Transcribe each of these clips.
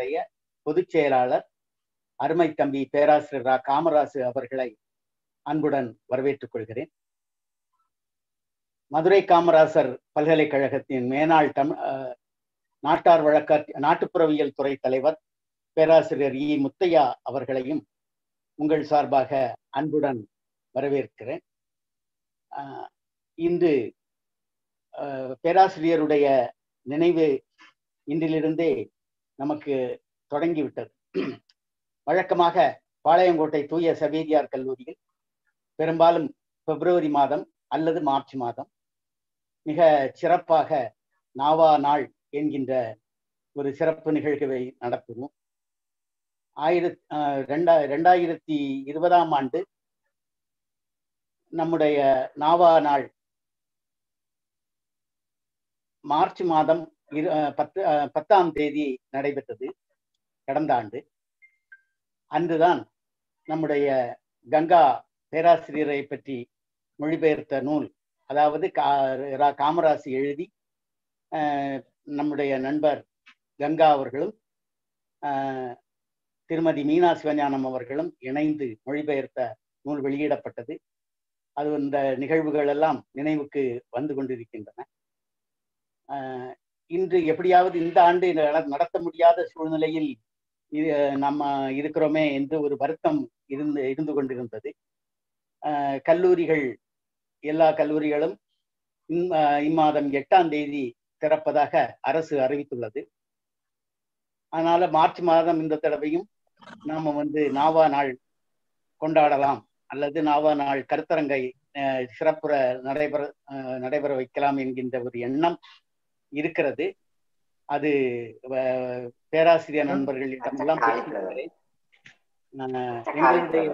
கழகத்தினுடைய பொதுச் செயலாளர் அருமை தம்பி பேராசிரியர் ரா காமராசு அவர்களை அன்புடன் வரவேற்றுக் கொள்கிறேன் மதுரை காமராசர் பல்கலைக்கழகத்தின் மேனாள் தமிழ் நாட்டார் வழக்காட் நாட்டுப்புறவியல் துறை தலைவர் பேராசிரியர் இ முத்தையா அவர்களையும் உங்கள் சார்பாக அன்புடன் வரவேற்கிறேன் இன்று பேராசிரியருடைய நினைவு இன்றிலிருந்தே நமக்கு தொடங்கிவிட்டது வழக்கமாக பாளையங்கோட்டை தூய சவேதியார் கல்லூரியில் பெரும்பாலும் பிப்ரவரி மாதம் அல்லது மார்ச் மாதம் மிக சிறப்பாக நாவா நாள் என்கின்ற ஒரு சிறப்பு நிகழ்வை நடத்துவோம் ஆயிரத் ரெண்டா ரெண்டாயிரத்தி இருபதாம் ஆண்டு நம்முடைய நாவா நாள் மார்ச் மாதம் இரு பத்து பத்தாம் தேதி நடைபெற்றது கடந்த ஆண்டு அன்றுதான் நம்முடைய கங்கா பேராசிரியரை பற்றி மொழிபெயர்த்த நூல் அதாவது கா காமராசு எழுதி நம்முடைய நண்பர் கங்கா அவர்களும் திருமதி மீனா சிவஞானம் அவர்களும் இணைந்து மொழிபெயர்த்த நூல் வெளியிடப்பட்டது அது இந்த நிகழ்வுகள் எல்லாம் நினைவுக்கு வந்து கொண்டிருக்கின்றன இன்று எப்படியாவது இந்த ஆண்டு நடத்த முடியாத சூழ்நிலையில் நம்ம இருக்கிறோமே என்று ஒரு வருத்தம் இருந்து இருந்து கொண்டிருந்தது கல்லூரிகள் எல்லா கல்லூரிகளும் இம்மாதம் எட்டாம் தேதி திறப்பதாக அரசு அறிவித்துள்ளது அதனால மார்ச் மாதம் இந்த தடவையும் நாம வந்து நாவா நாள் கொண்டாடலாம் அல்லது நாவா நாள் கருத்தரங்கை சிறப்புற நடைபெற நடைபெற வைக்கலாம் என்கின்ற ஒரு எண்ணம் இருக்கிறது அது பேராசிரியர் நண்பர்களிடம் எல்லாம் எங்களுடைய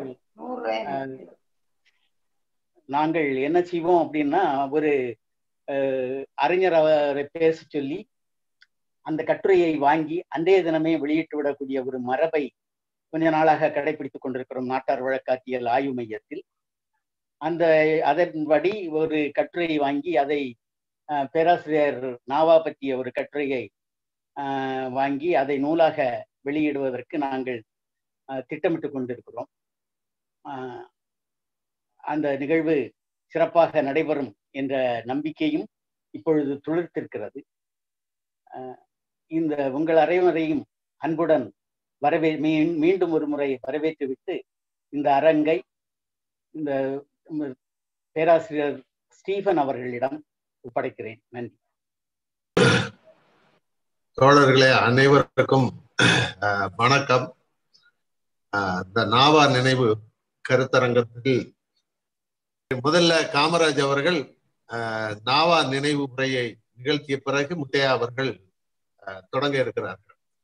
நாங்கள் என்ன செய்வோம் அப்படின்னா ஒரு அறிஞர் அவரை பேச சொல்லி அந்த கட்டுரையை வாங்கி அன்றைய தினமே வெளியிட்டு விடக்கூடிய ஒரு மரபை கொஞ்ச நாளாக கடைபிடித்துக் கொண்டிருக்கிறோம் நாட்டார் வழக்காட்டியல் ஆய்வு மையத்தில் அந்த அதன்படி ஒரு கட்டுரையை வாங்கி அதை பேராசிரியர் நாவா பற்றிய ஒரு கட்டுரையை வாங்கி அதை நூலாக வெளியிடுவதற்கு நாங்கள் திட்டமிட்டு கொண்டிருக்கிறோம் அந்த நிகழ்வு சிறப்பாக நடைபெறும் என்ற நம்பிக்கையும் இப்பொழுது துளிர்த்திருக்கிறது இந்த உங்கள் அனைவரையும் அன்புடன் வரவே மீண்டும் ஒரு முறை வரவேற்றுவிட்டு இந்த அரங்கை இந்த பேராசிரியர் ஸ்டீஃபன் அவர்களிடம் ஒப்படைக்கிறேன் நன்றி தோழர்களே அனைவருக்கும் வணக்கம் இந்த நாவா நினைவு கருத்தரங்கத்தில் முதல்ல காமராஜ் அவர்கள் நாவா நினைவு உரையை நிகழ்த்திய பிறகு முத்தையா அவர்கள் தொடங்க இருக்கிறார்கள்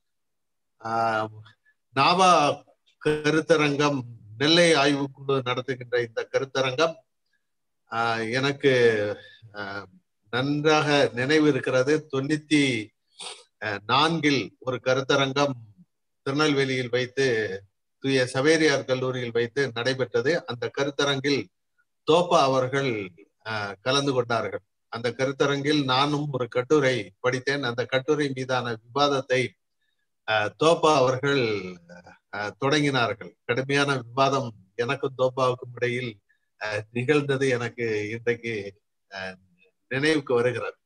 நாவா கருத்தரங்கம் நெல்லை ஆய்வுக்குழு நடத்துகின்ற இந்த கருத்தரங்கம் எனக்கு நன்றாக நினைவு இருக்கிறது தொண்ணூத்தி நான்கில் ஒரு கருத்தரங்கம் திருநெல்வேலியில் வைத்து தூய சவேரியார் கல்லூரியில் வைத்து நடைபெற்றது அந்த கருத்தரங்கில் தோப்பா அவர்கள் கலந்து கொண்டார்கள் அந்த கருத்தரங்கில் நானும் ஒரு கட்டுரை படித்தேன் அந்த கட்டுரை மீதான விவாதத்தை தோப்பா அவர்கள் தொடங்கினார்கள் கடுமையான விவாதம் எனக்கும் தோப்பாவுக்கும் இடையில் நிகழ்ந்தது எனக்கு இன்றைக்கு நினைவுக்கு வருகிறது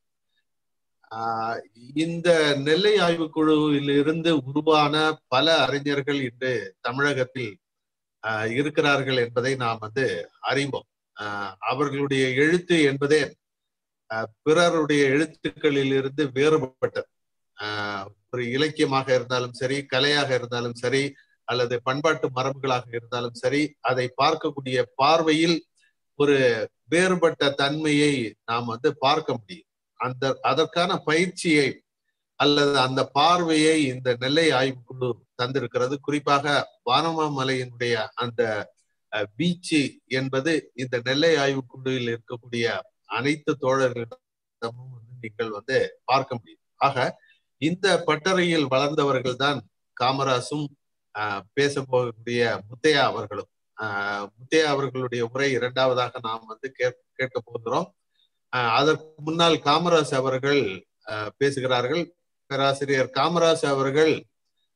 இந்த நெல்லை ஆய்வுக்குழுவில் இருந்து உருவான பல அறிஞர்கள் இன்று தமிழகத்தில் இருக்கிறார்கள் என்பதை நாம் வந்து அறிவோம் அவர்களுடைய எழுத்து என்பதே பிறருடைய எழுத்துக்களில் இருந்து வேறுபட்டது ஒரு இலக்கியமாக இருந்தாலும் சரி கலையாக இருந்தாலும் சரி அல்லது பண்பாட்டு மரபுகளாக இருந்தாலும் சரி அதை பார்க்கக்கூடிய பார்வையில் ஒரு வேறுபட்ட தன்மையை நாம் வந்து பார்க்க முடியும் அந்த அதற்கான பயிற்சியை அல்லது அந்த பார்வையை இந்த நெல்லை ஆய்வுக்குழு தந்திருக்கிறது குறிப்பாக வானமாமலையினுடைய அந்த பீச்சு என்பது இந்த நெல்லை ஆய்வுக்குழுவில் இருக்கக்கூடிய அனைத்து தோழர்களிடமும் வந்து நீங்கள் வந்து பார்க்க முடியும் ஆக இந்த பட்டறையில் வளர்ந்தவர்கள் தான் காமராசும் பேச போகக்கூடிய முத்தையா அவர்களும் முத்தையா அவர்களுடைய உரை இரண்டாவதாக நாம் வந்து கேட்க போகிறோம் அதற்கு முன்னால் காமராஜ் அவர்கள் பேசுகிறார்கள் பேராசிரியர் காமராஜ் அவர்கள்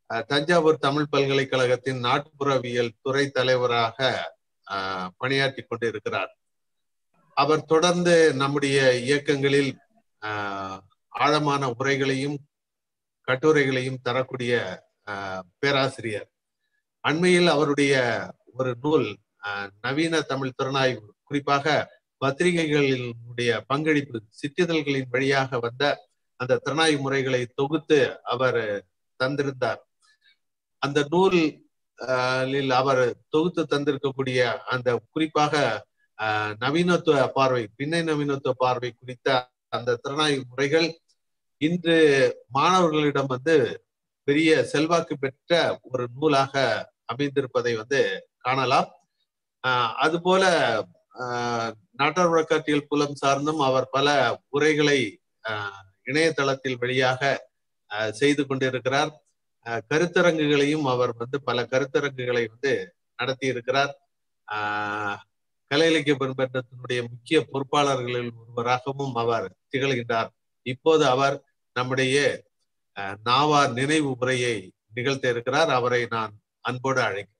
தஞ்சாவூர் தமிழ் பல்கலைக்கழகத்தின் நாட்டுப்புறவியல் துறை தலைவராக பணியாற்றி கொண்டு இருக்கிறார் அவர் தொடர்ந்து நம்முடைய இயக்கங்களில் ஆழமான உரைகளையும் கட்டுரைகளையும் தரக்கூடிய பேராசிரியர் அண்மையில் அவருடைய ஒரு நூல் நவீன தமிழ் திறனாய்வு குறிப்பாக பத்திரிகைகளினுடைய பங்களிப்பு சிற்றிதழ்களின் வழியாக வந்த அந்த திறனாய்வு முறைகளை தொகுத்து அவர் தந்திருந்தார் அந்த நூலில் அவர் தொகுத்து தந்திருக்கக்கூடிய அந்த குறிப்பாக நவீனத்துவ பார்வை பின்னை நவீனத்துவ பார்வை குறித்த அந்த திறனாய்வு முறைகள் இன்று மாணவர்களிடம் வந்து பெரிய செல்வாக்கு பெற்ற ஒரு நூலாக அமைந்திருப்பதை வந்து காணலாம் அதுபோல நாட்டார் வழக்காற்றியல் புலம் சார்ந்தும் அவர் பல உரைகளை இணையதளத்தில் வழியாக செய்து கொண்டிருக்கிறார் கருத்தரங்குகளையும் அவர் வந்து பல கருத்தரங்குகளை வந்து நடத்தி இருக்கிறார் கலை இலக்கிய பெரும்பற்றத்தினுடைய முக்கிய பொறுப்பாளர்களில் ஒருவராகவும் அவர் திகழ்கின்றார் இப்போது அவர் நம்முடைய நாவார் நினைவு உரையை நிகழ்த்த இருக்கிறார் அவரை நான் அன்போடு அழைக்கிறேன்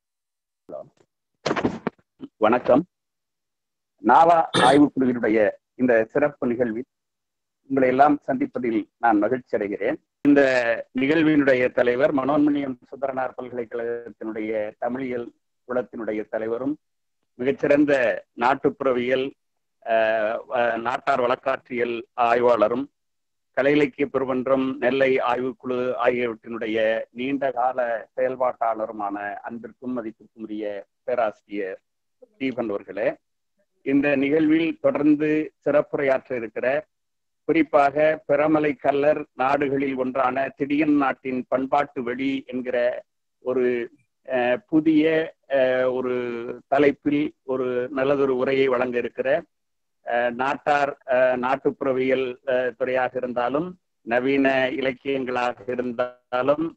வணக்கம் நாவா ஆய்வு குழுவினுடைய இந்த சிறப்பு நிகழ்வில் உங்களை எல்லாம் சந்திப்பதில் நான் மகிழ்ச்சி அடைகிறேன் இந்த நிகழ்வினுடைய தலைவர் மனோன்மணியம் சுந்தரனார் பல்கலைக்கழகத்தினுடைய தமிழியல் குலத்தினுடைய தலைவரும் மிகச்சிறந்த நாட்டுப்புறவியல் நாட்டார் வழக்காற்றியல் ஆய்வாளரும் கலை இலக்கிய பெருமன்றம் நெல்லை ஆய்வுக்குழு ஆகியவற்றினுடைய நீண்ட கால செயல்பாட்டாளருமான அன்பிற்கும் மதிப்பிற்கும் உரிய பேராசிரியர் ஸ்டீபன் அவர்களே இந்த நிகழ்வில் தொடர்ந்து சிறப்புரையாற்ற இருக்கிற குறிப்பாக பெரமலை கல்லர் நாடுகளில் ஒன்றான திடியன் நாட்டின் பண்பாட்டு வெளி என்கிற ஒரு புதிய ஒரு தலைப்பில் ஒரு நல்லதொரு உரையை வழங்க இருக்கிற நாட்டார் நாட்டுப்புறவியல் துறையாக இருந்தாலும் நவீன இலக்கியங்களாக இருந்தாலும்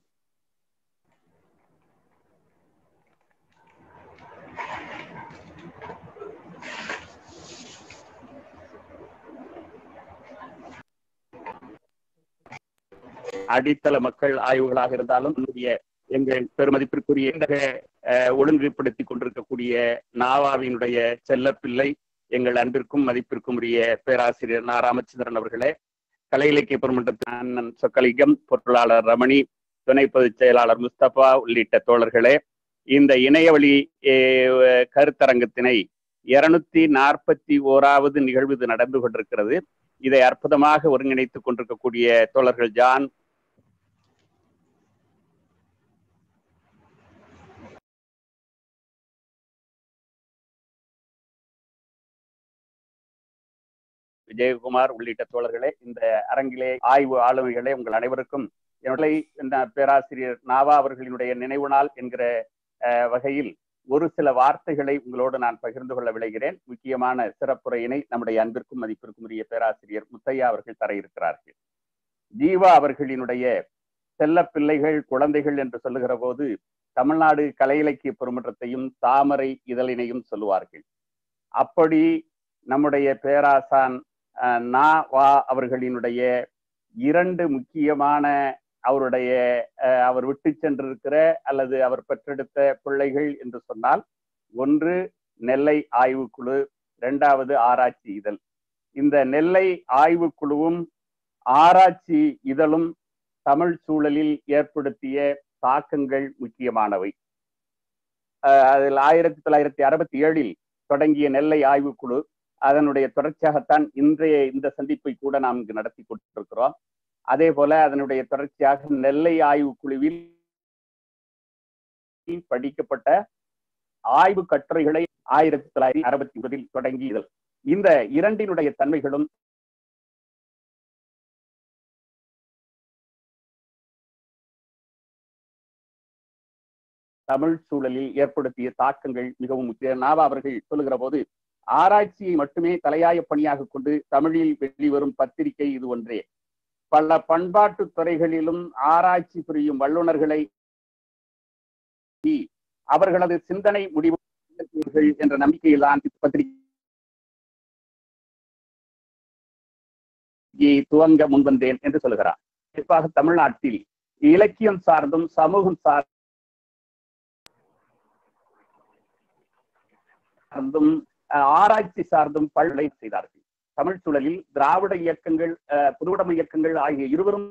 அடித்தள மக்கள் ஆய்வுகளாக இருந்தாலும் எங்கள் பெருமதிப்பிற்குரிய ஒழுங்குபடுத்தி கொண்டிருக்கக்கூடிய நாவாவினுடைய செல்லப்பிள்ளை எங்கள் அன்பிற்கும் மதிப்பிற்கும் உரிய பேராசிரியர் நா ராமச்சந்திரன் அவர்களே கலை இலக்கிய பெருமன்றத்தின் அண்ணன் சொக்கலிங்கம் பொருளாளர் ரமணி துணை பொதுச் செயலாளர் முஸ்தபா உள்ளிட்ட தோழர்களே இந்த இணையவழி கருத்தரங்கத்தினை இருநூத்தி நாற்பத்தி ஓராவது நிகழ்வு இது நடந்து கொண்டிருக்கிறது இதை அற்புதமாக ஒருங்கிணைத்துக் கொண்டிருக்கக்கூடிய தோழர்கள் ஜான் விஜயகுமார் உள்ளிட்ட தோழர்களே இந்த அரங்கிலே ஆய்வு ஆளுமைகளே உங்கள் அனைவருக்கும் என்னுடைய இந்த பேராசிரியர் நாவா அவர்களினுடைய நினைவு நாள் என்கிற வகையில் ஒரு சில வார்த்தைகளை உங்களோடு நான் பகிர்ந்து கொள்ள விளைகிறேன் முக்கியமான சிறப்புரையினை நம்முடைய அன்பிற்கும் மதிப்பிற்கும் உரிய பேராசிரியர் முத்தையா அவர்கள் தர இருக்கிறார்கள் ஜீவா அவர்களினுடைய செல்ல பிள்ளைகள் குழந்தைகள் என்று சொல்லுகிற போது தமிழ்நாடு கலை இலக்கிய பெருமன்றத்தையும் தாமரை இதழினையும் சொல்லுவார்கள் அப்படி நம்முடைய பேராசான் நா வா அவர்களினுடைய இரண்டு முக்கியமான அவருடைய அவர் விட்டு சென்றிருக்கிற அல்லது அவர் பெற்றெடுத்த பிள்ளைகள் என்று சொன்னால் ஒன்று நெல்லை ஆய்வுக்குழு இரண்டாவது ஆராய்ச்சி இதழ் இந்த நெல்லை ஆய்வுக்குழுவும் ஆராய்ச்சி இதழும் தமிழ் சூழலில் ஏற்படுத்திய தாக்கங்கள் முக்கியமானவை அதில் ஆயிரத்தி தொள்ளாயிரத்தி அறுபத்தி ஏழில் தொடங்கிய நெல்லை ஆய்வுக்குழு அதனுடைய தொடர்ச்சியாகத்தான் இன்றைய இந்த சந்திப்பை கூட நாம் இங்கு நடத்தி கொண்டிருக்கிறோம் அதே போல அதனுடைய தொடர்ச்சியாக நெல்லை ஆய்வு குழுவில் படிக்கப்பட்ட ஆய்வு கட்டுரைகளை ஆயிரத்தி தொள்ளாயிரத்தி அறுபத்தி ஒன்பதில் தொடங்கியது இந்த இரண்டினுடைய தன்மைகளும் தமிழ் சூழலில் ஏற்படுத்திய தாக்கங்கள் மிகவும் முக்கிய நாவா அவர்கள் சொல்லுகிற போது ஆராய்ச்சியை மட்டுமே தலையாய பணியாக கொண்டு தமிழில் வெளிவரும் பத்திரிகை இது ஒன்றே பல பண்பாட்டு துறைகளிலும் ஆராய்ச்சி புரியும் வல்லுநர்களை அவர்களது சிந்தனை முடிவு என்ற நம்பிக்கையில் தான் பத்திரிகையை துவங்க முன்வந்தேன் என்று சொல்லுகிறார் குறிப்பாக தமிழ்நாட்டில் இலக்கியம் சார்ந்தும் சமூகம் சார்ந்தும் ஆராய்ச்சி சார்ந்தும் பல்லை செய்தார்கள் தமிழ் சூழலில் திராவிட இயக்கங்கள் புதுவுடைமை இயக்கங்கள் ஆகிய இருவரும்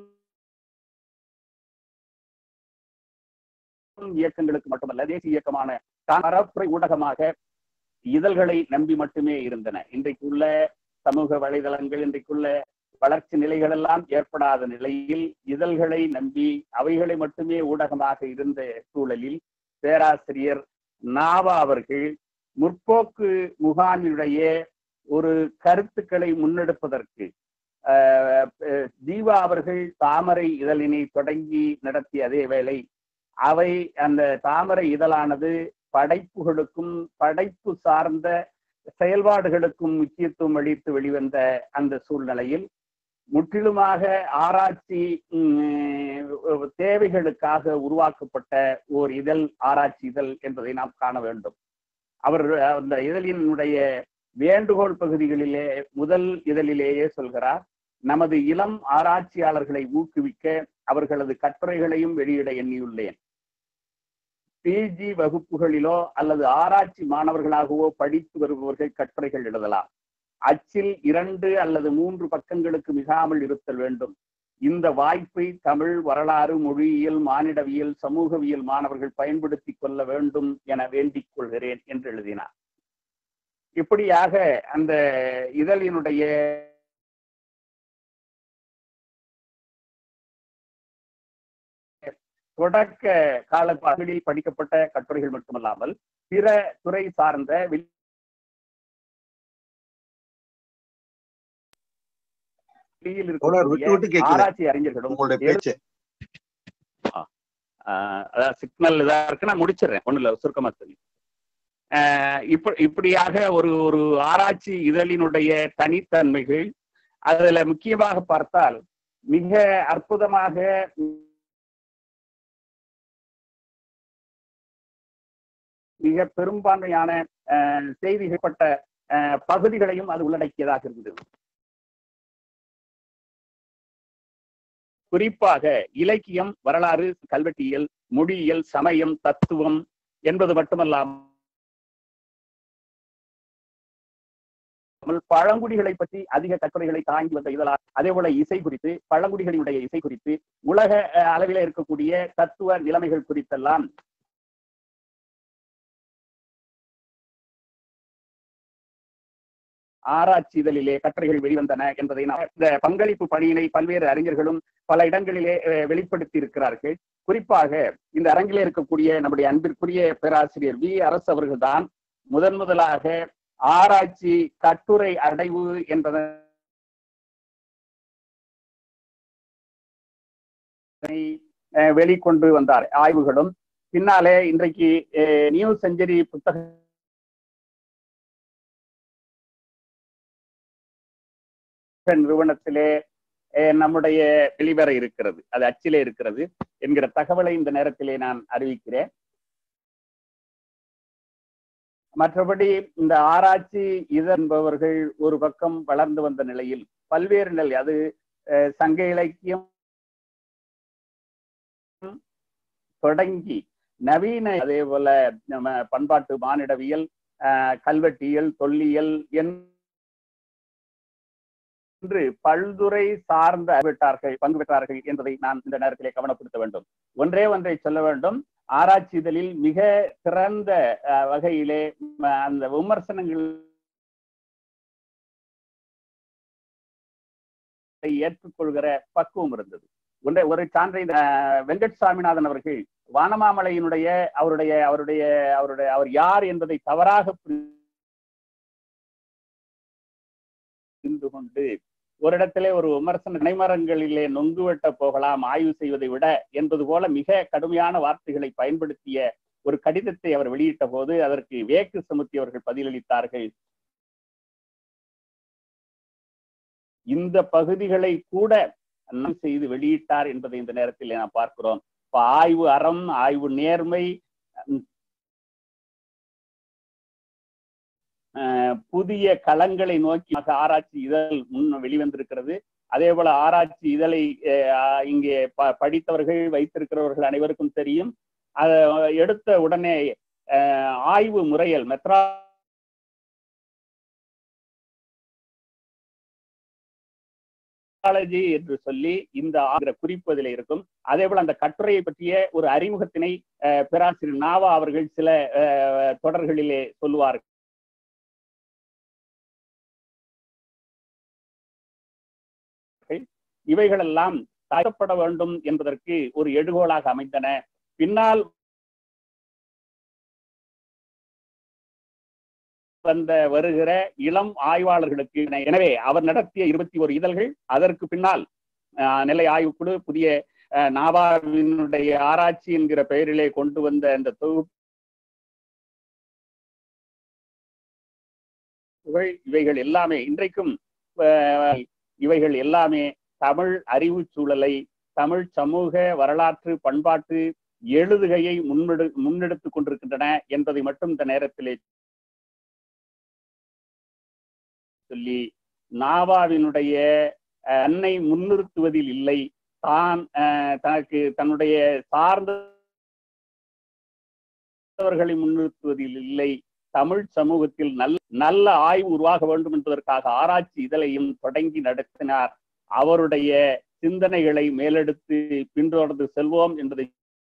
இயக்கங்களுக்கு மட்டுமல்ல தேசிய இயக்கமான பரப்புரை ஊடகமாக இதழ்களை நம்பி மட்டுமே இருந்தன இன்றைக்குள்ள சமூக வலைதளங்கள் இன்றைக்குள்ள வளர்ச்சி நிலைகள் எல்லாம் ஏற்படாத நிலையில் இதழ்களை நம்பி அவைகளை மட்டுமே ஊடகமாக இருந்த சூழலில் பேராசிரியர் நாவா அவர்கள் முற்போக்கு முகாமினுடைய ஒரு கருத்துக்களை முன்னெடுப்பதற்கு ஜீவா அவர்கள் தாமரை இதழினை தொடங்கி நடத்திய அதே வேளை அவை அந்த தாமரை இதழானது படைப்புகளுக்கும் படைப்பு சார்ந்த செயல்பாடுகளுக்கும் முக்கியத்துவம் அளித்து வெளிவந்த அந்த சூழ்நிலையில் முற்றிலுமாக ஆராய்ச்சி தேவைகளுக்காக உருவாக்கப்பட்ட ஓர் இதழ் ஆராய்ச்சி இதழ் என்பதை நாம் காண வேண்டும் அவர் அந்த இதழினுடைய வேண்டுகோள் பகுதிகளிலே முதல் இதழிலேயே சொல்கிறார் நமது இளம் ஆராய்ச்சியாளர்களை ஊக்குவிக்க அவர்களது கட்டுரைகளையும் வெளியிட எண்ணியுள்ளேன் பிஜி வகுப்புகளிலோ அல்லது ஆராய்ச்சி மாணவர்களாகவோ படித்து வருபவர்கள் கட்டுரைகள் எழுதலாம் அச்சில் இரண்டு அல்லது மூன்று பக்கங்களுக்கு மிகாமல் இருத்தல் வேண்டும் இந்த வாய்ப்பை தமிழ் வரலாறு மொழியியல் மானிடவியல் சமூகவியல் மாணவர்கள் பயன்படுத்தி கொள்ள வேண்டும் என வேண்டிக் கொள்கிறேன் என்று எழுதினார் இப்படியாக அந்த இதழினுடைய தொடக்க கால பகுதியில் படிக்கப்பட்ட கட்டுரைகள் மட்டுமல்லாமல் பிற துறை சார்ந்த ஆராய்ச்சி அறிஞர்களும் அதாவது சிக்னல் இதா இருக்கு நான் முடிச்சிடுறேன் ஒண்ணு இல்ல சுருக்கமா சொல்லி இப்படியாக ஒரு ஒரு ஆராய்ச்சி இதழினுடைய தனித்தன்மைகள் அதுல முக்கியமாக பார்த்தால் மிக அற்புதமாக மிக பெரும்பான்மையான செய்திகள்பட்ட பகுதிகளையும் அது உள்ளடக்கியதாக இருந்தது குறிப்பாக இலக்கியம் வரலாறு கல்வெட்டியல் மொழியியல் சமயம் தத்துவம் என்பது மட்டுமல்லாமல் பழங்குடிகளை பற்றி அதிக கட்டுரைகளை தாங்கி வந்த இதழால் அதே போல இசை குறித்து பழங்குடிகளினுடைய இசை குறித்து உலக அளவில் இருக்கக்கூடிய தத்துவ நிலைமைகள் குறித்தெல்லாம் ஆராய்ச்சி இதழிலே கட்டுரைகள் வெளிவந்தன என்பதை நாம் இந்த பங்களிப்பு பணியினை பல்வேறு அறிஞர்களும் பல இடங்களிலே வெளிப்படுத்தி இருக்கிறார்கள் குறிப்பாக இந்த அரங்கிலே இருக்கக்கூடிய நம்முடைய அன்பிற்குரிய பேராசிரியர் வி அரசு அவர்கள்தான் முதன் முதலாக ஆராய்ச்சி கட்டுரை அடைவு என்பதை வெளிக்கொண்டு வந்தார் ஆய்வுகளும் பின்னாலே இன்றைக்கு நியூ செஞ்சுரி புத்தக நிறுவனத்திலே நம்முடைய வெளிவர இருக்கிறது அது அச்சிலே இருக்கிறது என்கிற தகவலை இந்த நேரத்திலே நான் அறிவிக்கிறேன் மற்றபடி இந்த ஆராய்ச்சி இதன்பவர்கள் ஒரு பக்கம் வளர்ந்து வந்த நிலையில் பல்வேறு நிலை அது சங்க இலக்கியம் தொடங்கி நவீன அதே போல நம்ம பண்பாட்டு மானிடவியல் கல்வெட்டியல் தொல்லியல் என்று பல்துறை சார்ந்த விட்டார்கள் பங்கு பெற்றார்கள் என்பதை நான் இந்த நேரத்திலே கவனப்படுத்த வேண்டும் ஒன்றே ஒன்றை சொல்ல வேண்டும் ஆராய்ச்சி இதழில் மிக சிறந்த வகையிலே அந்த விமர்சனங்கள் ஏற்றுக்கொள்கிற பக்குவம் இருந்தது ஒன்றை ஒரு சான்றை வெங்கட் சாமிநாதன் அவர்கள் வானமாமலையினுடைய அவருடைய அவருடைய அவருடைய அவர் யார் என்பதை தவறாக புரிந்து கொண்டு ஒரு இடத்திலே ஒரு விமர்சன நினைமரங்களிலே நொங்கு வெட்ட போகலாம் ஆய்வு செய்வதை விட என்பது போல மிக கடுமையான வார்த்தைகளை பயன்படுத்திய ஒரு கடிதத்தை அவர் வெளியிட்ட போது அதற்கு வேக்கு சுமத்தி அவர்கள் பதிலளித்தார்கள் இந்த பகுதிகளை கூட செய்து வெளியிட்டார் என்பதை இந்த நேரத்தில் நாம் பார்க்கிறோம் இப்ப ஆய்வு அறம் ஆய்வு நேர்மை புதிய களங்களை நோக்கி ஆராய்ச்சி இதழ் முன் வெளிவந்திருக்கிறது அதே போல ஆராய்ச்சி இதழை அஹ், இங்கே ப- படித்தவர்கள் வைத்திருக்கிறவர்கள் அனைவருக்கும் தெரியும் அதை எடுத்த உடனே அஹ், ஆய்வு முறையில் மெத்ரா மெட்ராலஜி என்று சொல்லி இந்த ஆங்கிற குறிப்பு அதில் இருக்கும் அதே போல அந்த கட்டுரையை பற்றிய ஒரு அறிமுகத்தினை அஹ், பேராசிரியர் நாவா அவர்கள் சில அஹ், தொடர்களிலே சொல்லுவார்கள் இவைகளெல்லாம் தகப்பட வேண்டும் என்பதற்கு ஒரு எடுகோலாக அமைந்தன பின்னால் வந்த வருகிற இளம் ஆய்வாளர்களுக்கு எனவே அவர் நடத்திய இருபத்தி ஒரு இதழ்கள் அதற்கு பின்னால் அஹ், நெல்லை ஆய்வுக்குழு புதிய அஹ், நாபாவினுடைய ஆராய்ச்சி என்கிற பெயரிலே கொண்டு வந்த அந்த தொகுப்புகள் இவைகள் எல்லாமே இன்றைக்கும் அஹ், இவைகள் எல்லாமே தமிழ் அறிவு சூழலை தமிழ் சமூக வரலாற்று பண்பாட்டு எழுதுகையை முன்னெடு முன்னெடுத்துக் கொண்டிருக்கின்றன என்பதை மட்டும் இந்த நேரத்திலே சொல்லி நாவாவினுடைய அஹ், தன்னை முன்னிறுத்துவதில் இல்லை தான் அஹ், தனக்கு தன்னுடைய சார்ந்தவர்களை முன்னிறுத்துவதில் இல்லை தமிழ் சமூகத்தில் நல்ல நல்ல ஆய்வு உருவாக வேண்டும் என்பதற்காக ஆராய்ச்சி இதழையும் தொடங்கி நடத்தினார் அவருடைய சிந்தனைகளை மேலெடுத்து பின்தொடர்ந்து செல்வோம் என்பதை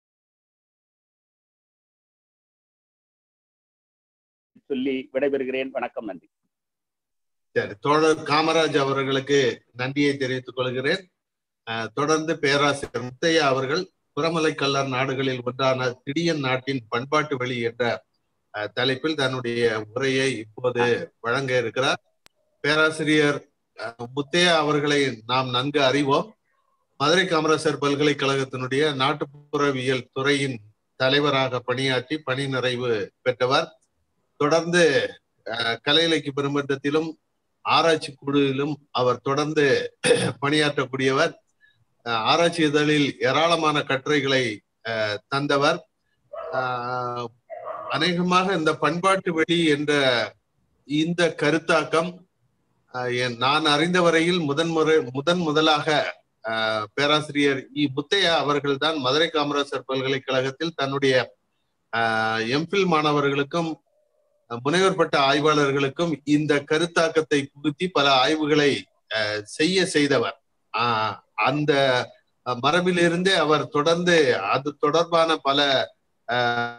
சொல்லி விடைபெறுகிறேன் வணக்கம் நன்றி சரி தோழர் காமராஜ் அவர்களுக்கு நன்றியை தெரிவித்துக் கொள்கிறேன் அஹ், தொடர்ந்து பேராசிரியர் முத்தையா அவர்கள் புறமலை கல்லர் நாடுகளில் ஒன்றான திடியன் நாட்டின் பண்பாட்டு வழி என்ற அஹ், தலைப்பில் தன்னுடைய உரையை இப்போது வழங்க இருக்கிறார் பேராசிரியர் அஹ், முத்தையா அவர்களை நாம் நன்கு அறிவோம் மதுரை காமராசர் பல்கலைக்கழகத்தினுடைய நாட்டுப்புறவியல் துறையின் தலைவராக பணியாற்றி பணி நிறைவு பெற்றவர் தொடர்ந்து அஹ், கலை இலக்கிய பெருமன்றத்திலும் ஆராய்ச்சி குழுவிலும் அவர் தொடர்ந்து பணியாற்றக்கூடியவர் அஹ், ஆராய்ச்சி இதழில் ஏராளமான கட்டுரைகளை அஹ், தந்தவர் அஹ், அநேகமாக இந்த பண்பாட்டு வெளி என்ற இந்த கருத்தாக்கம் அஹ், என் நான் அறிந்த வரையில் முதன் முறை முதன் முதலாக அஹ், பேராசிரியர் இ முத்தையா அவர்கள் தான் மதுரை காமராசர் பல்கலைக்கழகத்தில் தன்னுடைய எம்பில் மாணவர்களுக்கும் முனைவர் பட்ட ஆய்வாளர்களுக்கும் இந்த கருத்தாக்கத்தை புகுத்தி பல ஆய்வுகளை அஹ், செய்ய செய்தவர் ஆஹ், அந்த அஹ், மரபிலிருந்தே அவர் தொடர்ந்து அது தொடர்பான பல அஹ்,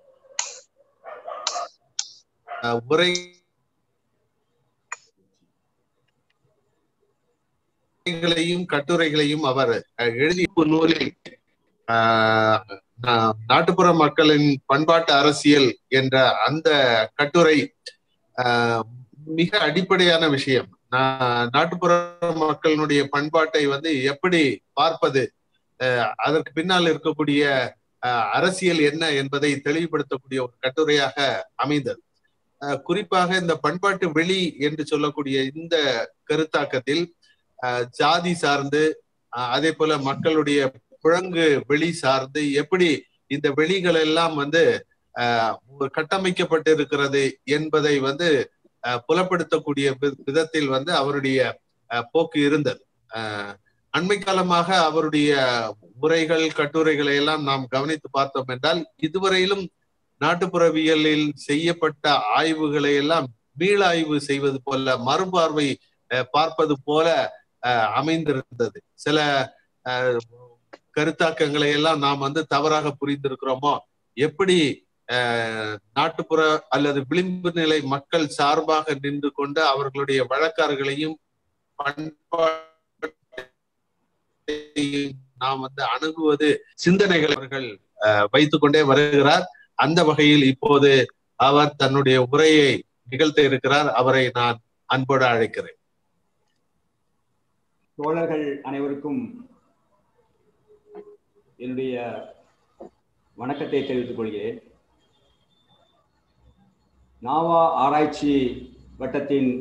அஹ், உரை உரைகளையும் கட்டுரைகளையும் அவர் அஹ், எழுதி ஒரு நூலில் ஆஹ், நா- நாட்டுப்புற மக்களின் பண்பாட்டு அரசியல் என்ற அந்த கட்டுரை ஆஹ், மிக அடிப்படையான விஷயம் நா- நாட்டுப்புற மக்களினுடைய பண்பாட்டை வந்து எப்படி பார்ப்பது ஆஹ், அதற்கு பின்னால் இருக்கக்கூடிய ஆஹ், அரசியல் என்ன என்பதை தெளிவுபடுத்தக்கூடிய ஒரு கட்டுரையாக அமைந்தது ஆஹ், குறிப்பாக இந்த பண்பாட்டு வெளி என்று சொல்லக்கூடிய இந்த கருத்தாக்கத்தில் ஆஹ், ஜாதி சார்ந்து ஆஹ், அதே போல மக்களுடைய புழங்கு வெளி சார்ந்து எப்படி இந்த வெளிகள் எல்லாம் வந்து ஆஹ், ஒரு கட்டமைக்கப்பட்டிருக்கிறது என்பதை வந்து ஆஹ், புலப்படுத்தக்கூடிய வி- விதத்தில் வந்து அவருடைய ஆஹ், போக்கு இருந்தது ஆஹ், அண்மை காலமாக அவருடைய உரைகள் கட்டுரைகளை எல்லாம் நாம் கவனித்து பார்த்தோம் என்றால் இதுவரையிலும் நாட்டுப்புறவியலில் செய்யப்பட்ட ஆய்வுகளை எல்லாம் மீளாய்வு செய்வது போல மறுபார்வை ஆஹ், பார்ப்பது போல ஆஹ், அமைந்திருந்தது சில ஆஹ், கருத்தாக்கங்களை எல்லாம் நாம் வந்து தவறாக புரிந்திருக்கிறோமோ எப்படி ஆஹ், நாட்டுப்புற அல்லது விளிம்பு நிலை மக்கள் சார்பாக நின்று கொண்டு அவர்களுடைய வழக்காறுகளையும் பண்பாட்டையும் நாம் வந்து அணுகுவது சிந்தனைகள் அவர்கள் ஆஹ், வைத்துக்கொண்டே வருகிறார் அந்த வகையில் இப்போது அவர் தன்னுடைய உரையை நிகழ்த்த இருக்கிறார் அவரை நான் அன்போடு அழைக்கிறேன் தோழர்கள் அனைவருக்கும் என்னுடைய வணக்கத்தை தெரிவித்துக் கொள்கிறேன் நாவா ஆராய்ச்சி வட்டத்தின்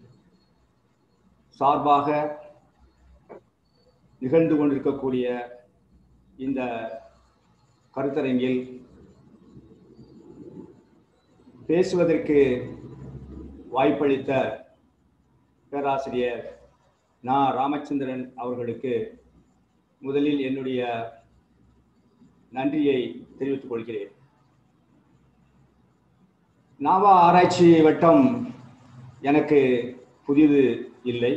சார்பாக நிகழ்ந்து கொண்டிருக்கக்கூடிய இந்த கருத்தரங்கில் பேசுவதற்கு வாய்ப்பளித்த பேராசிரியர் நான் ராமச்சந்திரன் அவர்களுக்கு முதலில் என்னுடைய நன்றியை தெரிவித்துக் கொள்கிறேன் நாவா ஆராய்ச்சி வட்டம் எனக்கு புதிது இல்லை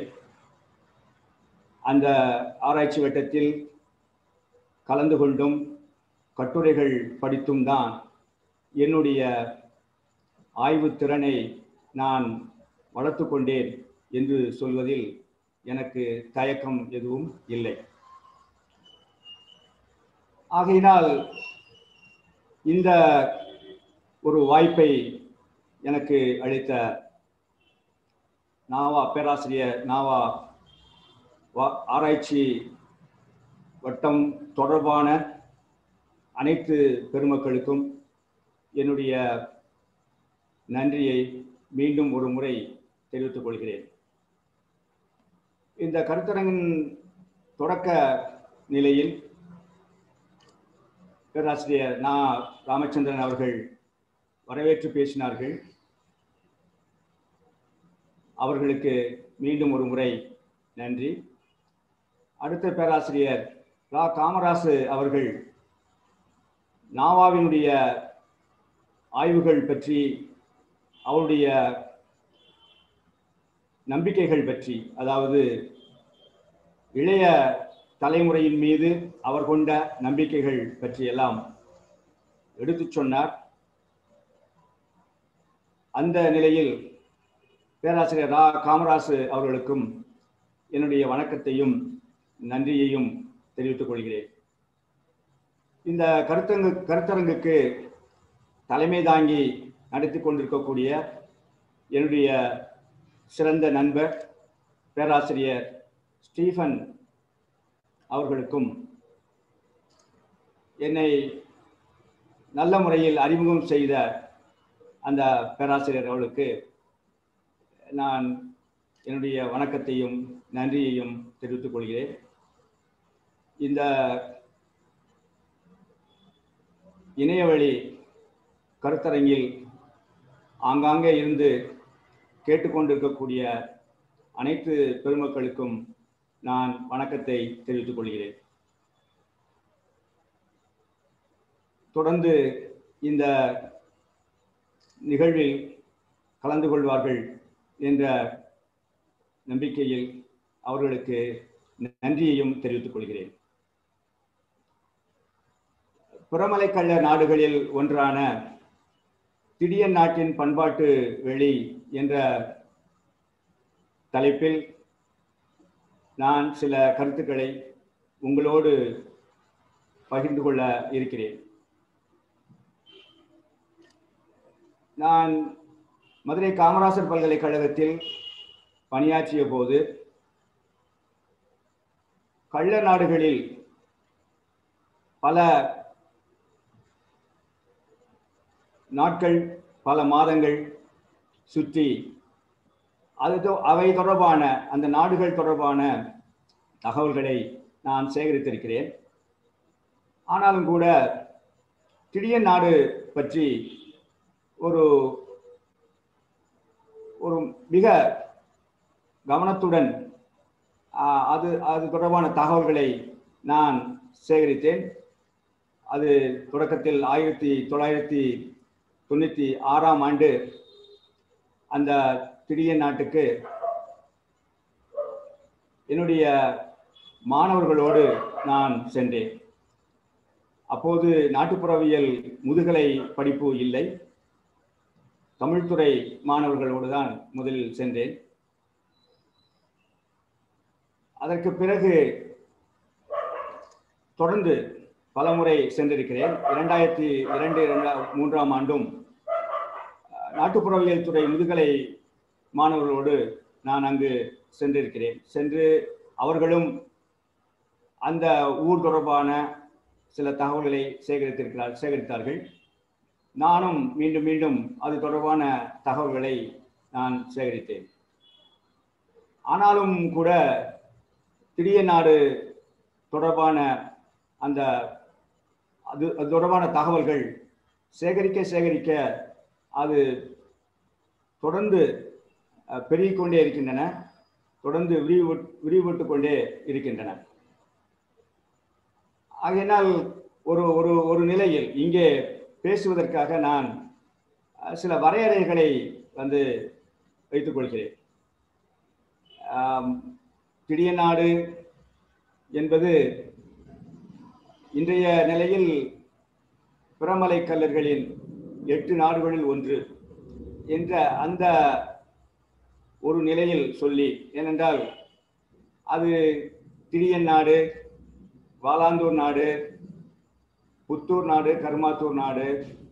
அந்த ஆராய்ச்சி வட்டத்தில் கலந்து கொண்டும் கட்டுரைகள் படித்தும் தான் என்னுடைய ஆய்வு திறனை நான் வளர்த்து கொண்டேன் என்று சொல்வதில் எனக்கு தயக்கம் எதுவும் இல்லை ஆகையினால் இந்த ஒரு வாய்ப்பை எனக்கு அளித்த நாவா பேராசிரியர் நாவா வா- ஆராய்ச்சி வட்டம் தொடர்பான அனைத்து பெருமக்களுக்கும் என்னுடைய நன்றியை மீண்டும் ஒரு முறை தெரிவித்துக் கொள்கிறேன் இந்த கருத்தரங்கின் தொடக்க நிலையில் பேராசிரியர் நா ராமச்சந்திரன் அவர்கள் வரவேற்று பேசினார்கள் அவர்களுக்கு மீண்டும் ஒரு முறை நன்றி அடுத்த பேராசிரியர் ரா காமராசு அவர்கள் நாவாவினுடைய ஆய்வுகள் பற்றி அவருடைய நம்பிக்கைகள் பற்றி அதாவது இளைய தலைமுறையின் மீது அவர் கொண்ட நம்பிக்கைகள் பற்றி எல்லாம் எடுத்துச் சொன்னார் அந்த நிலையில் பேராசிரியர் ரா காமராசு அவர்களுக்கும் என்னுடைய வணக்கத்தையும் நன்றியையும் தெரிவித்துக் கொள்கிறேன் இந்த கருத்தங்கு கருத்தரங்குக்கு தலைமை தாங்கி நடத்தி கொண்டிருக்கக்கூடிய என்னுடைய சிறந்த நண்பர் பேராசிரியர் ஸ்டீஃபன் அவர்களுக்கும் என்னை நல்ல முறையில் அறிமுகம் செய்த அந்த பேராசிரியர் அவர்களுக்கு நான் என்னுடைய வணக்கத்தையும் நன்றியையும் தெரிவித்துக் கொள்கிறேன் இந்த இணையவழி கருத்தரங்கில் ஆங்காங்கே இருந்து கேட்டுக்கொண்டிருக்கக்கூடிய அனைத்து பெருமக்களுக்கும் நான் வணக்கத்தை தெரிவித்துக் கொள்கிறேன் தொடர்ந்து இந்த நிகழ்வில் கலந்து கொள்வார்கள் என்ற நம்பிக்கையில் அவர்களுக்கு நன்றியையும் தெரிவித்துக் கொள்கிறேன் புறமலைக்கள்ள நாடுகளில் ஒன்றான திடியன் நாட்டின் பண்பாட்டு வெளி என்ற தலைப்பில் நான் சில கருத்துக்களை உங்களோடு பகிர்ந்து கொள்ள இருக்கிறேன் நான் மதுரை காமராசர் பல்கலைக்கழகத்தில் பணியாற்றிய போது கள்ள நாடுகளில் பல நாட்கள் பல மாதங்கள் சுற்றி அது தொ- அவை தொடர்பான அந்த நாடுகள் தொடர்பான தகவல்களை நான் சேகரித்திருக்கிறேன் ஆனாலும் கூட திடியன் நாடு பற்றி ஒரு ஒரு மிக கவனத்துடன் ஆ, அது அது தொடர்பான தகவல்களை நான் சேகரித்தேன் அது தொடக்கத்தில் ஆயிரத்தி தொள்ளாயிரத்தி தொண்ணூற்றி ஆறாம் ஆண்டு அந்த திடியன் நாட்டுக்கு என்னுடைய மாணவர்களோடு நான் சென்றேன் அப்போது நாட்டுப்புறவியல் முதுகலை படிப்பு இல்லை தமிழ்துறை மாணவர்களோடு தான் முதலில் சென்றேன் அதற்கு பிறகு தொடர்ந்து பலமுறை சென்றிருக்கிறேன் இரண்டாயிரத்தி இரண்டு இரண்டா மூன்றாம் ஆண்டும் அஹ், நாட்டுப்புறவியல் துறை முதுகலை மாணவர்களோடு நான் அங்கு சென்றிருக்கிறேன் சென்று அவர்களும் அந்த ஊர் தொடர்பான சில தகவல்களை சேகரித்திருக்கிறார் சேகரித்தார்கள் நானும் மீண்டும் மீண்டும் அது தொடர்பான தகவல்களை நான் சேகரித்தேன் ஆனாலும் கூட திடிய நாடு தொடர்பான அந்த அது அது தொடர்பான தகவல்கள் சேகரிக்க சேகரிக்க அது தொடர்ந்து அஹ், பெருகிக் கொண்டே இருக்கின்றன தொடர்ந்து விரிவு விரிவுபட்டு கொண்டே இருக்கின்றன ஆகையினால் ஒரு ஒரு ஒரு நிலையில் இங்கே பேசுவதற்காக நான் அஹ், சில வரையறைகளை வந்து வைத்துக் கொள்கிறேன் ஆம், திடிய நாடு என்பது இன்றைய நிலையில் பிரமலை கல்லர்களின் எட்டு நாடுகளில் ஒன்று என்ற அந்த ஒரு நிலையில் சொல்லி ஏனென்றால் அது திடியன் நாடு வாலாந்தூர் நாடு புத்தூர் நாடு கருமாத்தூர் நாடு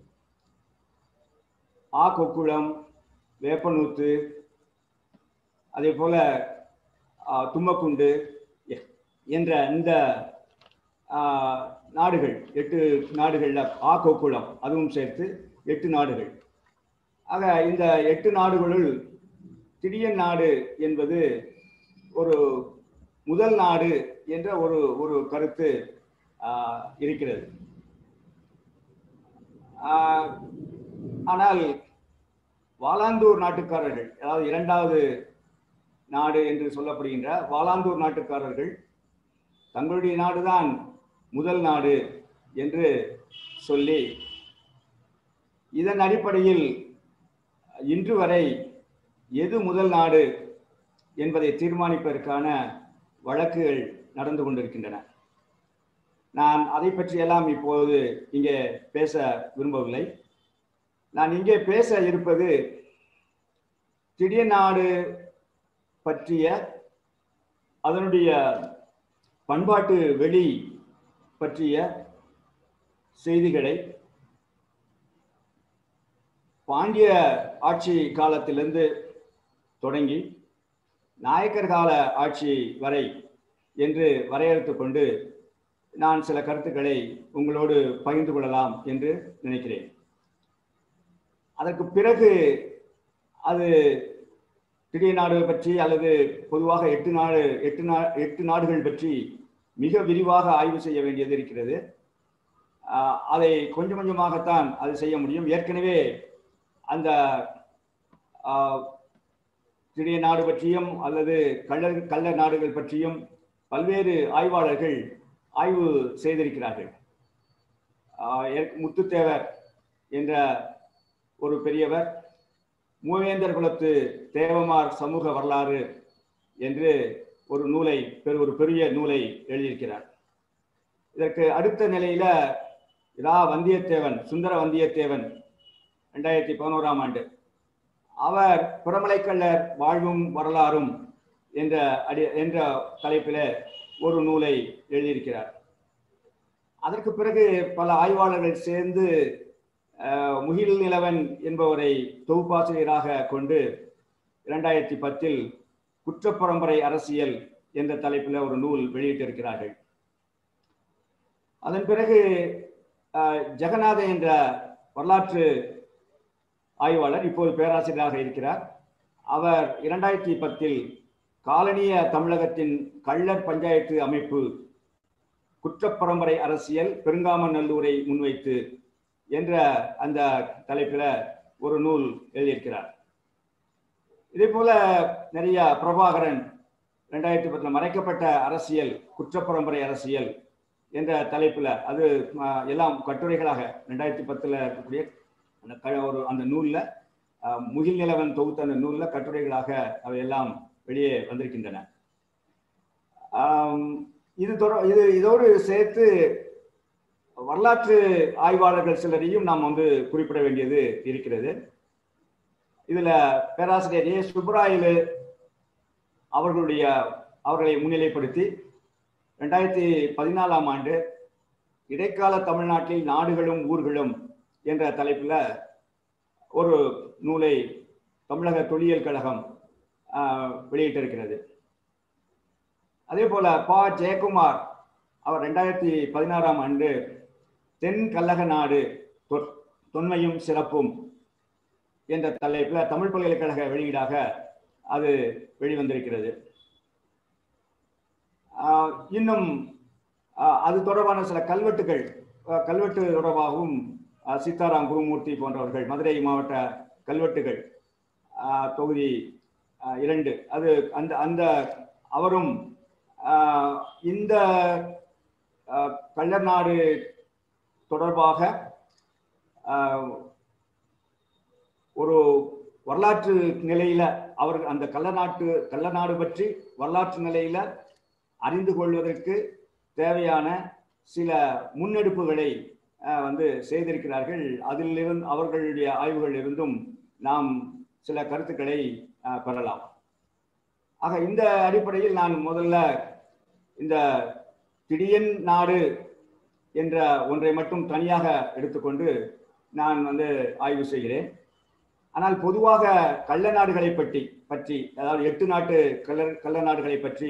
ஆ கொக்குளம் வேப்பனூத்து அதே போல ஆ, தும்மக்குண்டு எ- என்ற இந்த ஆ, நாடுகள் எட்டு நாடுகள்ல ஆ கொக்குளம் அதுவும் சேர்த்து எட்டு நாடுகள் ஆக இந்த எட்டு நாடுகளுள் திடியன் நாடு என்பது ஒரு முதல் நாடு என்ற ஒரு ஒரு கருத்து ஆ, இருக்கிறது ஆ, ஆனால் வாலாந்தூர் நாட்டுக்காரர்கள் அதாவது இரண்டாவது நாடு என்று சொல்லப்படுகின்ற வாலாந்தூர் நாட்டுக்காரர்கள் தங்களுடைய நாடுதான் முதல் நாடு என்று சொல்லி இதன் அடிப்படையில் இன்று வரை எது முதல் நாடு என்பதை தீர்மானிப்பதற்கான வழக்குகள் நடந்து கொண்டிருக்கின்றன நான் அதை பற்றியெல்லாம் இப்போது இங்கே பேச விரும்பவில்லை நான் இங்கே பேச இருப்பது திடியநாடு பற்றிய அதனுடைய பண்பாட்டு வெளி பற்றிய செய்திகளை பாண்டிய ஆட்சி காலத்திலிருந்து தொடங்கி நாயக்கர் கால ஆட்சி வரை என்று வரையறுத்து கொண்டு நான் சில கருத்துக்களை உங்களோடு பகிர்ந்து கொள்ளலாம் என்று நினைக்கிறேன் அதற்கு பிறகு அது திடீர் நாடு பற்றி அல்லது பொதுவாக எட்டு நாடு எட்டு நா எட்டு நாடுகள் பற்றி மிக விரிவாக ஆய்வு செய்ய வேண்டியது இருக்கிறது ஆஹ் அதை கொஞ்சம் கொஞ்சமாகத்தான் அது செய்ய முடியும் ஏற்கனவே அந்த ஆஹ், திடீர் நாடு பற்றியும் அல்லது கள்ளர் கள்ள நாடுகள் பற்றியும் பல்வேறு ஆய்வாளர்கள் ஆய்வு செய்திருக்கிறார்கள் ஆஹ், ஏற்- முத்துத்தேவர் என்ற ஒரு பெரியவர் மூவேந்தர் குலத்து தேவமார் சமூக வரலாறு என்று ஒரு நூலை பெரு ஒரு பெரிய நூலை எழுதியிருக்கிறார் இதற்கு அடுத்த நிலையில இரா வந்தியத்தேவன் சுந்தர வந்தியத்தேவன் ரெண்டாயிரத்தி பதினோராம் ஆண்டு அவர் புறமலைக்கள்ளர் வாழ்வும் வரலாறும் என்ற அடி என்ற தலைப்பில் ஒரு நூலை எழுதியிருக்கிறார் அதற்கு பிறகு பல ஆய்வாளர்கள் சேர்ந்து அஹ், முகில் நிலவன் என்பவரை தொகுப்பாசிரியராக கொண்டு இரண்டாயிரத்தி பத்தில் குற்றப்பரம்பரை அரசியல் என்ற தலைப்பில் ஒரு நூல் வெளியிட்டிருக்கிறார்கள் அதன் பிறகு அஹ், ஜெகநாத என்ற வரலாற்று ஆய்வாளர் இப்போது பேராசிரியராக இருக்கிறார் அவர் இரண்டாயிரத்தி பத்தில் காலனிய தமிழகத்தின் கள்ளர் பஞ்சாயத்து அமைப்பு குற்றப்பரம்பரை அரசியல் பெருங்காமநல்லூரை முன்வைத்து என்ற அந்த தலைப்பில் ஒரு நூல் எழுதியிருக்கிறார் இதே போல நிறைய பிரபாகரன் ரெண்டாயிரத்தி பத்தில் மறைக்கப்பட்ட அரசியல் குற்றப்பரம்பரை அரசியல் என்ற தலைப்பில் அது அஹ், எல்லாம் கட்டுரைகளாக ரெண்டாயிரத்தி பத்தில் இருக்கக்கூடிய அந்த க- ஒரு அந்த நூலில் முகில் நிலவன் தொகுத்த அந்த நூலில் கட்டுரைகளாக அவை எல்லாம் வெளியே வந்திருக்கின்றன ஆம், இது தொட இது இதோடு சேர்த்து வரலாற்று ஆய்வாளர்கள் சிலரையும் நாம் வந்து குறிப்பிட வேண்டியது இருக்கிறது இதுல பேராசிரியர் ஏ சுப்ராயலு அவர்களுடைய அவர்களை முன்னிலைப்படுத்தி ரெண்டாயிரத்தி பதினாலாம் ஆண்டு இடைக்கால தமிழ்நாட்டில் நாடுகளும் ஊர்களும் என்ற தலைப்பில் ஒரு நூலை தமிழக தொல்லியல் கழகம் ஆஹ், வெளியிட்டிருக்கிறது அதே போல பா ஜெயக்குமார் அவர் ரெண்டாயிரத்தி பதினாறாம் ஆண்டு தென் கல்லக நாடு தொ- தொன்மையும் சிறப்பும் என்ற தலைப்பில் தமிழ் பல்கலைக்கழக வெளியீடாக அது வெளிவந்திருக்கிறது ஆஹ் இன்னும் ஆஹ் அது தொடர்பான சில கல்வெட்டுகள் ஆஹ் கல்வெட்டு தொடர்பாகவும் ஆஹ் சீதாராம் குருமூர்த்தி போன்றவர்கள் மதுரை மாவட்ட கல்வெட்டுகள் ஆஹ் தொகுதி அஹ், இரண்டு அது அந்த அந்த அவரும் அஹ், இந்த அஹ், கள்ளர் நாடு தொடர்பாக அஹ், ஒரு வரலாற்று நிலையில அவர் அந்த கள்ளநாட்டு கள்ளநாடு பற்றி வரலாற்று நிலையில அறிந்து கொள்வதற்கு தேவையான சில முன்னெடுப்புகளை அஹ், வந்து செய்திருக்கிறார்கள் அதிலிருந்து அவர்களுடைய ஆய்வுகள் இருந்தும் நாம் சில கருத்துக்களை அஹ், பெறலாம் ஆக இந்த அடிப்படையில் நான் முதல்ல இந்த திடியன் நாடு என்ற ஒன்றை மட்டும் தனியாக எடுத்துக்கொண்டு நான் வந்து ஆய்வு செய்கிறேன் ஆனால் பொதுவாக கள்ள நாடுகளை பற்றி பற்றி அதாவது எட்டு நாட்டு கள்ள கள்ள நாடுகளை பற்றி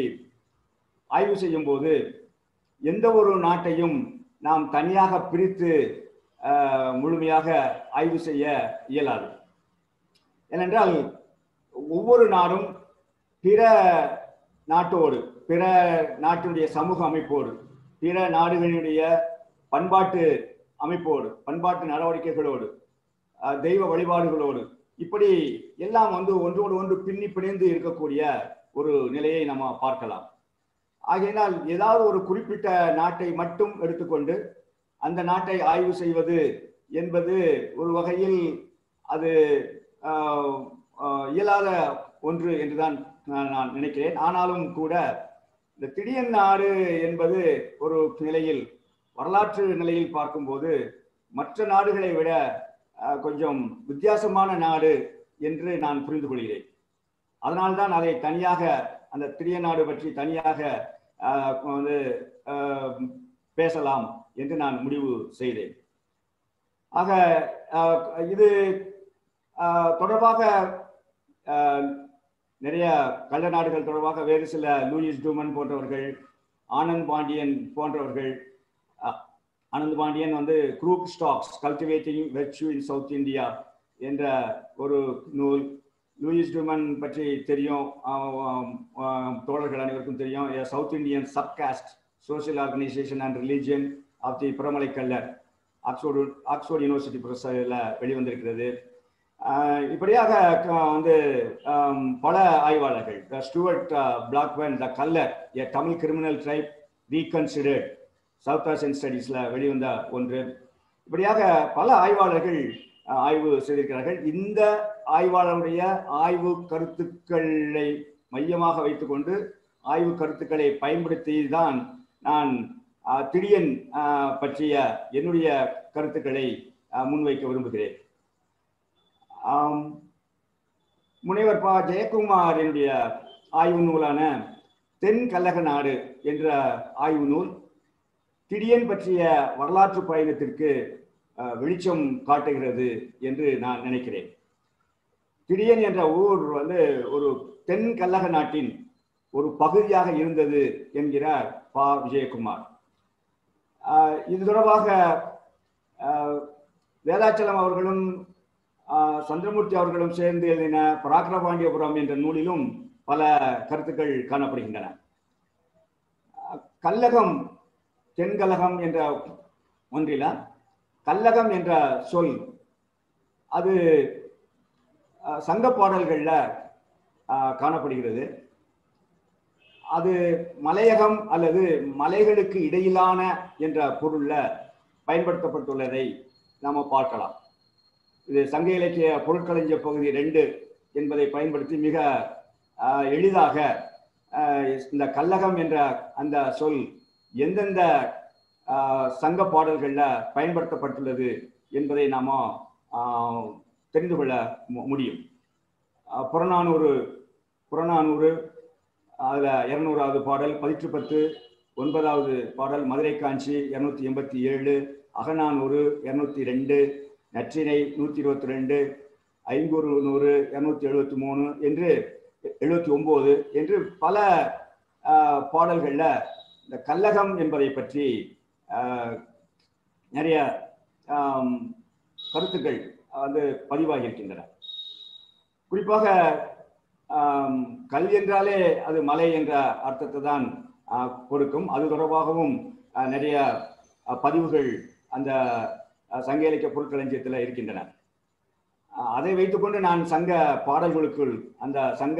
ஆய்வு செய்யும் போது எந்த ஒரு நாட்டையும் நாம் தனியாக பிரித்து ஆஹ், முழுமையாக ஆய்வு செய்ய இயலாது ஏனென்றால் ஒவ்வொரு நாடும் பிற நாட்டோடு பிற நாட்டினுடைய சமூக அமைப்போடு பிற நாடுகளினுடைய பண்பாட்டு அமைப்போடு பண்பாட்டு நடவடிக்கைகளோடு அஹ், தெய்வ வழிபாடுகளோடு இப்படி எல்லாம் வந்து ஒன்றோடு ஒன்று பின்னி பிணைந்து இருக்கக்கூடிய ஒரு நிலையை நம்ம பார்க்கலாம் ஆகையினால் ஏதாவது ஒரு குறிப்பிட்ட நாட்டை மட்டும் எடுத்துக்கொண்டு அந்த நாட்டை ஆய்வு செய்வது என்பது ஒரு வகையில் அது ஆஹ், ஆஹ், இயலாத ஒன்று என்றுதான் நான் நான் நினைக்கிறேன் ஆனாலும் கூட இந்த திடீர் நாடு என்பது ஒரு நிலையில் வரலாற்று நிலையில் பார்க்கும்போது மற்ற நாடுகளை விட ஆஹ், கொஞ்சம் வித்தியாசமான நாடு என்று நான் புரிந்து கொள்கிறேன் அதனால்தான் அதை தனியாக அந்த திரிய நாடு பற்றி தனியாக ஆஹ், வந்து ஆஹ், பேசலாம் என்று நான் முடிவு செய்தேன் ஆக ஆஹ், இது ஆஹ், தொடர்பாக ஆஹ், நிறைய கள்ள நாடுகள் தொடர்பாக வேறு சில லூயிஸ் டூமன் போன்றவர்கள் ஆனந்த் பாண்டியன் போன்றவர்கள் அஹ், ஆனந்த் பாண்டியன் வந்து crooked stalks cultivating virtue in South India என்ற ஒரு நூல் லூயிஸ் டூமன் பற்றி தெரியும் ஆஹ், ஆஹ், தோழர்கள் அனைவருக்கும் தெரியும் South Indian subcaste social organisation and religion of the Piramalai Kallar Oxford Oxford University ப்ரொஃபஸரில் வெளிவந்திருக்கிறது ஆஹ் இப்படியாக க- வந்து ஆம், பல ஆய்வாளர்கள் the Stuart Blackburn the Kallar a Tamil criminal tribe reconsidered South Asian ஸ்டடீஸ்ல வெளிவந்த ஒன்று இப்படியாக பல ஆய்வாளர்கள் ஆஹ், ஆய்வு செய்திருக்கிறார்கள் இந்த ஆய்வாளருடைய ஆய்வு கருத்துக்களை மையமாக வைத்துக்கொண்டு ஆய்வு கருத்துக்களை பயன்படுத்தி தான் நான் ஆஹ், திடியன் ஆஹ், பற்றிய என்னுடைய கருத்துக்களை ஆஹ், முன்வைக்க விரும்புகிறேன் ஆம், முனைவர் ப ஜெயக்குமாரினுடைய ஆய்வு நூலான தென் கல்லக நாடு என்ற ஆய்வு நூல் திடியன் பற்றிய வரலாற்று பயணத்திற்கு அஹ், வெளிச்சம் காட்டுகிறது என்று நான் நினைக்கிறேன் திடியன் என்ற ஊர் வந்து ஒரு தென் கல்லக நாட்டின் ஒரு பகுதியாக இருந்தது என்கிறார் பா விஜயகுமார் ஆஹ், இது தொடர்பாக ஆஹ், வேதாச்சலம் அவர்களும் ஆஹ், சந்திரமூர்த்தி அவர்களும் சேர்ந்து எழுதின பராக்கிரபாண்டியபுரம் என்ற நூலிலும் பல கருத்துக்கள் காணப்படுகின்றன ஆஹ், கல்லகம் தென்கலகம் என்ற ஒன்றில கல்லகம் என்ற சொல் அது ஆஹ், சங்க பாடல்கள்ல ஆஹ், காணப்படுகிறது அது மலையகம் அல்லது மலைகளுக்கு இடையிலான என்ற பொருள்ல பயன்படுத்தப்பட்டுள்ளதை நாம பார்க்கலாம் இது சங்க இலக்கிய பொருட்களஞ்சிய பகுதி ரெண்டு என்பதை பயன்படுத்தி மிக ஆஹ், எளிதாக ஆஹ், இந்த கல்லகம் என்ற அந்த சொல் எந்தெந்த ஆஹ், சங்க பாடல்கள்ல பயன்படுத்தப்பட்டுள்ளது என்பதை நாம ஆஹ், தெரிந்து கொள்ள மு- முடியும் ஆஹ், புறநானூறு புறநானூறு அதுல இருநூறாவது பாடல் பதிற்று பத்து ஒன்பதாவது பாடல் மதுரை காஞ்சி இருநூத்தி எண்பத்தி ஏழு அகநானூறு இருநூத்தி ரெண்டு நற்றினை நூத்தி இருபத்தி ரெண்டு ஐங்கூறு நூறு இருநூத்தி எழுபத்தி மூணு என்று எழுபத்தி ஒன்பது என்று பல ஆஹ், பாடல்கள்ல இந்த கல்லகம் என்பதை பற்றி ஆஹ், நிறைய ஆம், கருத்துக்கள் வந்து பதிவாகி இருக்கின்றன குறிப்பாக ஆம், கல் என்றாலே அது மலை என்ற அர்த்தத்தை தான் ஆஹ், கொடுக்கும் அது தொடர்பாகவும் ஆஹ், நிறைய ஆஹ், பதிவுகள் அந்த ஆஹ், சங்க இலக்கிய பொருட்களஞ்சியத்தில் இருக்கின்றன ஆஹ், அதை வைத்துக்கொண்டு நான் சங்க பாடல்களுக்குள் அந்த சங்க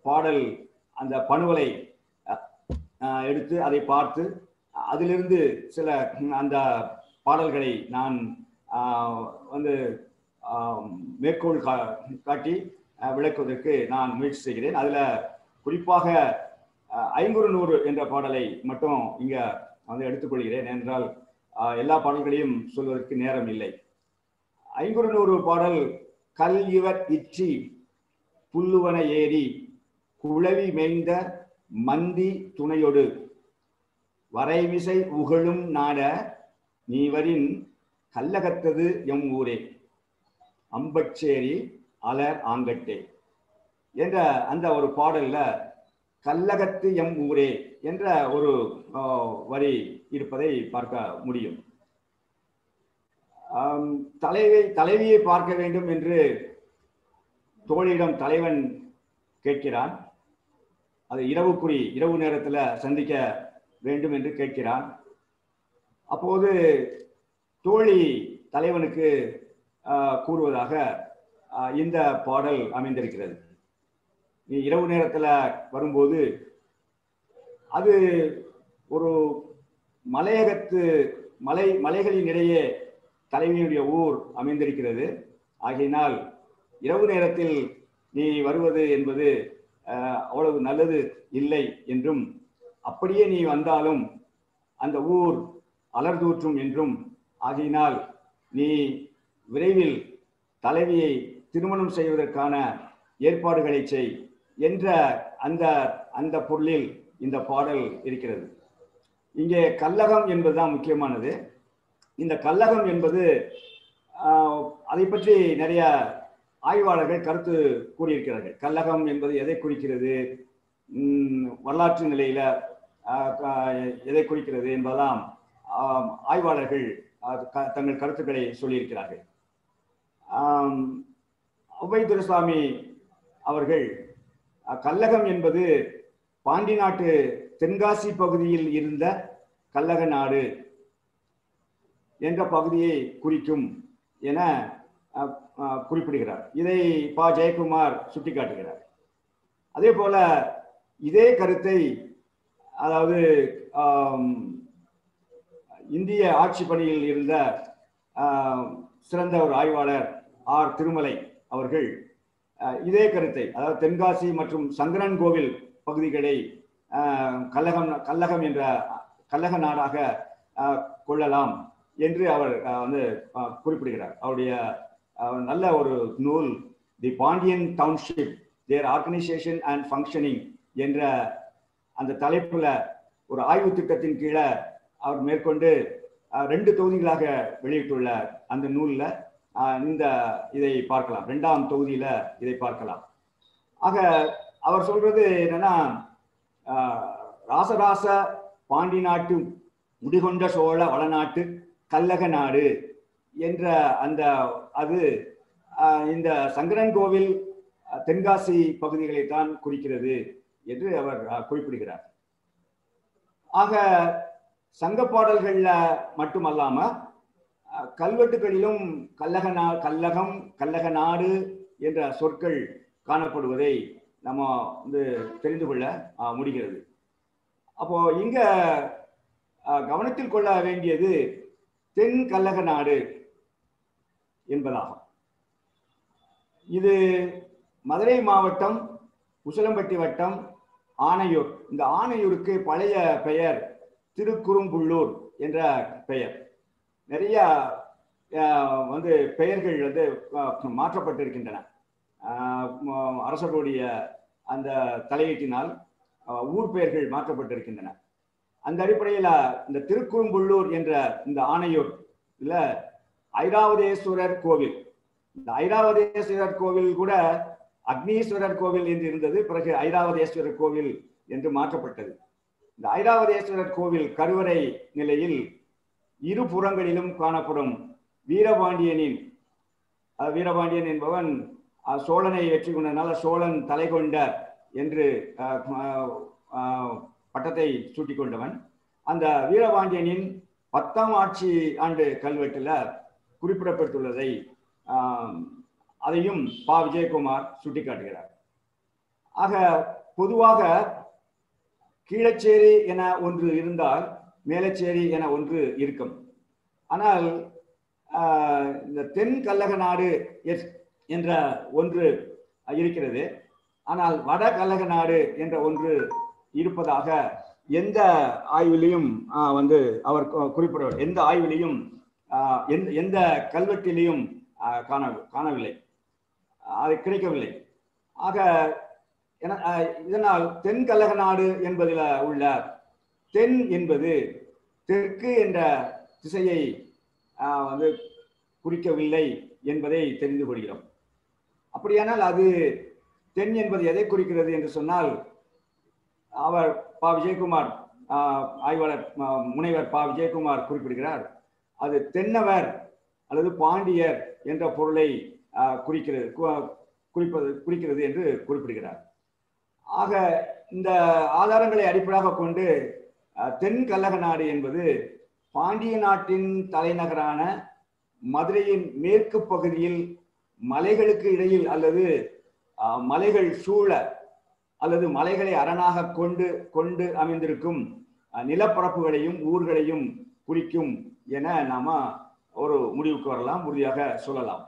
பாடல் அந்த பணுவலை அஹ், எடுத்து அதை பார்த்து அதிலிருந்து சில அந்த பாடல்களை நான் ஆஹ், வந்து ஆஹ், மேற்கோள் கா காட்டி ஆஹ், விளக்குவதற்கு நான் முயற்சி செய்கிறேன் அதில் குறிப்பாக ஆஹ், ஐங்குறு நூறு என்ற பாடலை மட்டும் இங்க வந்து எடுத்துக்கொள்கிறேன் என்றால் ஆஹ், எல்லா பாடல்களையும் சொல்வதற்கு நேரம் இல்லை ஐங்குறு நூறு பாடல் கல் இவர் இச்சி புல்லுவன ஏரி குளவி மேய்ந்த மந்தி துணையொடு வரைமிசை உகழும் நாட நீவரின் கல்லகத்தது எம் ஊரே அம்பச்சேரி அலர் ஆங்கட்டே என்ற அந்த ஒரு பாடல்ல கல்லகத்து எம் ஊரே என்ற ஒரு ஆஹ், வரி இருப்பதை பார்க்க முடியும் ஆம், தலைவை தலைவியை பார்க்க வேண்டும் என்று தோழியிடம் தலைவன் கேட்கிறான் அது இரவுக்குறி இரவு நேரத்துல சந்திக்க வேண்டும் என்று கேட்கிறான் அப்போது தோழி தலைவனுக்கு ஆஹ், கூறுவதாக ஆஹ், இந்த பாடல் அமைந்திருக்கிறது நீ இரவு நேரத்துல வரும்போது அது ஒரு மலையகத்து மலை மலைகளின் இடையே தலைவியுடைய ஊர் அமைந்திருக்கிறது ஆகையினால் இரவு நேரத்தில் நீ வருவது என்பது ஆஹ், அவ்வளவு நல்லது இல்லை என்றும் அப்படியே நீ வந்தாலும் அந்த ஊர் அலர்தூற்றும் என்றும் ஆகையினால் நீ விரைவில் தலைவியை திருமணம் செய்வதற்கான ஏற்பாடுகளை செய் என்ற அந்த அந்த பொருளில் இந்த பாடல் இருக்கிறது இங்கே கல்லகம் என்பதுதான் முக்கியமானது இந்த கல்லகம் என்பது ஆஹ், அதை பற்றி நிறைய ஆய்வாளர்கள் கருத்து கூறியிருக்கிறார்கள் கல்லகம் என்பது எதை குறிக்கிறது உம், வரலாற்று நிலையில ஆஹ், க- எதை குறிக்கிறது என்பதெல்லாம் ஆம், ஆய்வாளர்கள் அது க- தங்கள் கருத்துக்களை சொல்லியிருக்கிறார்கள் ஆம், ஔவை துரைசாமி அவர்கள் அஹ், கல்லகம் என்பது பாண்டி நாட்டு தென்காசி பகுதியில் இருந்த கல்லக நாடு என்ற பகுதியை குறிக்கும் என அஹ், அஹ், குறிப்பிடுகிறார் இதை ப ஜெயக்குமார் சுட்டிக்காட்டுகிறார் அதே போல இதே கருத்தை அதாவது ஆம், இந்திய ஆட்சி பணியில் இருந்த ஆஹ், சிறந்த ஒரு ஆய்வாளர் ஆர் திருமலை அவர்கள் ஆஹ், இதே கருத்தை அதாவது தென்காசி மற்றும் சங்கரன் கோவில் பகுதிகளை ஆஹ், கல்லகம் கல்லகம் என்ற கல்லக நாடாக ஆஹ், கொள்ளலாம் என்று அவர் ஆஹ், வந்து ஆஹ், குறிப்பிடுகிறார் அவருடைய ஆஹ், நல்ல ஒரு நூல் the Pandian township their organisation and functioning என்ற அந்த தலைப்புல ஒரு ஆய்வு திட்டத்தின் கீழே அவர் மேற்கொண்டு அஹ், ரெண்டு தொகுதிகளாக வெளியிட்டுள்ள அந்த நூல்ல அஹ், இந்த இதை பார்க்கலாம் ரெண்டாம் தொகுதியில இதை பார்க்கலாம் ஆக அவர் சொல்றது என்னன்னா அஹ், ராசராச பாண்டி நாட்டு முடிகொண்ட சோழ வளநாட்டு கல்லக நாடு என்ற அந்த அது அஹ், இந்த சங்கரன் கோவில் அஹ், தென்காசி பகுதிகளை தான் குறிக்கிறது என்று அவர் அஹ், குறிப்பிடுகிறார் ஆக சங்க பாடல்கள்ல மட்டுமல்லாம அஹ், கல்வெட்டுகளிலும் கல்லக நா கல்லகம் கல்லக நாடு என்ற சொற்கள் காணப்படுவதை நம்ம வந்து தெரிந்து கொள்ள அஹ், முடிகிறது அப்போ இங்க அஹ், கவனத்தில் கொள்ள வேண்டியது தென் கல்லக நாடு என்பதாகும் இது மதுரை மாவட்டம் உசிலம்பட்டி வட்டம் ஆனையூர் இந்த ஆனையூருக்கு பழைய பெயர் திருக்குறும்புள்ளூர் என்ற பெயர் நிறைய அஹ், வந்து பெயர்கள் வந்து அஹ், மாற்றப்பட்டிருக்கின்றன அஹ், ம- அரசர்களுடைய அந்த தலையீட்டினால் அஹ், ஊர் பெயர்கள் மாற்றப்பட்டிருக்கின்றன அந்த அடிப்படையில் இந்த திருக்குறும்புள்ளூர் என்ற இந்த ஆனையூர் இல்ல ஐராவதேஸ்வரர் கோவில் இந்த ஐராவதேஸ்வரர் கோவில் கூட அக்னீஸ்வரர் கோவில் என்று இருந்தது பிறகு ஐராவதேஸ்வரர் கோவில் என்று மாற்றப்பட்டது இந்த ஐராவதேஸ்வரர் கோவில் கருவறை நிலையில் இரு புறங்களிலும் காணப்படும் வீரபாண்டியனின் அஹ், வீரபாண்டியன் என்பவன் அஹ், சோழனை வெற்றி கொண்டனால சோழன் தலை கொண்ட என்று அஹ், அஹ், அஹ், பட்டத்தை சூட்டிக் கொண்டவன் அந்த வீரபாண்டியனின் பத்தாம் ஆட்சி ஆண்டு கல்வெட்டுல குறிப்பிடப்பட்டுள்ளதை ஆஹ், அதையும் பா விஜயகுமார் சுட்டிக்காட்டுகிறார் ஆக பொதுவாக கீழச்சேரி என ஒன்று இருந்தால் மேலச்சேரி என ஒன்று இருக்கும் ஆனால் ஆஹ், இந்த தென் கல்லக நாடு எஸ்- என்ற ஒன்று இருக்கிறது ஆனால் வட கல்லக நாடு என்ற ஒன்று இருப்பதாக எந்த ஆய்விலையும் ஆஹ், வந்து அவர் கு- குறிப்பிடுவார் எந்த ஆய்விலையும் ஆஹ், எந்த எந்த கல்வெட்டிலையும் ஆஹ், காண காணவில்லை அது கிடைக்கவில்லை ஆக என- ஆஹ், இதனால் தென் கல்லக நாடு என்பதில் உள்ள தென் என்பது தெற்கு என்ற திசையை ஆஹ், வந்து குறிக்கவில்லை என்பதை தெரிந்து கொள்கிறோம் அப்படியானால் அது தென் என்பது எதை குறிக்கிறது என்று சொன்னால் அவர் பா விஜயகுமார் ஆஹ், ஆய்வாளர் ஆஹ், முனைவர் பா விஜயகுமார் குறிப்பிடுகிறார் அது தென்னவர் அல்லது பாண்டியர் என்ற பொருளை ஆஹ், குறிக்கிறது கு- குறிப்பது குறிக்கிறது என்று குறிப்பிடுகிறார் ஆக இந்த ஆதாரங்களை அடிப்படையாக கொண்டு அஹ், தென் கல்லக நாடு என்பது பாண்டிய நாட்டின் தலைநகரான மதுரையின் மேற்கு பகுதியில் மலைகளுக்கு இடையில் அல்லது அஹ், மலைகள் சூழ அல்லது மலைகளை அரணாக கொண்டு கொண்டு அமைந்திருக்கும் அஹ், நிலப்பரப்புகளையும் ஊர்களையும் குறிக்கும் என நாம ஒரு முடிவுக்கு வரலாம் உறுதியாக சொல்லலாம்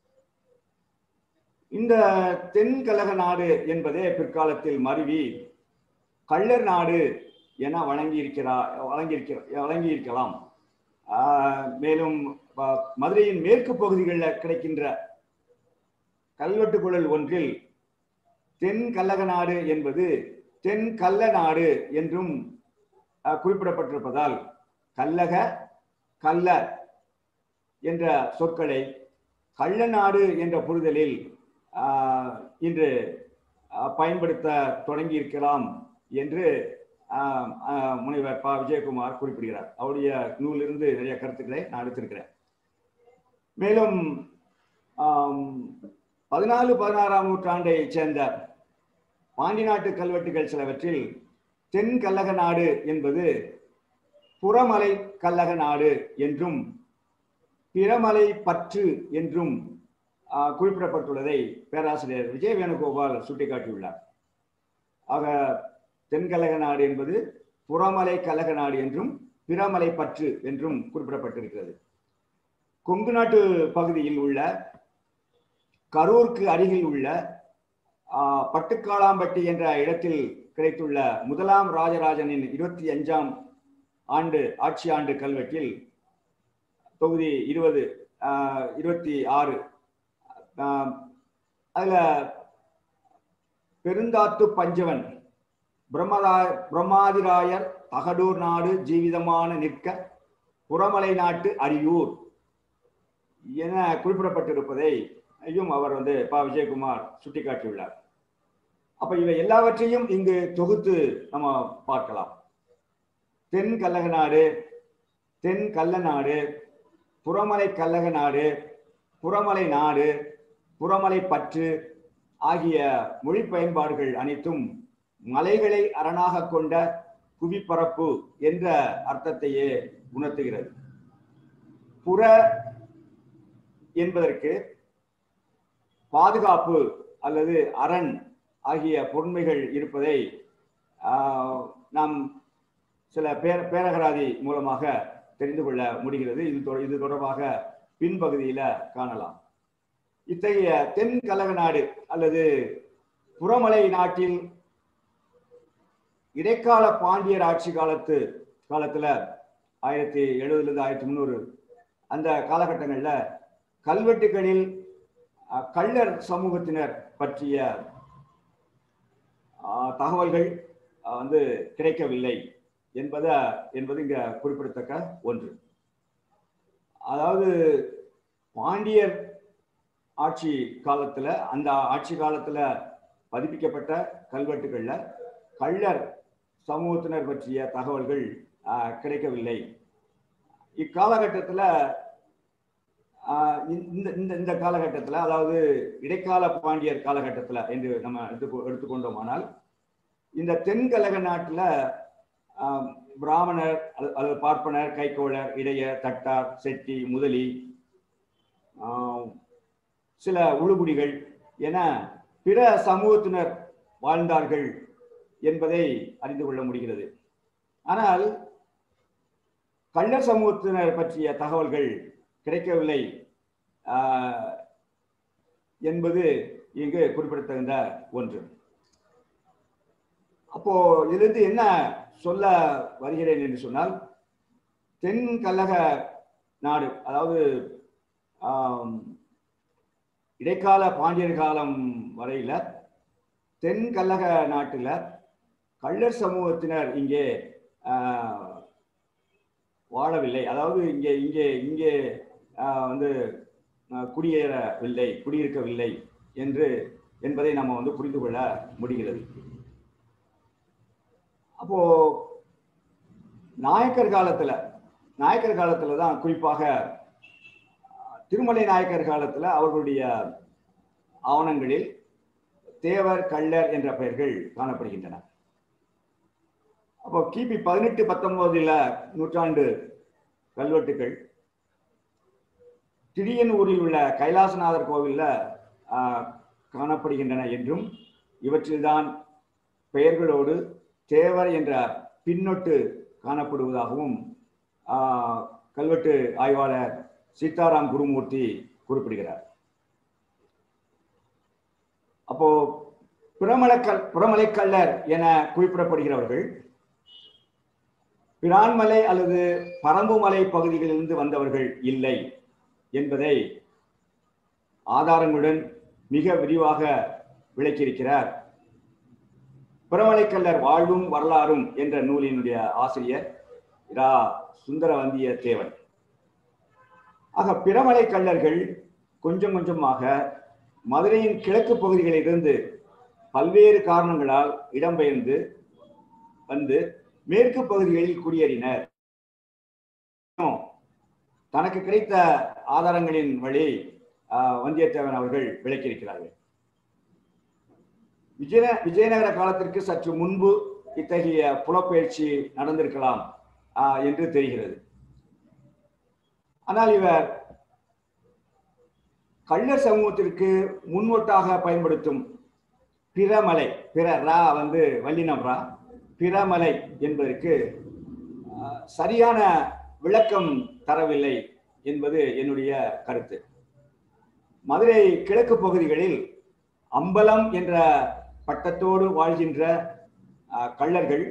இந்த தென் கழக நாடு என்பதே பிற்காலத்தில் மருவி கள்ளர் நாடு என வழங்கியிருக்கிறா வழங்கியிருக்க வழங்கியிருக்கலாம் ஆஹ் மேலும் ப- மதுரையின் மேற்கு பகுதிகளில் கிடைக்கின்ற கல்வெட்டு குழல் ஒன்றில் தென் கல்லக நாடு என்பது தென் கள்ள நாடு என்றும் ஆஹ், குறிப்பிடப்பட்டிருப்பதால் கல்லக கள்ள என்ற சொற்களை கள்ளநாடு என்ற புரிதலில் ஆஹ், இன்று ஆஹ், பயன்படுத்த தொடங்கி இருக்கலாம் என்று ஆஹ், ஆஹ், முனைவர் ப விஜயகுமார் குறிப்பிடுகிறார் அவருடைய நூலிலிருந்து நிறைய கருத்துக்களை நான் எடுத்திருக்கிறேன் மேலும் ஆம், பதினாலு பதினாறாம் நூற்றாண்டை சேர்ந்த பாண்டி நாட்டு கல்வெட்டுகள் சிலவற்றில் தென் கல்லக நாடு என்பது புறமலை கல்லக நாடு என்றும் பிறமலை பற்று என்றும் ஆஹ், குறிப்பிடப்பட்டுள்ளதை பேராசிரியர் விஜய வேணுகோபால் சுட்டிக்காட்டியுள்ளார் ஆக தென்கலக நாடு என்பது புறமலை கலக நாடு என்றும் பிறமலை பற்று என்றும் குறிப்பிடப்பட்டிருக்கிறது கொங்கு நாட்டு பகுதியில் உள்ள கரூருக்கு அருகில் உள்ள ஆஹ், பட்டுக்காளாம்பட்டி என்ற இடத்தில் கிடைத்துள்ள முதலாம் ராஜராஜனின் இருபத்தி அஞ்சாம் ஆண்டு ஆட்சி ஆண்டு கல்வெட்டில் தொகுதி இருபது இருபத்தி ஆறு அதுல பெருந்தாத்து பஞ்சவன் பிரம்மரா பிரம்மாதிராயர் தகடூர் நாடு ஜீவிதமான நிற்க புறமலை நாட்டு அரியூர் என குறிப்பிடப்பட்டிருப்பதை ஐயும் அவர் வந்து ப விஜயகுமார் சுட்டிக்காட்டியுள்ளார் அப்ப இவை எல்லாவற்றையும் இங்கு தொகுத்து நம்ம பார்க்கலாம் தென் கல்லக நாடு தென் கள்ள நாடு புறமலை கல்லக நாடு புறமலை நாடு புறமலை பற்று ஆகிய மொழி பயன்பாடுகள் அனைத்தும் மலைகளை அரணாக கொண்ட புவிப்பரப்பு என்ற அர்த்தத்தையே உணர்த்துகிறது புற என்பதற்கு பாதுகாப்பு அல்லது அரண் ஆகிய பொன்மைகள் இருப்பதை ஆஹ், நாம் சில பேர பேரகராதி மூலமாக தெரிந்து கொள்ள முடிகிறது இது தொ- இது தொடர்பாக பின்பகுதியில காணலாம் இத்தகைய தென் கலக நாடு அல்லது புறமலை நாட்டில் இடைக்கால பாண்டியர் ஆட்சி காலத்து காலத்துல ஆயிரத்தி எழுபதுல இருந்து ஆயிரத்தி முந்நூறு அந்த காலகட்டங்கள்ல கல்வெட்டுகளில் அஹ், கள்ளர் சமூகத்தினர் பற்றிய அஹ், தகவல்கள் அஹ், வந்து கிடைக்கவில்லை என்பத என்பது இங்க குறிப்பிடத்தக்க ஒன்று அதாவது பாண்டியர் ஆட்சி காலத்துல அந்த ஆட்சி காலத்துல பதிப்பிக்கப்பட்ட கல்வெட்டுகள்ல கள்ளர் சமூகத்தினர் பற்றிய தகவல்கள் ஆஹ், கிடைக்கவில்லை இக்காலகட்டத்துல ஆஹ், இந்த இந்த இந்த காலகட்டத்துல அதாவது இடைக்கால பாண்டியர் காலகட்டத்துல என்று நம்ம எடுத்து எடுத்துக்கொண்டோமானால் இந்த தென்கலக நாட்டுல ஆஹ், பிராமணர் அல்ல- அல்லது பார்ப்பனர் கைக்கோளர் இடையர் தட்டார் செட்டி முதலி ஆஹ், சில உழுகுடிகள் என பிற சமூகத்தினர் வாழ்ந்தார்கள் என்பதை அறிந்து கொள்ள முடிகிறது ஆனால் கள்ளர் சமூகத்தினர் பற்றிய தகவல்கள் கிடைக்கவில்லை ஆஹ், என்பது இங்கு குறிப்பிடத்தகுந்த ஒன்று அப்போ இதிலிருந்து என்ன சொல்ல வருகிறேன் என்று சொன்னால் தென் கல்லக நாடு அதாவது ஆம், இடைக்கால பாண்டியர் காலம் வரையில தென் கல்லக நாட்டுல கள்ளர் சமூகத்தினர் இங்கே ஆஹ், வாழவில்லை அதாவது இங்கே இங்கே இங்கே ஆஹ், வந்து ஆஹ், குடியேறவில்லை குடியிருக்கவில்லை என்று என்பதை நம்ம வந்து புரிந்து கொள்ள முடிகிறது அப்போ நாயக்கர் காலத்துல நாயக்கர் காலத்துல தான் குறிப்பாக ஆஹ், திருமலை நாயக்கர் காலத்துல அவர்களுடைய ஆவணங்களில் தேவர் கள்ளர் என்ற பெயர்கள் காணப்படுகின்றன அப்போ கிபி பதினெட்டு பத்தொன்பதுல நூற்றாண்டு கல்வெட்டுகள் திரியனூரில் உள்ள கைலாசநாதர் கோவில்ல ஆஹ், காணப்படுகின்றன என்றும் இவற்றில்தான் பெயர்களோடு தேவர் என்ற பின்னொட்டு காணப்படுவதாகவும் ஆஹ், கல்வெட்டு ஆய்வாளர் சீதாராம் குருமூர்த்தி குறிப்பிடுகிறார் அப்போ பிரமலக்கல் பிரமலைக்கல்லர் என குறிப்பிடப்படுகிறவர்கள் பிரான்மலை அல்லது பரம்புமலை பகுதிகளிலிருந்து வந்தவர்கள் இல்லை என்பதை ஆதாரங்களுடன் மிக விரிவாக விளக்கியிருக்கிறார் பிரமலைக்கல்லர் வாழ்வும் வரலாறும் என்ற நூலினுடைய ஆசிரியர் இரா சுந்தரவந்திய தேவன் ஆக பிரமலை கள்ளர்கள் கொஞ்சம் கொஞ்சமாக மதுரையின் கிழக்கு பகுதிகளிலிருந்து பல்வேறு காரணங்களால் இடம்பெயர்ந்து வந்து மேற்கு பகுதிகளில் குடியேறினர் தனக்கு கிடைத்த ஆதாரங்களின் வழி ஆஹ், வந்தியத்தேவன் அவர்கள் விளக்கியிருக்கிறார்கள் விஜய விஜயநகர காலத்திற்கு சற்று முன்பு இத்தகைய புலப்பெயர்ச்சி நடந்திருக்கலாம் ஆஹ், என்று தெரிகிறது ஆனால் இவர் கள்ளர் சமூகத்திற்கு முன்னோட்டாக பயன்படுத்தும் பிரமலை பிற ரா வந்து வல்லினம் ரா பிரமலை என்பதற்கு ஆஹ், சரியான விளக்கம் தரவில்லை என்பது என்னுடைய கருத்து மதுரை கிழக்கு பகுதிகளில் அம்பலம் என்ற பட்டத்தோடு வாழ்கின்ற ஆஹ், கள்ளர்கள்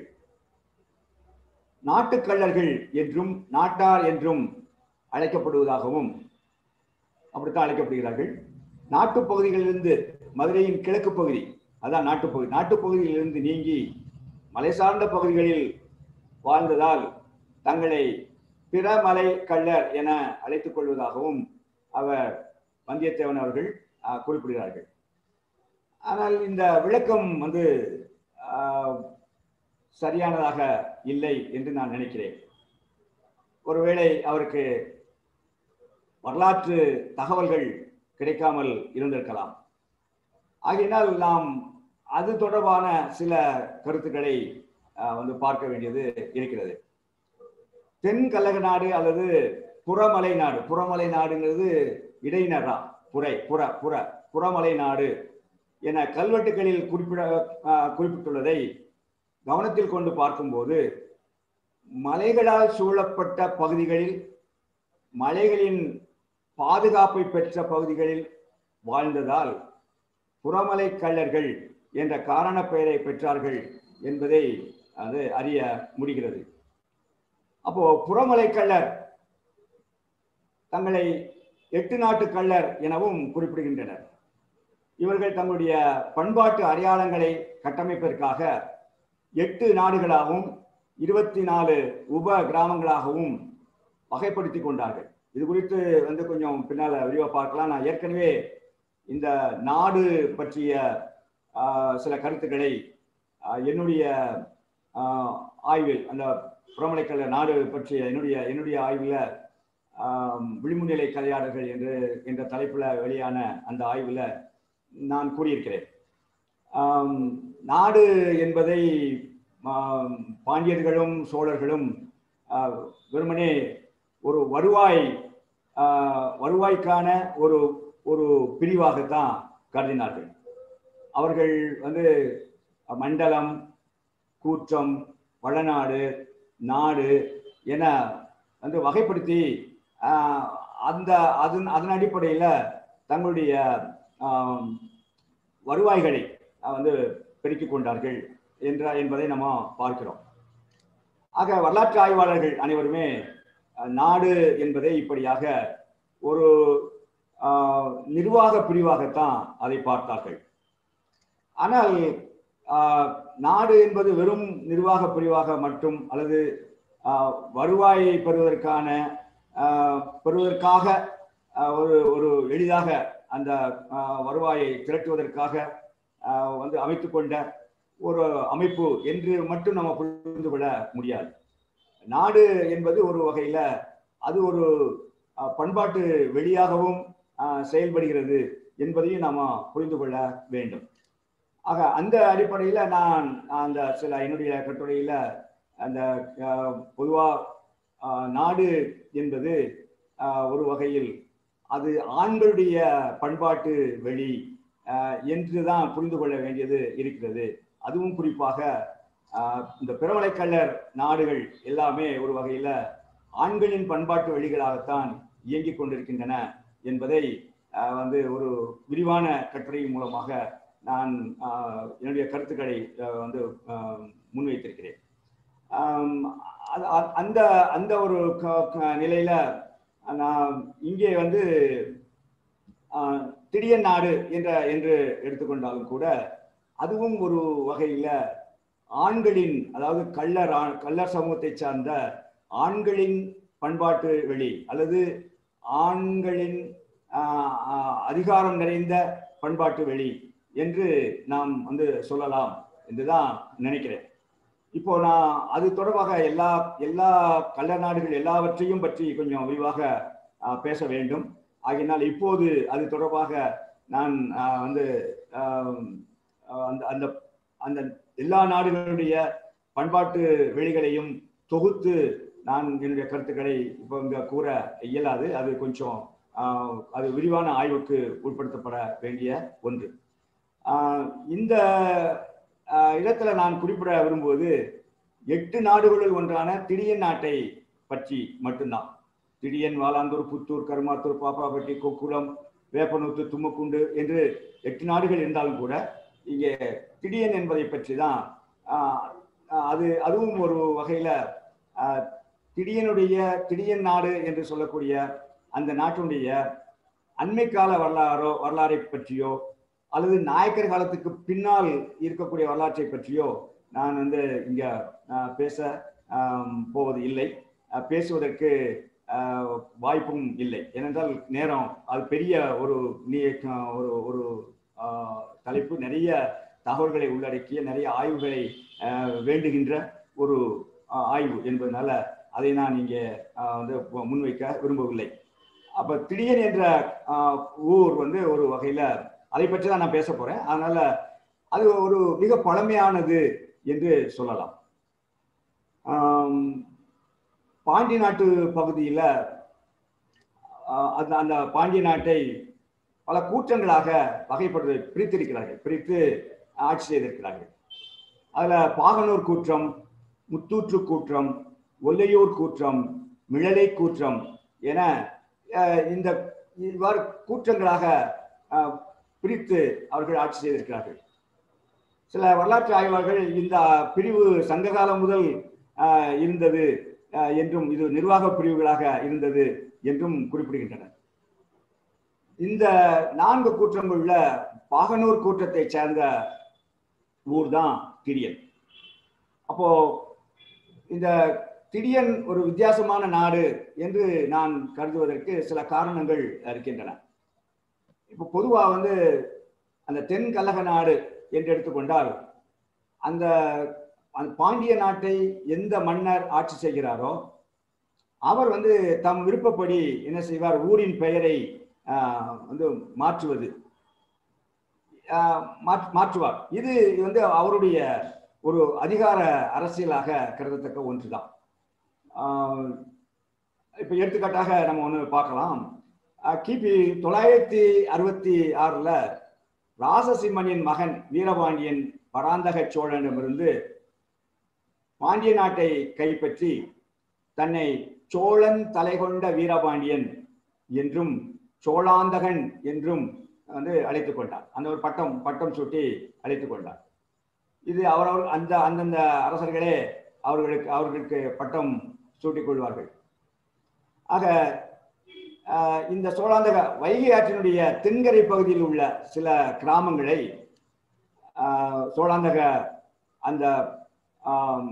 நாட்டுக் கள்ளர்கள் என்றும் நாட்டார் என்றும் அழைக்கப்படுவதாகவும் அப்படித்தான் அழைக்கப்படுகிறார்கள் நாட்டுப் பகுதிகளிலிருந்து மதுரையின் கிழக்கு பகுதி அதான் நாட்டுப்பகுதி நாட்டுப் பகுதியிலிருந்து நீங்கி மலை சார்ந்த பகுதிகளில் வாழ்ந்ததால் தங்களை பிறமலை கள்ளர் என அழைத்துக் கொள்வதாகவும் அவர் வந்தியத்தேவன் அவர்கள் ஆஹ், குறிப்பிடுகிறார்கள் ஆனால் இந்த விளக்கம் வந்து ஆஹ், சரியானதாக இல்லை என்று நான் நினைக்கிறேன் ஒருவேளை அவருக்கு வரலாற்று தகவல்கள் கிடைக்காமல் இருந்திருக்கலாம் ஆகையினால் நாம் அது தொடர்பான சில கருத்துக்களை ஆஹ், வந்து பார்க்க வேண்டியது இருக்கிறது தென் கல்லக நாடு அல்லது புறமலை நாடு புறமலை நாடுங்கிறது இடைநரா புரை புற புற புறமலை நாடு என கல்வெட்டுகளில் குறிப்பிட ஆஹ், குறிப்பிட்டுள்ளதை கவனத்தில் கொண்டு பார்க்கும்போது மலைகளால் சூழப்பட்ட பகுதிகளில் மலைகளின் பாதுகாப்பை பெற்ற பகுதிகளில் வாழ்ந்ததால் புறமலை கள்ளர்கள் என்ற காரண பெயரை பெற்றார்கள் என்பதை அது அறிய முடிகிறது அப்போ புறமலை கள்ளர் தங்களை எட்டு நாட்டு கள்ளர் எனவும் குறிப்பிடுகின்றனர் இவர்கள் தங்களுடைய பண்பாட்டு அடையாளங்களை கட்டமைப்பதற்காக எட்டு நாடுகளாகவும் இருபத்தி நாலு உப கிராமங்களாகவும் வகைப்படுத்தி கொண்டார்கள் இது குறித்து வந்து கொஞ்சம் பின்னால விரிவா பார்க்கலாம் நான் ஏற்கனவே இந்த நாடு பற்றிய ஆஹ், சில கருத்துக்களை ஆஹ், என்னுடைய ஆஹ், ஆய்வில் அந்த புறமலைக்கல்ல நாடு பற்றிய என்னுடைய என்னுடைய ஆய்வில் விளிம்புநிலை கதையாளர்கள் என்று என்ற தலைப்புல வெளியான அந்த ஆய்வில் நான் கூறியிருக்கிறேன் ஆம், நாடு என்பதை ஆம், பாண்டியர்களும் சோழர்களும் ஆஹ், வெறுமனே ஒரு வருவாய் ஆஹ், வருவாய்க்கான ஒரு ஒரு பிரிவாகத்தான் கருதினார்கள் அவர்கள் வந்து மண்டலம் கூற்றம் வளநாடு நாடு என வந்து வகைப்படுத்தி ஆஹ், அந்த அதன் அதன் அடிப்படையில் தங்களுடைய ஆம், வருவாய்களை அஹ், வந்து பெருக்கிக் கொண்டார்கள் என்ற என்பதை நம்ம பார்க்கிறோம் ஆக வரலாற்று ஆய்வாளர்கள் அனைவருமே அஹ், நாடு என்பதை இப்படியாக ஒரு ஆஹ், நிர்வாக பிரிவாகத்தான் அதை பார்த்தார்கள் ஆனால் ஆஹ், நாடு என்பது வெறும் நிர்வாக பிரிவாக மட்டும் அல்லது ஆஹ், வருவாயை பெறுவதற்கான ஆஹ், பெறுவதற்காக ஆஹ், ஒரு ஒரு எளிதாக அந்த ஆஹ், வருவாயை திரட்டுவதற்காக ஆஹ், வந்து அமைத்துக்கொண்ட ஒரு அமைப்பு என்று மட்டும் நம்ம புரிந்து கொள்ள முடியாது நாடு என்பது ஒரு வகையில அது ஒரு ஆஹ், பண்பாட்டு வெளியாகவும் ஆஹ், செயல்படுகிறது என்பதையும் நாம புரிந்து கொள்ள வேண்டும் ஆக அந்த அடிப்படையில நான் அந்த சில என்னுடைய கட்டுரையில அந்த ஆஹ், பொதுவா ஆஹ், நாடு என்பது ஆஹ், ஒரு வகையில் அது ஆண்களுடைய பண்பாட்டு வெளி ஆஹ், என்றுதான் புரிந்து கொள்ள வேண்டியது இருக்கிறது அதுவும் குறிப்பாக ஆஹ், இந்த பிறமலைக்கல்லர் நாடுகள் எல்லாமே ஒரு வகையில ஆண்களின் பண்பாட்டு வெளிகளாகத்தான் இயங்கிக் கொண்டிருக்கின்றன என்பதை ஆஹ், வந்து ஒரு விரிவான கட்டுரை மூலமாக நான் ஆஹ், என்னுடைய கருத்துக்களை ஆஹ், வந்து ஆஹ், முன்வைத்திருக்கிறேன் ஆம், அது- அ- அந்த அந்த ஒரு க- க- நிலையில நான் இங்கே வந்து ஆஹ், திடியன் நாடு என்ற என்று எடுத்துக்கொண்டாலும் கூட அதுவும் ஒரு வகையில ஆண்களின் அதாவது கள்ளர் ஆண்- கள்ளர் சமூகத்தை சார்ந்த ஆண்களின் பண்பாட்டு வெளி அல்லது ஆண்களின் ஆஹ், ஆஹ், அதிகாரம் நிறைந்த பண்பாட்டு வெளி என்று நாம் வந்து சொல்லலாம் என்றுதான் நினைக்கிறேன் இப்போ நான் அது தொடர்பாக எல்லா எல்லா கள்ள நாடுகள் எல்லாவற்றையும் பற்றி கொஞ்சம் விரிவாக ஆஹ், பேச வேண்டும் ஆகினால் இப்போது அது தொடர்பாக நான் ஆஹ், வந்து ஆஹ், ஆஹ், அந்த அந்த அந்த எல்லா நாடுகளுடைய பண்பாட்டு வெளிகளையும் தொகுத்து நான் என்னுடைய கருத்துக்களை இப்போ இங்க கூற இயலாது அது கொஞ்சம் ஆஹ், அது விரிவான ஆய்வுக்கு உட்படுத்தப்பட வேண்டிய ஒன்று ஆஹ், இந்த ஆஹ், இடத்துல நான் குறிப்பிட விரும்புவது எட்டு நாடுகளுள் ஒன்றான திடியன் நாட்டை பற்றி மட்டும்தான் திடியன் வாலாந்தூர் புத்தூர் கருமாத்தூர் பாப்பாப்பட்டி கொக்குளம் வேப்பனூத்து தும்மக்குண்டு என்று எட்டு நாடுகள் இருந்தாலும் கூட இங்கே திடியன் என்பதை பற்றி தான் ஆஹ், ஆஹ், அது அதுவும் ஒரு வகையில ஆஹ், திடியனுடைய திடியன் நாடு என்று சொல்லக்கூடிய அந்த நாட்டினுடைய அண்மை கால வரலாறோ வரலாறை பற்றியோ அல்லது நாயக்கர் காலத்துக்கு பின்னால் இருக்கக்கூடிய வரலாற்றை பற்றியோ நான் வந்து இங்க ஆஹ், பேச ஆம், போவது இல்லை ஆஹ், பேசுவதற்கு ஆஹ், வாய்ப்பும் இல்லை ஏனென்றால் நேரம் அது பெரிய ஒரு நீ- ஒரு ஒரு ஆஹ், தலைப்பு நிறைய தகவல்களை உள்ளடக்கிய நிறைய ஆய்வுகளை ஆஹ், வேண்டுகின்ற ஒரு ஆஹ், ஆய்வு என்பதனால அதை நான் இங்கே ஆஹ், வந்து முன்வைக்க விரும்பவில்லை அப்ப திடீர் என்ற ஆஹ், ஊர் வந்து ஒரு வகையில அதை பற்றி தான் நான் பேச போறேன் அதனால அது ஒரு மிக பழமையானது என்று சொல்லலாம் ஆம், பாண்டி நாட்டு பகுதியில ஆஹ், அந்த அந்த பாண்டிய நாட்டை பல கூற்றங்களாக வகைப்படுத்தி பிரித்திருக்கிறார்கள் பிரித்து ஆட்சி செய்திருக்கிறார்கள் அதுல பாகனூர் கூற்றம் முத்தூற்று கூற்றம் ஒல்லையூர் கூற்றம் மிழலை கூற்றம் என அஹ், இந்த இவ்வாறு கூற்றங்களாக அஹ், பிரித்து அவர்கள் ஆட்சி செய்திருக்கிறார்கள் சில வரலாற்று ஆய்வாளர்கள் இந்த பிரிவு சங்ககாலம் முதல் அஹ், இருந்தது அஹ், என்றும் இது நிர்வாக பிரிவுகளாக இருந்தது என்றும் குறிப்பிடுகின்றனர் இந்த நான்கு கூற்றங்களுள்ள பாகனூர் கூற்றத்தை சேர்ந்த ஊர் தான் திரியன் அப்போ இந்த திடியன் ஒரு வித்தியாசமான நாடு என்று நான் கருதுவதற்கு சில காரணங்கள் இருக்கின்றன இப்போ பொதுவா வந்து அந்த தென் கல்லக நாடு என்று எடுத்துக்கொண்டால் அந்த அந்த பாண்டிய நாட்டை எந்த மன்னர் ஆட்சி செய்கிறாரோ அவர் வந்து தம் விருப்பப்படி என்ன செய்வார் ஊரின் பெயரை ஆஹ், வந்து மாற்றுவது ஆஹ், மாற்று- மாற்றுவார் இது வந்து அவருடைய ஒரு அதிகார அரசியலாக கருதத்தக்க ஒன்றுதான் ஆஹ், இப்ப எடுத்துக்காட்டாக நம்ம ஒண்ணு பார்க்கலாம் ஆஹ், கிபி தொள்ளாயிரத்தி அறுபத்தி ஆறுல ராசசிம்மனின் மகன் வீரபாண்டியன் பராந்தக சோழனிடமிருந்து பாண்டிய நாட்டை கைப்பற்றி தன்னை சோழன் தலைகொண்ட வீரபாண்டியன் என்றும் சோழாந்தகன் என்றும் வந்து அழைத்துக் கொண்டார் அந்த ஒரு பட்டம் பட்டம் சூட்டி அழைத்துக் கொண்டார் இது அவரவர் அந்த அந்தந்த அரசர்களே அவர்களுக்கு அவர்களுக்கு பட்டம் சூட்டிக் கொள்வார்கள் ஆக ஆஹ், இந்த சோழாந்தக வைகை ஆற்றினுடைய தென்கரை பகுதியில் உள்ள சில கிராமங்களை ஆஹ், சோழாந்தக அந்த ஆம்,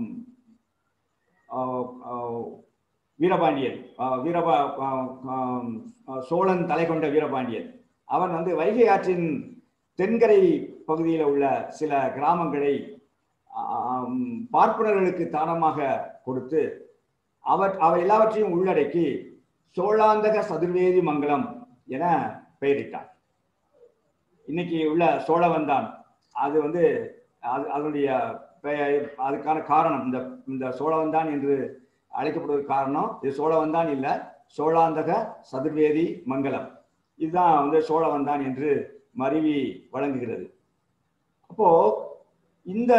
ஆஹ், ஆஹ், வீரபாண்டியன் ஆஹ், வீரபா ஆஹ், ஆம், ஆஹ், சோழன் தலை கொண்ட வீரபாண்டியன் அவன் வந்து வைகை ஆற்றின் தென்கரை பகுதியில் உள்ள சில கிராமங்களை ஆம், பார்ப்பனர்களுக்கு தானமாக கொடுத்து அவர் அவை எல்லாவற்றையும் உள்ளடக்கி சோழாந்தக சதுர்வேதி மங்கலம் என பெயரிட்டார் இன்னைக்கு உள்ள சோழவந்தான் அது வந்து அது அதனுடைய பெயர் அதுக்கான காரணம் இந்த இந்த சோழவந்தான் என்று அழைக்கப்படுவதற்கு காரணம் இது சோழவந்தான் இல்லை சோழாந்தக சதுர்வேதி மங்கலம் இதுதான் வந்து சோழவந்தான் என்று மருவி வழங்குகிறது அப்போ இந்த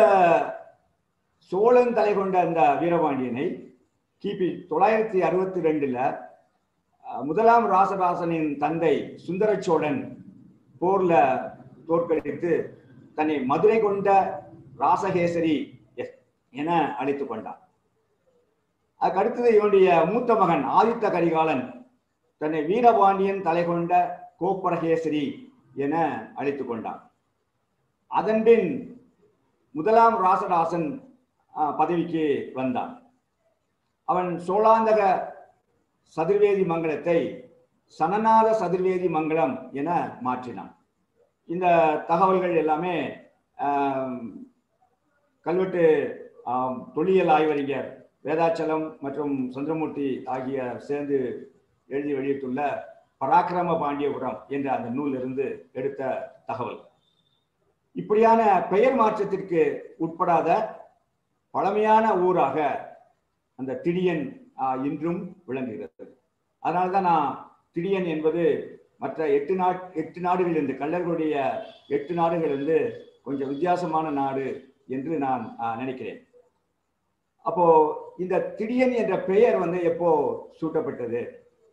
சோழன் தலை கொண்ட அந்த வீரபாண்டியனை கிபி தொள்ளாயிரத்தி அறுபத்தி ரெண்டுல அஹ், முதலாம் ராசராசனின் தந்தை சுந்தர சோழன் போர்ல தோற்கடித்து தன்னை மதுரை கொண்ட ராசகேசரி எ- என அழைத்துக் கொண்டான் அதுக்கு அடுத்தது இவனுடைய மூத்த மகன் ஆதித்த கரிகாலன் தன்னை வீரபாண்டியன் தலை கொண்ட கோப்பரகேசரி என அழைத்துக் கொண்டான் அதன்பின் முதலாம் ராசராசன் அஹ், பதவிக்கு வந்தான் அவன் சோழாந்தக சதுர்வேதி மங்கலத்தை சனநாத சதுர்வேதி மங்கலம் என மாற்றினான் இந்த தகவல்கள் எல்லாமே ஆம், கல்வெட்டு ஆம், தொல்லியல் ஆய்வறிஞர் வேதாச்சலம் மற்றும் சந்திரமூர்த்தி ஆகிய சேர்ந்து எழுதி வெளியிட்டுள்ள பராக்கிரம பாண்டியபுரம் என்ற அந்த நூலிலிருந்து எடுத்த தகவல் இப்படியான பெயர் மாற்றத்திற்கு உட்படாத பழமையான ஊராக அந்த திடியன் ஆஹ், இன்றும் விளங்குகிறது அதனால தான் நான் திடியன் என்பது மற்ற எட்டு நாட் எட்டு நாடுகள் இருந்து கள்ளர்களுடைய எட்டு நாடுகள் இருந்து கொஞ்சம் வித்தியாசமான நாடு என்று நான் ஆஹ், நினைக்கிறேன் அப்போ இந்த திடியன் என்ற பெயர் வந்து எப்போ சூட்டப்பட்டது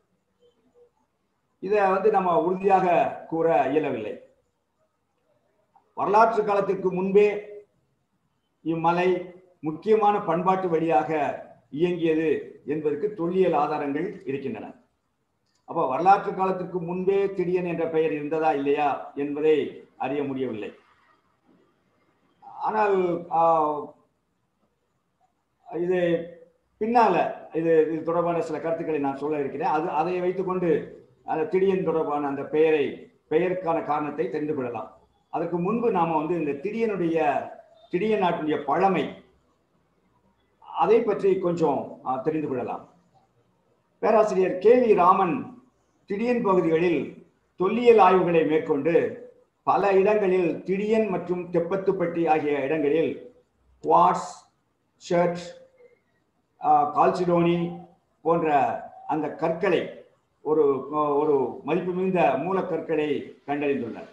இதை வந்து நம்ம உறுதியாக கூற இயலவில்லை வரலாற்று காலத்திற்கு முன்பே இம்மலை முக்கியமான பண்பாட்டு வழியாக இயங்கியது என்பதற்கு தொல்லியல் ஆதாரங்கள் இருக்கின்றன அப்போ வரலாற்று காலத்திற்கு முன்பே திடியன் என்ற பெயர் இருந்ததா இல்லையா என்பதை அறிய முடியவில்லை ஆனால் ஆஹ், இது பின்னால இது இது தொடர்பான சில கருத்துக்களை நான் சொல்ல இருக்கிறேன் அது அதை வைத்துக்கொண்டு அந்த திடியன் தொடர்பான அந்த பெயரை பெயருக்கான காரணத்தை தெரிந்து கொள்ளலாம் அதற்கு முன்பு நாம வந்து இந்த திடியனுடைய திடியன் நாட்டினுடைய பழமை அதை பற்றி கொஞ்சம் ஆஹ், தெரிந்து கொள்ளலாம் பேராசிரியர் கே வி ராமன் திடியன் பகுதிகளில் தொல்லியல் ஆய்வுகளை மேற்கொண்டு பல இடங்களில் திடியன் மற்றும் தெப்பத்துப்பட்டி ஆகிய இடங்களில் குவாட்ஸ் ஷர்ட் கால்சிடோனி போன்ற அந்த கற்களை ஒரு ஒரு மதிப்பு மிகுந்த மூலக்கற்களை கண்டறிந்துள்ளார்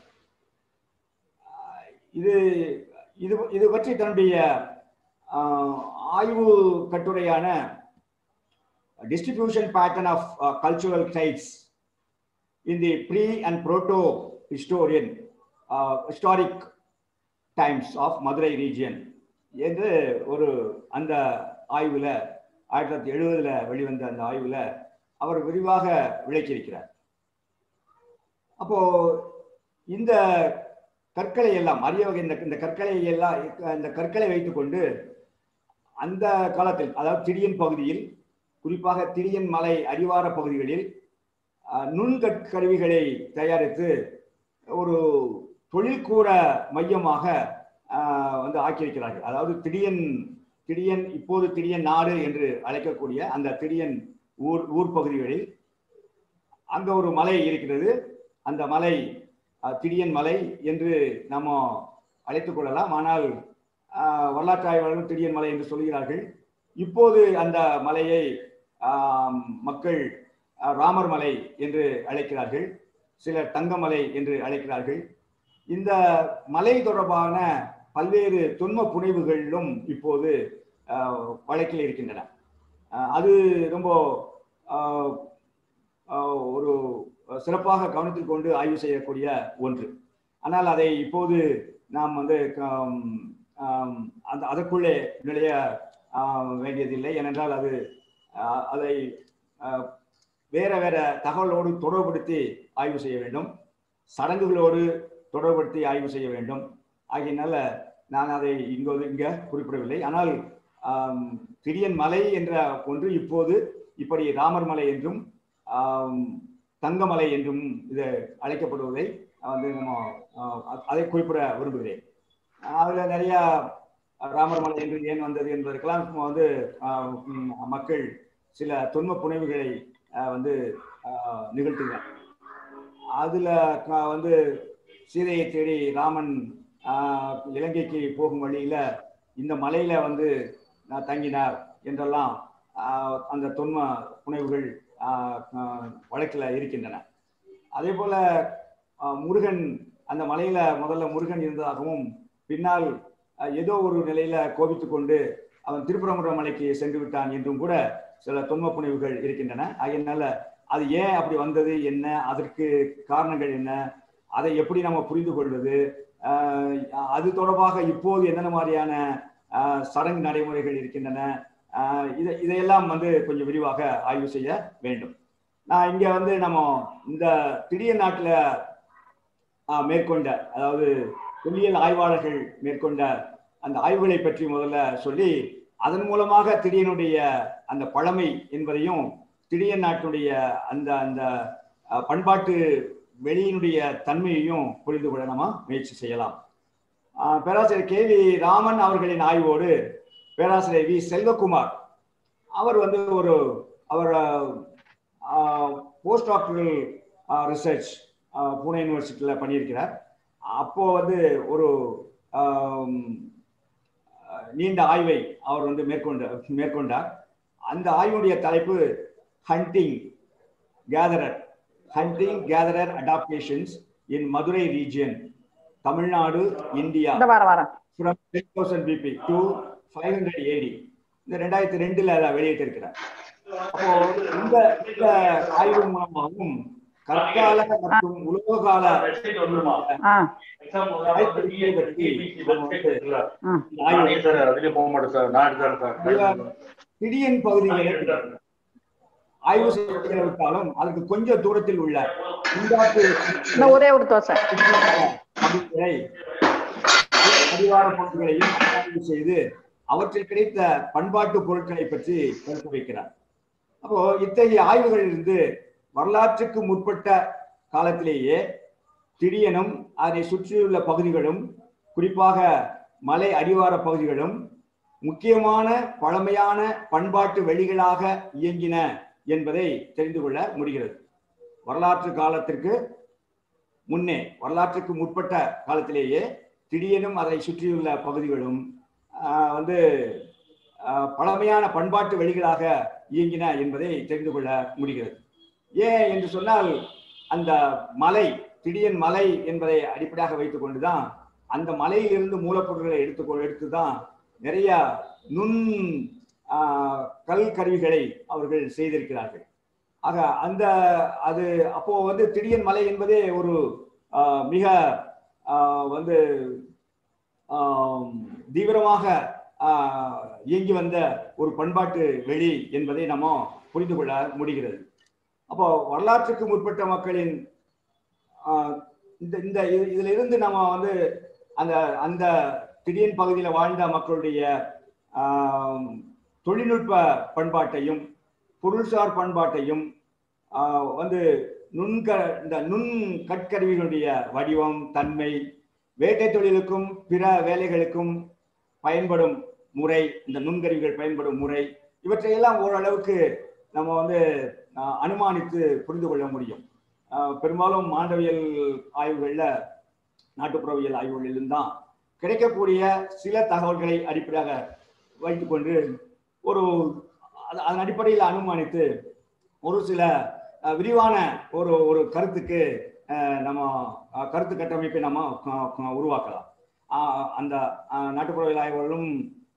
ஆஹ் இது இது இது பற்றி தன்னுடைய ஆஹ், ஆய்வு கட்டுரையான distribution pattern of uh, cultural sites in the pre and proto historian uh, historic times of Madurai region என்று ஒரு அந்த ஆய்வுல ஆயிரத்தி தொள்ளாயிரத்தி எழுபதுல வெளிவந்த அந்த ஆய்வுல அவர் விரிவாக விளக்கியிருக்கிறார் அப்போ இந்த கற்களை எல்லாம் அரிய வகை இந்த இந்த கற்களை எல்லாம் இந்த கற்களை வைத்துக்கொண்டு அந்த காலத்தில் அதாவது திடியன் பகுதியில் குறிப்பாக திடியன் மலை அடிவார பகுதிகளில் அஹ், நுண்கற்கருவிகளை தயாரித்து ஒரு தொழில்கூட மையமாக அஹ், வந்து ஆக்கியிருக்கிறார்கள் அதாவது திடியன் திடியன் இப்போது திடியன் நாடு என்று அழைக்கக்கூடிய அந்த திடியன் ஊர் ஊர் பகுதிகளில் அங்க ஒரு மலை இருக்கிறது அந்த மலை அஹ், திடியன் மலை என்று நம்ம அழைத்துக் கொள்ளலாம் ஆனால் அஹ், வரலாற்று ஆய்வாளர்கள் திடியன் மலை என்று சொல்கிறார்கள் இப்போது அந்த மலையை ஆம், மக்கள் அஹ், ராமர் மலை என்று அழைக்கிறார்கள் சிலர் தங்கமலை என்று அழைக்கிறார்கள் இந்த மலை தொடர்பான பல்வேறு தொன்ம புனைவுகளிலும் இப்போது அஹ், வழக்கில் இருக்கின்றன அஹ், அது ரொம்ப அஹ், அஹ், ஒரு சிறப்பாக கவனத்தில் கொண்டு ஆய்வு செய்யக்கூடிய ஒன்று ஆனால் அதை இப்போது நாம் வந்து கம், ஆம், அந்த அதற்குள்ளே நுழைய ஆஹ், வேண்டியதில்லை ஏனென்றால் அது ஆஹ், அதை ஆஹ், வேற வேற தகவலோடு தொடர்புபடுத்தி ஆய்வு செய்ய வேண்டும் சடங்குகளோடு தொடர்புபடுத்தி ஆய்வு செய்ய வேண்டும் ஆகையினால நான் அதை இங்கோது இங்க குறிப்பிடவில்லை ஆனால் ஆம், திரியன் மலை என்ற ஒன்று இப்போது இப்படி ராமர் மலை என்றும் ஆம், தங்கமலை என்றும் இது அழைக்கப்படுவதை வந்து நம்ம ஆஹ், அதை குறிப்பிட விரும்புகிறேன் அதுல நிறைய ராமர் மலை என்று ஏன் வந்தது என்பதற்கெல்லாம் நம்ம வந்து ஆஹ், ம், மக்கள் சில தொன்ம புனைவுகளை ஆஹ், வந்து ஆஹ், நிகழ்த்துகிறார் அதுல க- வந்து சீதையை தேடி ராமன் ஆஹ், இலங்கைக்கு போகும் வழியில இந்த மலையில வந்து நான் தங்கினார் என்றெல்லாம் ஆஹ், அந்த தொன்ம புனைவுகள் ஆஹ், ஆஹ், வழக்கில் இருக்கின்றன அதே போல ஆஹ், முருகன் அந்த மலையில முதல்ல முருகன் இருந்ததாகவும் பின்னால் அஹ், ஏதோ ஒரு நிலையில கோபித்துக் கொண்டு அவன் திருப்பரங்குன்ற மலைக்கு சென்று விட்டான் என்றும் கூட சில தொன்ம புனைவுகள் இருக்கின்றன அதனால அது ஏன் அப்படி வந்தது என்ன அதற்கு காரணங்கள் என்ன அதை எப்படி நம்ம புரிந்து கொள்வது ஆஹ், அது தொடர்பாக இப்போது என்னென்ன மாதிரியான ஆஹ், சடங்கு நடைமுறைகள் இருக்கின்றன ஆஹ், இதை இதையெல்லாம் வந்து கொஞ்சம் விரிவாக ஆய்வு செய்ய வேண்டும் நான் இங்க வந்து நம்ம இந்த திடீர் நாட்டுல ஆஹ், மேற்கொண்ட அதாவது தொல்லியல் ஆய்வாளர்கள் மேற்கொண்ட அந்த ஆய்வுகளை பற்றி முதல்ல சொல்லி அதன் மூலமாக திடீனுடைய அந்த பழமை என்பதையும் திடீர் நாட்டினுடைய அந்த அந்த அஹ், பண்பாட்டு வெளியினுடைய தன்மையையும் புரிந்து கொள்ள நம்ம முயற்சி செய்யலாம் ஆஹ், பேராசிரியர் கே வி ராமன் அவர்களின் ஆய்வோடு பேராசிரியர் வி செல்வகுமார் அவர் வந்து ஒரு அவர் போஸ்ட் டாக்டரல் ரிசர்ச் பூனே யூனிவர்சிட்டியில் பண்ணியிருக்கிறார் அப்போ வந்து ஒரு ஆம், அஹ், நீண்ட ஆய்வை அவர் வந்து மேற்கொண்ட மேற்கொண்டார் அந்த ஆய்வுடைய தலைப்பு hunting gatherer hunting gatherer adaptations in Madurai region Tamil Nadu India இந்த வாரம் வாரம் from ten thousand BP to five hundred AD இந்த ரெண்டாயிரத்தி ரெண்டுல அதை வெளியிட்டிருக்கிறார் அப்போ இந்த இந்த ஆய்வு மூலமாகவும் கற்கால மற்றும் உலக கால ஆ ம் திடியன் பகுதிகளை ஆய்வு செய்யவிட்டாலும் அதுக்கு கொஞ்சம் தூரத்தில் உள்ள உண்டாட்டு இன்னும் ஒரே ஒரு தோசை பகுதிகளை அடிவார பொருட்களையும் ஆய்வு செய்து அவற்றில் கிடைத்த பண்பாட்டு பொருட்களை பற்றி கருத்து வைக்கிறார் அப்போ இத்தகைய ஆய்வுகளிலிருந்து வரலாற்றுக்கு முற்பட்ட காலத்திலேயே திடியனும் அதை சுற்றியுள்ள பகுதிகளும் குறிப்பாக மலை அடிவார பகுதிகளும் முக்கியமான பழமையான பண்பாட்டு வெளிகளாக இயங்கின என்பதை தெரிந்து கொள்ள முடிகிறது வரலாற்று காலத்திற்கு முன்னே வரலாற்றுக்கு முற்பட்ட காலத்திலேயே திடியனும் அதை சுற்றியுள்ள பகுதிகளும் ஆஹ், வந்து ஆஹ், பழமையான பண்பாட்டு வெளிகளாக இயங்கின என்பதை தெரிந்து கொள்ள முடிகிறது ஏன் என்று சொன்னால் அந்த மலை திடியன் மலை என்பதை அடிப்படையாக வைத்துக் கொண்டுதான் அந்த மலையிலிருந்து மூலப்பொருட்களை எடுத்து எடுத்து தான் நிறைய நுண் ஆஹ், கல் கருவிகளை அவர்கள் செய்திருக்கிறார்கள் ஆக அந்த அது அப்போ வந்து திடியன் மலை என்பதே ஒரு ஆஹ், மிக ஆஹ், வந்து ஆம், தீவிரமாக ஆஹ், இயங்கி வந்த ஒரு பண்பாட்டு வெளி என்பதை நம்ம புரிந்து கொள்ள முடிகிறது அப்போ வரலாற்றுக்கு முற்பட்ட மக்களின் ஆஹ், இந்த இந்த இது- இதுல இருந்து நம்ம வந்து அந்த அந்த திடீர் பகுதியில் வாழ்ந்த மக்களுடைய ஆம், தொழில்நுட்ப பண்பாட்டையும் பொருள்சார் பண்பாட்டையும் ஆஹ், வந்து நுண்க இந்த நுண் கற்கருவிகளுடைய வடிவம் தன்மை வேட்டை தொழிலுக்கும் பிற வேலைகளுக்கும் பயன்படும் முறை இந்த நுண்கருவிகள் பயன்படும் முறை இவற்றையெல்லாம் ஓரளவுக்கு நம்ம வந்து ஆஹ், அனுமானித்து புரிந்து கொள்ள முடியும் ஆஹ், பெரும்பாலும் மாண்டவியல் ஆய்வுகளில் நாட்டுப்புறவியல் ஆய்வுகளிலும் தான் கிடைக்கக்கூடிய சில தகவல்களை அடிப்படையாக வைத்துக்கொண்டு ஒரு அது- அதன் அடிப்படையில் அனுமானித்து ஒரு சில அஹ், விரிவான ஒரு ஒரு கருத்துக்கு அஹ், நம்ம அஹ், கருத்து கட்டமைப்பை நம்ம க- க- உருவாக்கலாம் ஆஹ், அந்த அஹ், நாட்டுப்புறவியல் ஆய்வுகளும்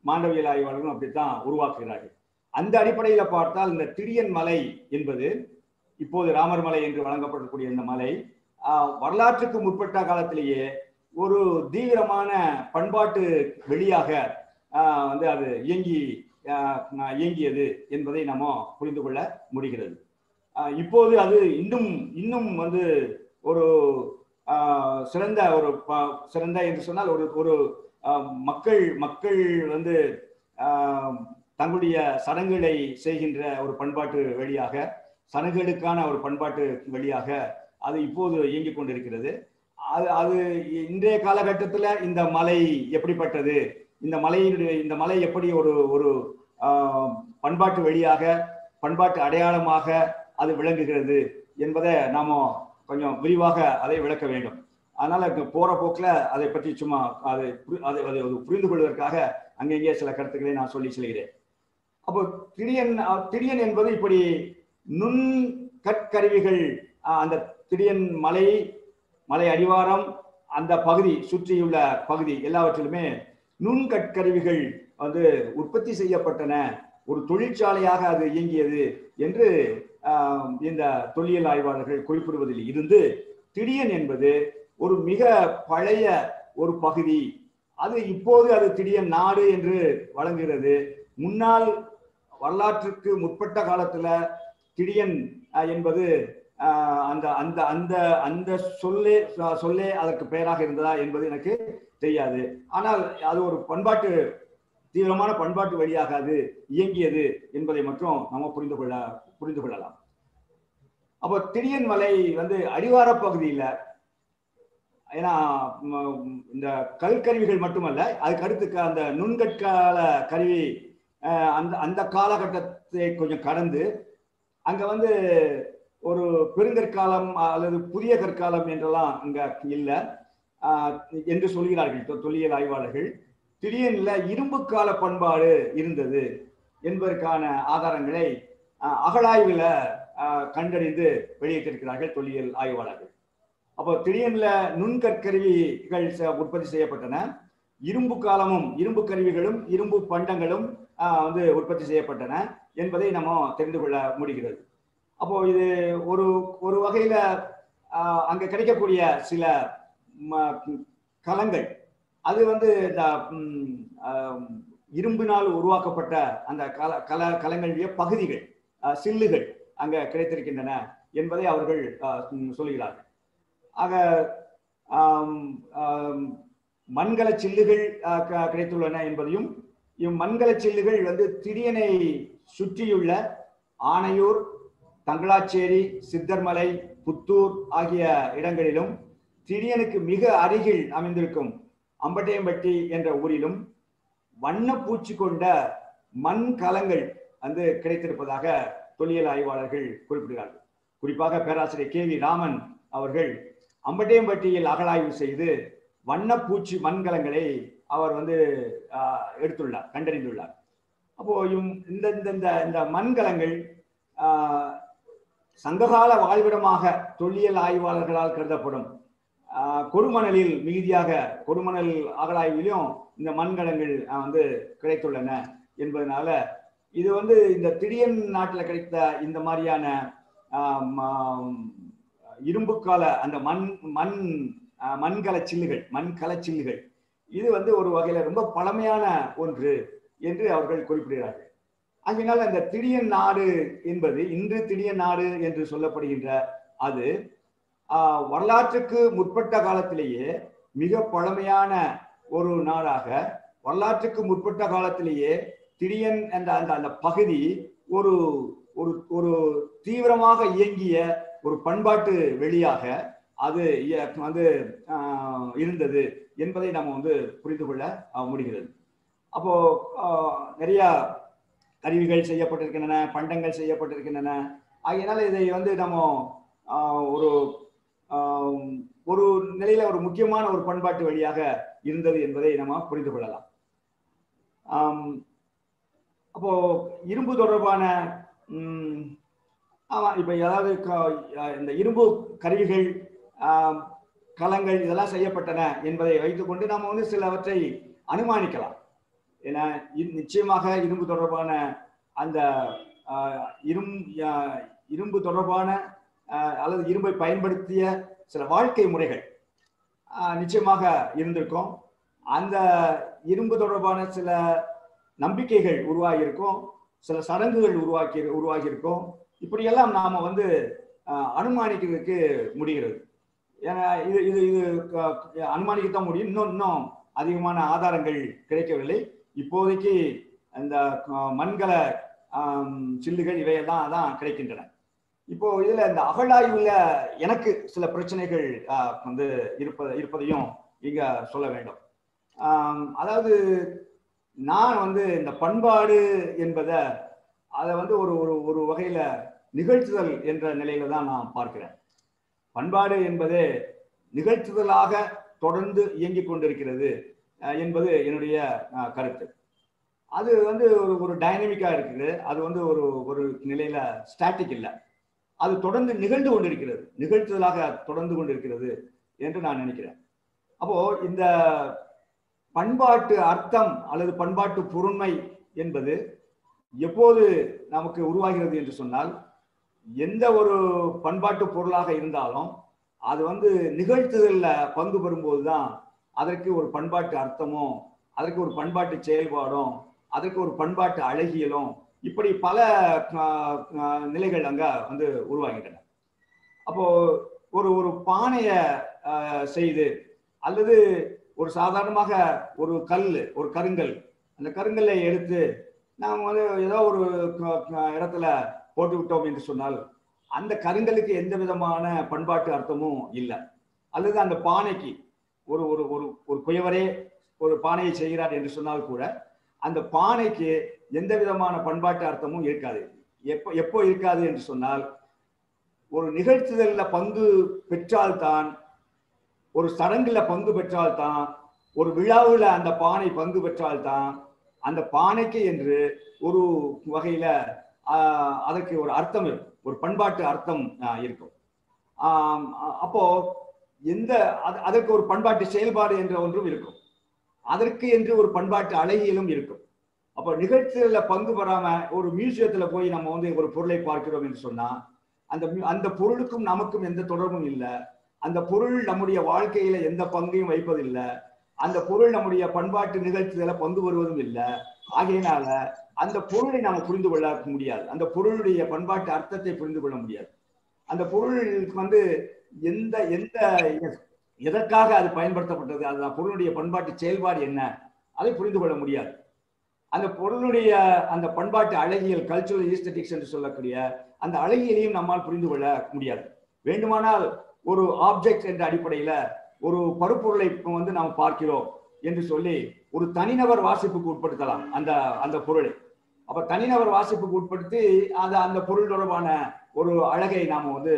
மாண்டவியல் ஆய்வாளர்களும் அப்படித்தான் உருவாக்குகிறார்கள் அந்த அடிப்படையில பார்த்தால் இந்த திடியன் மலை என்பது இப்போது ராமர் மலை என்று வழங்கப்படக்கூடிய இந்த மலை ஆஹ், வரலாற்றுக்கு முற்பட்ட காலத்திலேயே ஒரு தீவிரமான பண்பாட்டு வெளியாக ஆஹ், வந்து அது இயங்கி ஆஹ், இயங்கியது என்பதை நாம புரிந்து கொள்ள முடிகிறது ஆஹ், இப்போது அது இன்னும் இன்னும் வந்து ஒரு ஆஹ், சிறந்த ஒரு ப- சிறந்த என்று சொன்னால் ஒரு ஒரு ஆஹ், மக்கள் மக்கள் வந்து ஆஹ், தங்களுடைய சடங்குகளை செய்கின்ற ஒரு பண்பாட்டு வழியாக சடங்குகளுக்கான ஒரு பண்பாட்டு வழியாக அது இப்போது இயங்கிக் கொண்டிருக்கிறது அது அது இன்றைய காலகட்டத்தில் இந்த மலை எப்படிப்பட்டது இந்த மலையினுடைய இந்த மலை எப்படி ஒரு ஒரு ஆஹ், பண்பாட்டு வழியாக பண்பாட்டு அடையாளமாக அது விளங்குகிறது என்பதை நாம கொஞ்சம் விரிவாக அதை விளக்க வேண்டும் அதனால இங்க போற போக்கில் அதை பற்றி சும்மா அதை புரி- அதை அதை ஒரு புரிந்து கொள்வதற்காக அங்கங்கே சில கருத்துக்களை நான் சொல்லி செல்கிறேன் அப்போ திடியன் அஹ், திடியன் என்பது இப்படி நுண் கற்கருவிகள் அஹ், அந்த திடியன் மலை மலை அடிவாரம் அந்த பகுதி சுற்றியுள்ள பகுதி எல்லாவற்றிலுமே நுண் கற்கருவிகள் வந்து உற்பத்தி செய்யப்பட்டன ஒரு தொழிற்சாலையாக அது இயங்கியது என்று ஆஹ், இந்த தொல்லியல் ஆய்வாளர்கள் குறிப்பிடுவதில் இருந்து திடியன் என்பது ஒரு மிக பழைய ஒரு பகுதி அது இப்போது அது திடியன் நாடு என்று வழங்குகிறது முன்னால் வரலாற்றுக்கு முற்பட்ட காலத்துல திடியன் அஹ், என்பது ஆஹ், அந்த அந்த அந்த அந்த சொல்லே சொல்லே அதற்கு பெயராக இருந்ததா என்பது எனக்கு தெரியாது ஆனால் அது ஒரு பண்பாட்டு தீவிரமான பண்பாட்டு வழியாக அது இயங்கியது என்பதை மட்டும் நம்ம புரிந்து கொள்ள புரிந்து கொள்ளலாம் அப்போ திடியன் மலை வந்து அடிவார பகுதியில ஏன்னா ம், இந்த கல்கருவிகள் மட்டுமல்ல அதுக்கு அடுத்து அந்த நுண்கற்கால கருவி அஹ், அந்த அந்த காலகட்டத்தை கொஞ்சம் கடந்து அங்க வந்து ஒரு பெருங்கற்காலம் அல்லது புதிய கற்காலம் என்றெல்லாம் அங்க இல்லை என்று சொல்கிறார்கள் தொ- தொல்லியல் ஆய்வாளர்கள் திடீர்ல இரும்பு கால பண்பாடு இருந்தது என்பதற்கான ஆதாரங்களை அஹ், அகழாய்வுல அஹ், கண்டறிந்து வெளியிட்டிருக்கிறார்கள் தொல்லியல் ஆய்வாளர்கள் அப்போ திடீர்ல நுண்கற்கருவிகள் ச- உற்பத்தி செய்யப்பட்டன இரும்பு காலமும் இரும்பு கருவிகளும் இரும்பு பண்டங்களும் ஆஹ், வந்து உற்பத்தி செய்யப்பட்டன என்பதை நம்ம தெரிந்து கொள்ள முடிகிறது அப்போ இது ஒரு ஒரு வகையில ஆஹ், அங்க கிடைக்கக்கூடிய சில ம- கலங்கள் அது வந்து இந்த ம், ஆஹ், இரும்பினால் உருவாக்கப்பட்ட அந்த கல கல கலங்களுடைய பகுதிகள் ஆஹ், சில்லுகள் அங்க கிடைத்திருக்கின்றன என்பதை அவர்கள் ஆஹ், ம், சொல்கிறார்கள் ஆக ஆம், ஆம், மண்கல சில்லுகள் ஆஹ், க- கிடைத்துள்ளன என்பதையும் இம்மண்கல சில்லுகள் வந்து திடியனை சுற்றியுள்ள ஆனையூர் தங்களாச்சேரி சித்தர்மலை புத்தூர் ஆகிய இடங்களிலும் திடியனுக்கு மிக அருகில் அமைந்திருக்கும் அம்பட்டையம்பட்டி என்ற ஊரிலும் வண்ணப்பூச்சி கொண்ட மண் கலங்கள் வந்து கிடைத்திருப்பதாக தொல்லியல் ஆய்வாளர்கள் குறிப்பிடுகிறார்கள் குறிப்பாக பேராசிரியர் கே வி ராமன் அவர்கள் அம்பட்டையம்பட்டியில் அகழாய்வு செய்து வண்ணப்பூச்சி மண்கலங்களை அவர் வந்து ஆஹ், எடுத்துள்ளார் கண்டறிந்துள்ளார் அப்போ இம் இந்த இந்த இந்த இந்த மண்கலங்கள் ஆஹ், சங்ககால வாழ்விடமாக தொல்லியல் ஆய்வாளர்களால் கருதப்படும் ஆஹ், கொடுமணலில் மிகுதியாக கொடுமணல் அகழாய்விலும் இந்த மண்கலங்கள் ஆஹ், வந்து கிடைத்துள்ளன என்பதனால இது வந்து இந்த திடியன் நாட்டில் கிடைத்த இந்த மாதிரியான ஆஹ், ம- இரும்பு கால அந்த மண் மண் ஆஹ், மண்கல சில்லுகள் மண்கல சில்லுகள் இது வந்து ஒரு வகையில ரொம்ப பழமையான ஒன்று என்று அவர்கள் குறிப்பிடுகிறார்கள் ஆகையினால் அந்த திடியன் நாடு என்பது இன்று திடியன் நாடு என்று சொல்லப்படுகின்ற அது ஆஹ், வரலாற்றுக்கு முற்பட்ட காலத்திலேயே மிக பழமையான ஒரு நாடாக வரலாற்றுக்கு முற்பட்ட காலத்திலேயே திடியன் என்ற அந்த அந்த பகுதி ஒரு ஒரு ஒரு தீவிரமாக இயங்கிய ஒரு பண்பாட்டு வெளியாக அது இய- வந்து ஆஹ், இருந்தது என்பதை நம்ம வந்து புரிந்து கொள்ள ஆஹ், முடிகிறது அப்போ ஆஹ், நிறைய கருவிகள் செய்யப்பட்டிருக்கின்றன பண்டங்கள் செய்யப்பட்டிருக்கின்றன ஆகையினால இதை வந்து நம்ம ஆஹ், ஒரு ஆஹ், ஒரு நிலையில ஒரு முக்கியமான ஒரு பண்பாட்டு வழியாக இருந்தது என்பதை நம்ம புரிந்து கொள்ளலாம் ஆம், அப்போ இரும்பு தொடர்பான ம், ஆமா இப்ப ஏதாவது க- இந்த இரும்பு கருவிகள் ஆம், கலங்கள் இதெல்லாம் செய்யப்பட்டன என்பதை வைத்துக்கொண்டு நாம வந்து சிலவற்றை அனுமானிக்கலாம் ஏன்னா இது நிச்சயமாக இரும்பு தொடர்பான அந்த ஆஹ், இரும் ஆஹ், இரும்பு தொடர்பான ஆஹ், அல்லது இரும்பை பயன்படுத்திய சில வாழ்க்கை முறைகள் ஆஹ், நிச்சயமாக இருந்திருக்கும் அந்த இரும்பு தொடர்பான சில நம்பிக்கைகள் உருவாகி இருக்கும் சில சடங்குகள் உருவாக்கி உருவாகி இருக்கும் இப்படியெல்லாம் நாம வந்து ஆஹ், அனுமானிக்கிறதுக்கு முடிகிறது ஏன்னா இது இது இது க- அனுமானிக்கத்தான் முடியும் இன்னும் இன்னும் அதிகமான ஆதாரங்கள் கிடைக்கவில்லை இப்போதைக்கு அந்த ஆஹ், மண்கல ஆம், சில்லுகள் இவையெல்லாம் தான் கிடைக்கின்றன இப்போ இதுல இந்த அகழாய்வுல எனக்கு சில பிரச்சனைகள் ஆஹ், வந்து இருப்ப இருப்பதையும் இங்க சொல்ல வேண்டும் ஆம், அதாவது நான் வந்து இந்த பண்பாடு என்பதை அதை வந்து ஒரு ஒரு ஒரு வகையில நிகழ்த்துதல் என்ற நிலையில தான் நான் பார்க்கிறேன் பண்பாடு என்பது நிகழ்த்துதலாக தொடர்ந்து இயங்கிக் கொண்டிருக்கிறது அஹ், என்பது என்னுடைய அஹ், கருத்து அது வந்து ஒரு ஒரு டைனமிக்கா இருக்குது அது வந்து ஒரு ஒரு நிலையில ஸ்டாட்டிக் இல்லை அது தொடர்ந்து நிகழ்ந்து கொண்டிருக்கிறது நிகழ்த்துதலாக தொடர்ந்து கொண்டிருக்கிறது என்று நான் நினைக்கிறேன் அப்போ இந்த பண்பாட்டு அர்த்தம் அல்லது பண்பாட்டு பொருண்மை என்பது எப்போது நமக்கு உருவாகிறது என்று சொன்னால் எந்த ஒரு பண்பாட்டு பொருளாக இருந்தாலும் அது வந்து நிகழ்த்துதல்ல பங்கு பெறும்போது தான் அதற்கு ஒரு பண்பாட்டு அர்த்தமும் அதற்கு ஒரு பண்பாட்டு செயல்பாடும் அதற்கு ஒரு பண்பாட்டு அழகியலும் இப்படி பல ஆஹ், ஆஹ், நிலைகள் அங்க வந்து உருவாகின்றன அப்போ ஒரு ஒரு பானைய ஆஹ், செய்து அல்லது ஒரு சாதாரணமாக ஒரு கல் ஒரு கருங்கல் அந்த கருங்கல்லை எடுத்து நாம் வந்து ஏதோ ஒரு க- க- இடத்துல போட்டு விட்டோம் என்று சொன்னால் அந்த கருங்கலுக்கு எந்த விதமான பண்பாட்டு அர்த்தமும் இல்லை அல்லது அந்த பானைக்கு ஒரு ஒரு ஒரு ஒரு குயவரே ஒரு பானையை செய்கிறார் என்று சொன்னால் கூட அந்த பானைக்கு எந்த விதமான பண்பாட்டு அர்த்தமும் இருக்காது எப்போ எப்போ இருக்காது என்று சொன்னால் ஒரு நிகழ்த்துதல்ல பங்கு பெற்றால்தான் ஒரு சடங்குல பங்கு பெற்றால்தான் ஒரு விழாவில் அந்த பானை பங்கு பெற்றால்தான் அந்த பானைக்கு என்று ஒரு வகையில ஆஹ், அதற்கு ஒரு அர்த்தம் இருக்கும் ஒரு பண்பாட்டு அர்த்தம் ஆஹ், இருக்கும் ஆம், அ- அப்போ எந்த அது- அதற்கு ஒரு பண்பாட்டு செயல்பாடு என்ற ஒன்றும் இருக்கும் அதற்கு என்று ஒரு பண்பாட்டு அழகியலும் இருக்கும் அப்போ நிகழ்ச்சியில பங்கு பெறாம ஒரு மியூசியத்துல போய் நம்ம வந்து ஒரு பொருளை பார்க்கிறோம் என்று சொன்னா அந்த mu- அந்த பொருளுக்கும் நமக்கும் எந்த தொடர்பும் இல்லை அந்த பொருள் நம்முடைய வாழ்க்கையில எந்த பங்கையும் வைப்பதில்லை அந்த பொருள் நம்முடைய பண்பாட்டு நிகழ்ச்சியில பங்கு பெறுவதும் இல்லை ஆகையினால அந்த பொருளை நாம புரிந்து கொள்ள முடியாது அந்த பொருளுடைய பண்பாட்டு அர்த்தத்தை புரிந்து கொள்ள முடியாது அந்த பொருளுக்கு வந்து எந்த எந்த எதற்காக அது பயன்படுத்தப்பட்டது அந்த பொருளுடைய பண்பாட்டு செயல்பாடு என்ன அதை புரிந்து கொள்ள முடியாது அந்த பொருளுடைய அந்த பண்பாட்டு அழகியல் கல்ச்சுரல் ஈஸ்தட்டிக்ஸ் என்று சொல்லக்கூடிய அந்த அழகியலையும் நம்மால் புரிந்து கொள்ள முடியாது வேண்டுமானால் ஒரு ஆப்ஜெக்ட் என்ற அடிப்படையில ஒரு பருப்பொருளை இப்ப வந்து நாம் பார்க்கிறோம் என்று சொல்லி ஒரு தனிநபர் வாசிப்புக்கு உட்படுத்தலாம் அந்த அந்த பொருளை அப்ப தனிநபர் வாசிப்புக்கு உட்படுத்தி அந்த அந்த பொருள் தொடர்பான ஒரு அழகை நாம வந்து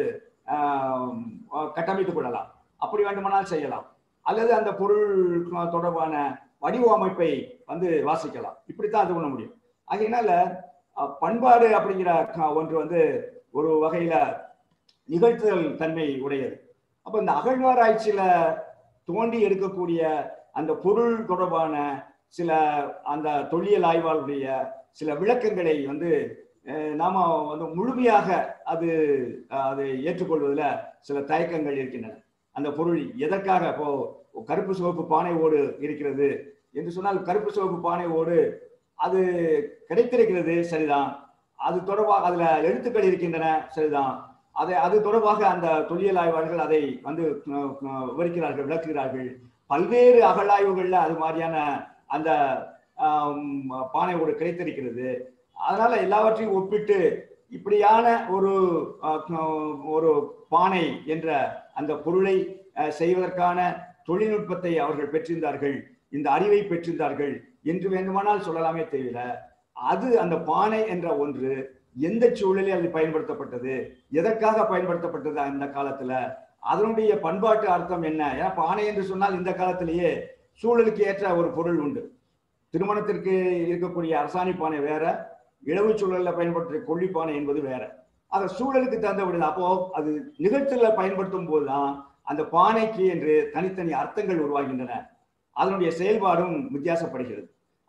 ஆஹ், கட்டமைத்துக் கொள்ளலாம் அப்படி வேண்டுமானால் செய்யலாம் அல்லது அந்த பொருள் தொடர்பான வடிவமைப்பை வந்து வாசிக்கலாம் இப்படித்தான் அது பண்ண முடியும் ஆகையினால அஹ், பண்பாடு அப்படிங்கிற க- ஒன்று வந்து ஒரு வகையில நிகழ்த்துதல் தன்மை உடையது அப்ப இந்த அகழ்வாராய்ச்சியில தோண்டி எடுக்கக்கூடிய அந்த பொருள் தொடர்பான சில அந்த தொல்லியல் ஆய்வாளருடைய சில விளக்கங்களை வந்து அஹ், நாம வந்து முழுமையாக அது அஹ், அதை ஏற்றுக்கொள்வதில் சில தயக்கங்கள் இருக்கின்றன அந்த பொருள் எதற்காக இப்போ கருப்பு சிவப்பு பானை ஓடு இருக்கிறது என்று சொன்னால் கருப்பு சிவப்பு பானை ஓடு அது கிடைத்திருக்கிறது சரிதான் அது தொடர்பாக அதுல எழுத்துக்கள் இருக்கின்றன சரிதான் அதை அது தொடர்பாக அந்த தொல்லியல் ஆய்வாளர்கள் அதை வந்து அஹ், அஹ், விவரிக்கிறார்கள் விளக்குகிறார்கள் பல்வேறு அகழாய்வுகள்ல அது மாதிரியான அந்த ஆம், பானை ஓடு கிடைத்திருக்கிறது அதனால எல்லாவற்றையும் ஒப்பிட்டு இப்படியான ஒரு அஹ், அஹ், ஒரு பானை என்ற அந்த பொருளை அஹ், செய்வதற்கான தொழில்நுட்பத்தை அவர்கள் பெற்றிருந்தார்கள் இந்த அறிவை பெற்றிருந்தார்கள் என்று வேண்டுமானால் சொல்லலாமே தவிர அது அந்த பானை என்ற ஒன்று எந்த சூழலில் அது பயன்படுத்தப்பட்டது எதற்காக பயன்படுத்தப்பட்டது அந்த காலத்துல அதனுடைய பண்பாட்டு அர்த்தம் என்ன ஏன்னா பானை என்று சொன்னால் இந்த காலத்திலேயே சூழலுக்கு ஏற்ற ஒரு பொருள் உண்டு திருமணத்திற்கு இருக்கக்கூடிய அரசாணி பானை வேற இழவு சூழல்ல பயன்படுத்துகிற கொள்ளிப்பானை என்பது வேற ஆக சூழலுக்கு தகுந்தபடி அப்போ அது நிகழ்ச்சியில பயன்படுத்தும் போதுதான் அந்த பானைக்கு என்று தனித்தனி அர்த்தங்கள் உருவாகின்றன அதனுடைய செயல்பாடும் வித்தியாசப்படுகிறது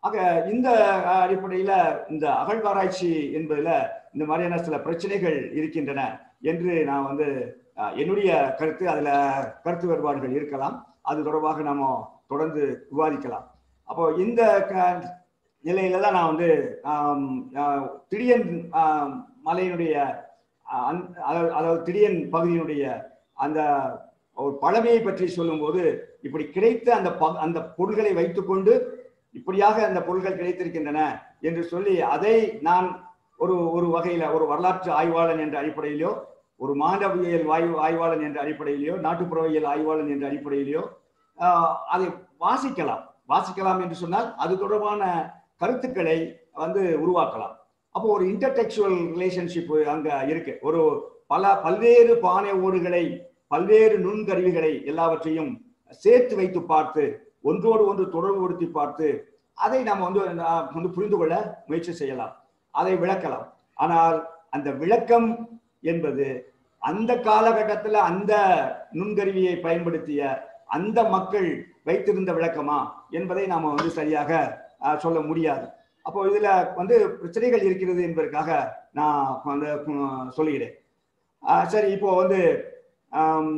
ஆக இந்த அடிப்படையில இந்த அகழ்வாராய்ச்சி என்பதுல இந்த மாதிரியான சில பிரச்சனைகள் இருக்கின்றன என்று நான் வந்து அஹ், என்னுடைய கருத்து அதுல கருத்து வேறுபாடுகள் இருக்கலாம் அது தொடர்பாக நாம தொடர்ந்து விவாதிக்கலாம் அப்போ இந்த க- நிலையில தான் நான் வந்து ஆம், ஆஹ், திடியன் ஆம், மலையினுடைய அஹ், அந்த- அதாவது அதாவது திடியன் பகுதியினுடைய அந்த ஒரு பழமையை பற்றி சொல்லும்போது இப்படி கிடைத்த அந்த ப- அந்த பொருள்களை வைத்துக்கொண்டு இப்படியாக அந்த பொருள்கள் கிடைத்திருக்கின்றன என்று சொல்லி அதை நான் ஒரு ஒரு வகையில ஒரு வரலாற்று ஆய்வாளன் என்ற அடிப்படையிலோ ஒரு மாணவியல் வாயு ஆய்வாளன் என்ற அடிப்படையிலோ நாட்டுப்புறவியல் ஆய்வாளன் என்ற அடிப்படையிலோ ஆஹ், அதை வாசிக்கலாம் வாசிக்கலாம் என்று சொன்னால் அது தொடர்பான கருத்துக்களை வந்து உருவாக்கலாம் அப்போ ஒரு இன்டர்டெக்சுவல் ரிலேஷன்ஷிப் அங்க இருக்கு ஒரு பல பல்வேறு பானை ஓடுகளை பல்வேறு நுண்கருவிகளை எல்லாவற்றையும் சேர்த்து வைத்து பார்த்து ஒன்றோடு ஒன்று தொடர்புபடுத்தி பார்த்து அதை நாம் வந்து ஆஹ், வந்து புரிந்து கொள்ள முயற்சி செய்யலாம் அதை விளக்கலாம் ஆனால் அந்த விளக்கம் என்பது அந்த காலகட்டத்தில் அந்த நுண்கருவியை பயன்படுத்திய அந்த மக்கள் வைத்திருந்த விளக்கமா என்பதை நாம வந்து சரியாக ஆஹ், சொல்ல முடியாது அப்போ இதுல வந்து பிரச்சனைகள் இருக்கிறது என்பதற்காக நான் வந்து உம், சொல்லுகிறேன் ஆஹ், சரி இப்போ வந்து ஆம்,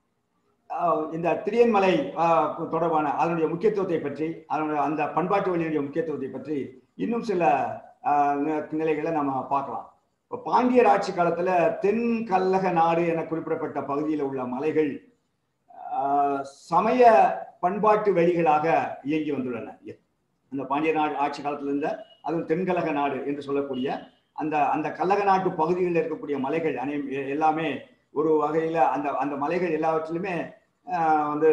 ஆஹ், இந்த திரியன்மலை ஆஹ், தொடர்பான அதனுடைய முக்கியத்துவத்தை பற்றி அதனுடைய அந்த பண்பாட்டு வழியினுடைய முக்கியத்துவத்தை பற்றி இன்னும் சில ஆஹ், நி- நிலைகளை நம்ம பார்க்கலாம் இப்போ பாண்டியர் ஆட்சி காலத்துல தென் கல்லக நாடு என குறிப்பிடப்பட்ட பகுதியில் உள்ள மலைகள் ஆஹ், சமய பண்பாட்டு வெளிகளாக இயங்கி வந்துள்ளன அந்த பாண்டிய நாடு ஆட்சி காலத்துல இருந்த அதுவும் தென்கலக நாடு என்று சொல்லக்கூடிய அந்த அந்த கல்லக நாட்டு பகுதிகளில் இருக்கக்கூடிய மலைகள் அனை எல்லாமே ஒரு வகையில அந்த அந்த மலைகள் எல்லாவற்றிலுமே ஆஹ், வந்து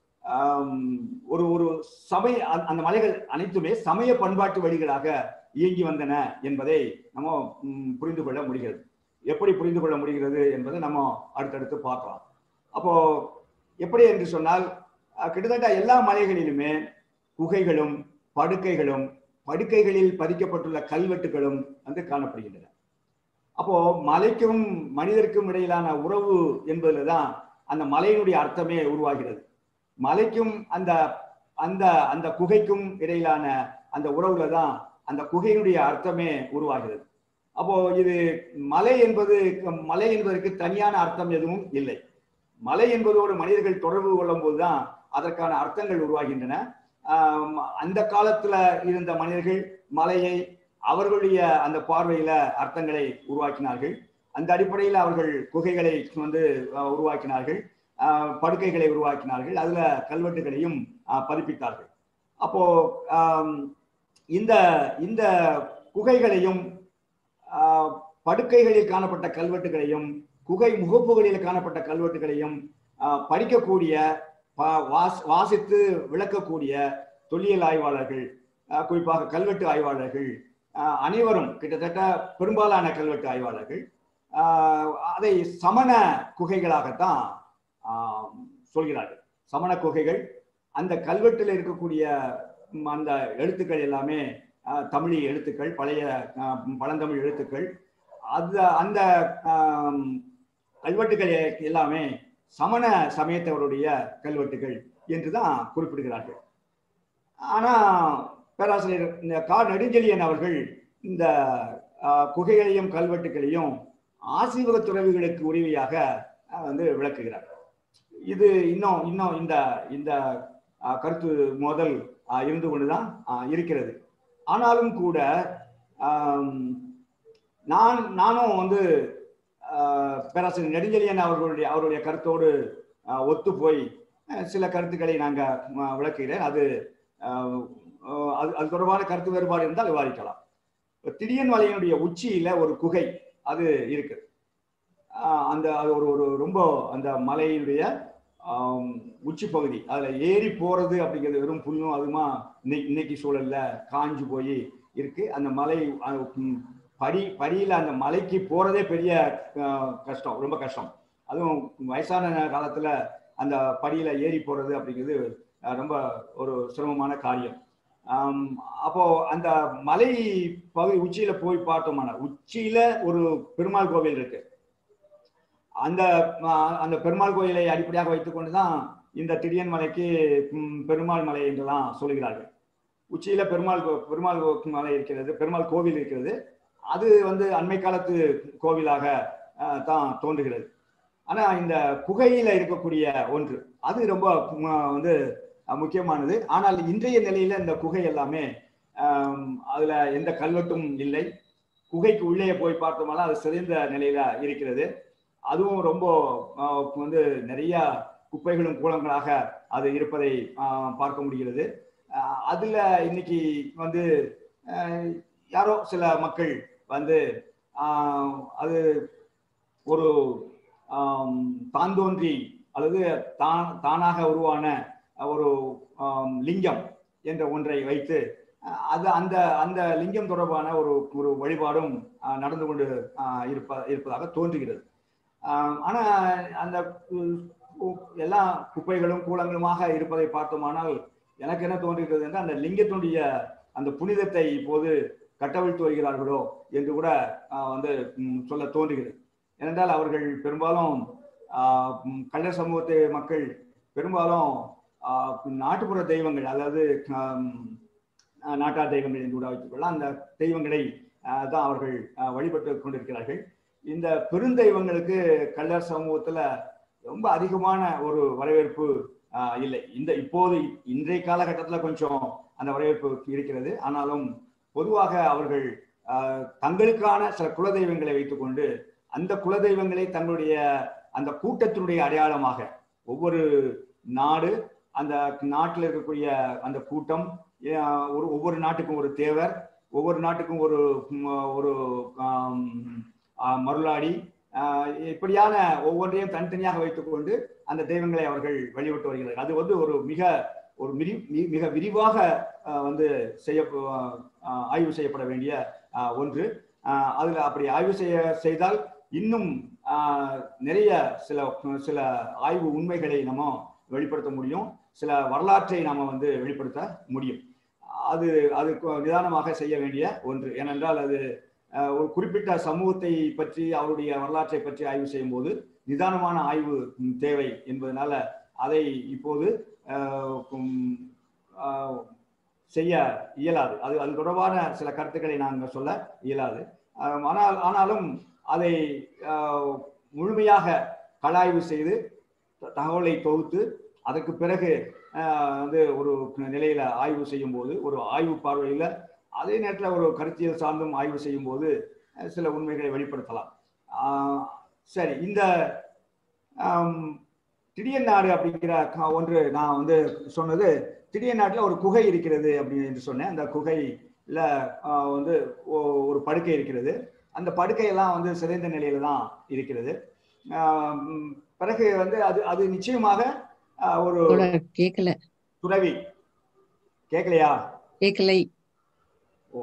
ஆம், ஒரு ஒரு சமய அந்த- அந்த மலைகள் அனைத்துமே சமய பண்பாட்டு வழிகளாக இயங்கி வந்தன என்பதை நம்ம ம், புரிந்து கொள்ள முடிகிறது எப்படி புரிந்து கொள்ள முடிகிறது என்பதை நம்ம அடுத்தடுத்து பார்க்கலாம் அப்போ எப்படி என்று சொன்னால் அஹ், கிட்டத்தட்ட எல்லா மலைகளிலுமே குகைகளும் படுக்கைகளும் படுக்கைகளில் பதிக்கப்பட்டுள்ள கல்வெட்டுகளும் வந்து காணப்படுகின்றன அப்போ மலைக்கும் மனிதருக்கும் இடையிலான உறவு என்பதுல தான் அந்த மலையினுடைய அர்த்தமே உருவாகிறது மலைக்கும் அந்த அந்த அந்த குகைக்கும் இடையிலான அந்த உறவுல தான் அந்த குகையினுடைய அர்த்தமே உருவாகிறது அப்போ இது மலை என்பது மலை என்பதற்கு தனியான அர்த்தம் எதுவும் இல்லை மலை என்பதோடு மனிதர்கள் தொடர்பு கொள்ளும் போதுதான் அதற்கான அர்த்தங்கள் உருவாகின்றன ஆம், அந்த காலத்துல இருந்த மனிதர்கள் மலையை அவர்களுடைய அந்த பார்வையில அர்த்தங்களை உருவாக்கினார்கள் அந்த அடிப்படையில் அவர்கள் குகைகளை வந்து அஹ், உருவாக்கினார்கள் ஆஹ், படுக்கைகளை உருவாக்கினார்கள் அதுல கல்வெட்டுகளையும் ஆஹ், பதிப்பித்தார்கள் அப்போ ஆம், இந்த இந்த குகைகளையும் ஆஹ், படுக்கைகளில் காணப்பட்ட கல்வெட்டுகளையும் குகை முகப்புகளில் காணப்பட்ட கல்வெட்டுகளையும் ஆஹ், படிக்கக்கூடிய பா- வாஸ்- வாசித்து விளக்கக்கூடிய தொல்லியல் ஆய்வாளர்கள் ஆஹ், குறிப்பாக கல்வெட்டு ஆய்வாளர்கள் ஆஹ், அனைவரும் கிட்டத்தட்ட பெரும்பாலான கல்வெட்டு ஆய்வாளர்கள் ஆஹ், அதை சமண குகைகளாகத்தான் ஆஹ், சொல்கிறார்கள் சமண குகைகள் அந்த கல்வெட்டில் இருக்கக்கூடிய ம், அந்த எழுத்துக்கள் எல்லாமே ஆஹ், தமிழி எழுத்துக்கள் பழைய ஆஹ், பழந்தமிழ் எழுத்துக்கள் அது அந்த ஆம், கல்வெட்டுகள் எல்லாமே சமண சமயத்தவருடைய கல்வெட்டுகள் என்றுதான் குறிப்பிடுகிறார்கள் ஆனா பேராசிரியர் இந்த கா நெடுஞ்செழியன் அவர்கள் இந்த ஆஹ், குகைகளையும் கல்வெட்டுகளையும் ஆசீவக துறவிகளுக்கு உரிமையாக ஆஹ், வந்து விளக்குகிறார் இது இன்னும் இன்னும் இந்த இந்த ஆஹ், கருத்து மோதல் ஆஹ், இருந்து கொண்டுதான் ஆஹ், இருக்கிறது ஆனாலும் கூட ஆம், நான் நானும் வந்து ஆஹ், பேராசிரியர் நெடுஞ்செழியன் அவர்களுடைய அவருடைய கருத்தோடு ஆஹ், ஒத்து போய் ஆஹ், சில கருத்துக்களை நாங்க ஆஹ், விளக்குகிறேன் அது ஆஹ், ஆஹ், அது அது தொடர்பான கருத்து வேறுபாடு இருந்தால் விவாதிக்கலாம் இப்ப திடியன் மலையினுடைய உச்சியில ஒரு குகை அது இருக்கு ஆஹ், அந்த அது ஒரு ஒரு ரொம்ப அந்த மலையினுடைய ஆம், உச்சி பகுதி அதுல ஏறி போறது அப்படிங்கிறது வெறும் புல்லும் அதுமா இன்னைக்கு இன்னைக்கு சூழல்ல காஞ்சு போய் இருக்கு அந்த மலை அஹ், ம், படி படியில அந்த மலைக்கு போறதே பெரிய அஹ், கஷ்டம் ரொம்ப கஷ்டம் அதுவும் வயசான காலத்துல அந்த படியில ஏறி போறது அப்படிங்கிறது அஹ், ரொம்ப ஒரு சிரமமான காரியம் ஆம், அப்போ அந்த மலை பகுதி உச்சியில போய் பார்த்தோம்னா உச்சியில ஒரு பெருமாள் கோவில் இருக்கு அந்த அஹ், அந்த பெருமாள் கோயிலை அடிப்படையாக வைத்துக் கொண்டுதான் இந்த திடியன் மலைக்கு ம், பெருமாள் மலை என்றுதான் சொல்கிறார்கள் உச்சியில பெருமாள் கோ- பெருமாள் கோ- மலை இருக்கிறது பெருமாள் கோவில் இருக்கிறது அது வந்து அண்மை காலத்து கோவிலாக அஹ், தான் தோன்றுகிறது ஆனா இந்த குகையில இருக்கக்கூடிய ஒன்று அது ரொம்ப ம- வந்து அஹ், முக்கியமானது ஆனால் இன்றைய நிலையில இந்த குகை எல்லாமே ஆம், அதுல எந்த கல்வெட்டும் இல்லை குகைக்கு உள்ளே போய் பார்த்தோம்னா அது சிதைந்த நிலையில இருக்கிறது அதுவும் ரொம்ப ஆஹ், வந்து நிறைய குப்பைகளும் கூலங்களாக அது இருப்பதை ஆஹ், பார்க்க முடிகிறது ஆஹ், அதுல இன்னைக்கு வந்து ஆஹ், யாரோ சில மக்கள் வந்து ஆஹ், அது ஒரு ஆம், தான் தோன்றி அல்லது தான் தானாக உருவான ஒரு ஆம், லிங்கம் என்ற ஒன்றை வைத்து அஹ், அது அந்த அந்த லிங்கம் தொடர்பான ஒரு ஒரு வழிபாடும் அஹ், நடந்து கொண்டு அஹ், இருப்ப இருப்பதாக தோன்றுகிறது ஆஹ், ஆனா அந்த கு- கு- எல்லா குப்பைகளும் கூலங்களுமாக இருப்பதை பார்த்தோமானால் எனக்கு என்ன தோன்றுகிறது என்றால் அந்த லிங்கத்தினுடைய அந்த புனிதத்தை இப்போது கட்டவிழ்த்து வருகிறார்களோ என்று கூட ஆஹ், வந்து ம், சொல்ல தோன்றுகிறது ஏனென்றால் அவர்கள் பெரும்பாலும் ஆஹ், ம், கள்ளர் சமூகத்தை மக்கள் பெரும்பாலும் ஆஹ், நாட்டுப்புற தெய்வங்கள் அதாவது ஆம், ஆஹ், நாட்டார் தெய்வங்கள் என்று கூட வைத்துக்கொள்ளலாம் அந்த தெய்வங்களை ஆஹ், தான் அவர்கள் ஆஹ், வழிபட்டு கொண்டிருக்கிறார்கள் இந்த பெருந்தெய்வங்களுக்கு கள்ளர் சமூகத்துல ரொம்ப அதிகமான ஒரு வரவேற்பு ஆஹ், இல்லை இந்த இப்போது இன்றைய காலகட்டத்துல கொஞ்சம் அந்த வரவேற்பு இருக்கிறது ஆனாலும் பொதுவாக அவர்கள் ஆஹ், தங்களுக்கான சில குலதெய்வங்களை வைத்துக்கொண்டு அந்த குலதெய்வங்களை தங்களுடைய அந்த கூட்டத்தினுடைய அடையாளமாக ஒவ்வொரு நாடு அந்த நாட்டில் இருக்கக்கூடிய அந்த கூட்டம் ஆஹ், ஒரு ஒவ்வொரு நாட்டுக்கும் ஒரு தேவர் ஒவ்வொரு நாட்டுக்கும் ஒரு ம், ஒரு ஆம், ஆஹ், மருளாடி ஆஹ், இப்படியான ஒவ்வொன்றையும் தனித்தனியாக வைத்துக்கொண்டு அந்த தெய்வங்களை அவர்கள் வழிபட்டு வருகிறார்கள் அது வந்து ஒரு மிக ஒரு மிரி மி- மிக விரிவாக ஆஹ், வந்து செய்ய ஆஹ், ஆய்வு செய்யப்பட வேண்டிய ஆஹ், ஒன்று ஆஹ், அதுல அப்படி ஆய்வு செய்ய செய்தால் இன்னும் ஆஹ், நிறைய சில சில ஆய்வு உண்மைகளை நம்ம வெளிப்படுத்த முடியும் சில வரலாற்றை நாம வந்து வெளிப்படுத்த முடியும் அது அது கு- நிதானமாக செய்ய வேண்டிய ஒன்று ஏனென்றால் அது ஆஹ், ஒரு குறிப்பிட்ட சமூகத்தை பற்றி அவருடைய வரலாற்றை பற்றி ஆய்வு செய்யும் போது நிதானமான ஆய்வு ம், தேவை என்பதனால அதை இப்போது ஆஹ், உம், ஆஹ், செய்ய இயலாது அது அது தொடர்பான சில கருத்துக்களை நாங்கள் சொல்ல இயலாது ஆஹ், ஆனால் ஆனாலும் அதை ஆஹ், முழுமையாக கலாய்வு செய்து த- தகவலை தொகுத்து அதற்கு பிறகு ஆஹ், வந்து ஒரு நிலையில ஆய்வு செய்யும் போது ஒரு ஆய்வு பார்வையில அதே நேரத்தில் ஒரு கருத்தியல் சார்ந்தும் ஆய்வு செய்யும் போது அஹ், சில உண்மைகளை வெளிப்படுத்தலாம் ஆஹ், சரி இந்த ஆம், திடியன் நாடு அப்படிங்கிற க- ஒன்று நான் வந்து சொன்னது திடியன் நாட்டில் ஒரு குகை இருக்கிறது அப்படின்னு என்று சொன்னேன் அந்த குகையில் வந்து ஒ- ஒரு படுக்கை இருக்கிறது அந்த படுக்கையெல்லாம் வந்து சிதைந்த நிலையில தான் இருக்கிறது ஆம், பிறகு வந்து அது அது நிச்சயமாக ஆஹ், ஒரு தோழர் கேட்கல துறவி கேட்கலையா கேட்கலை ஓ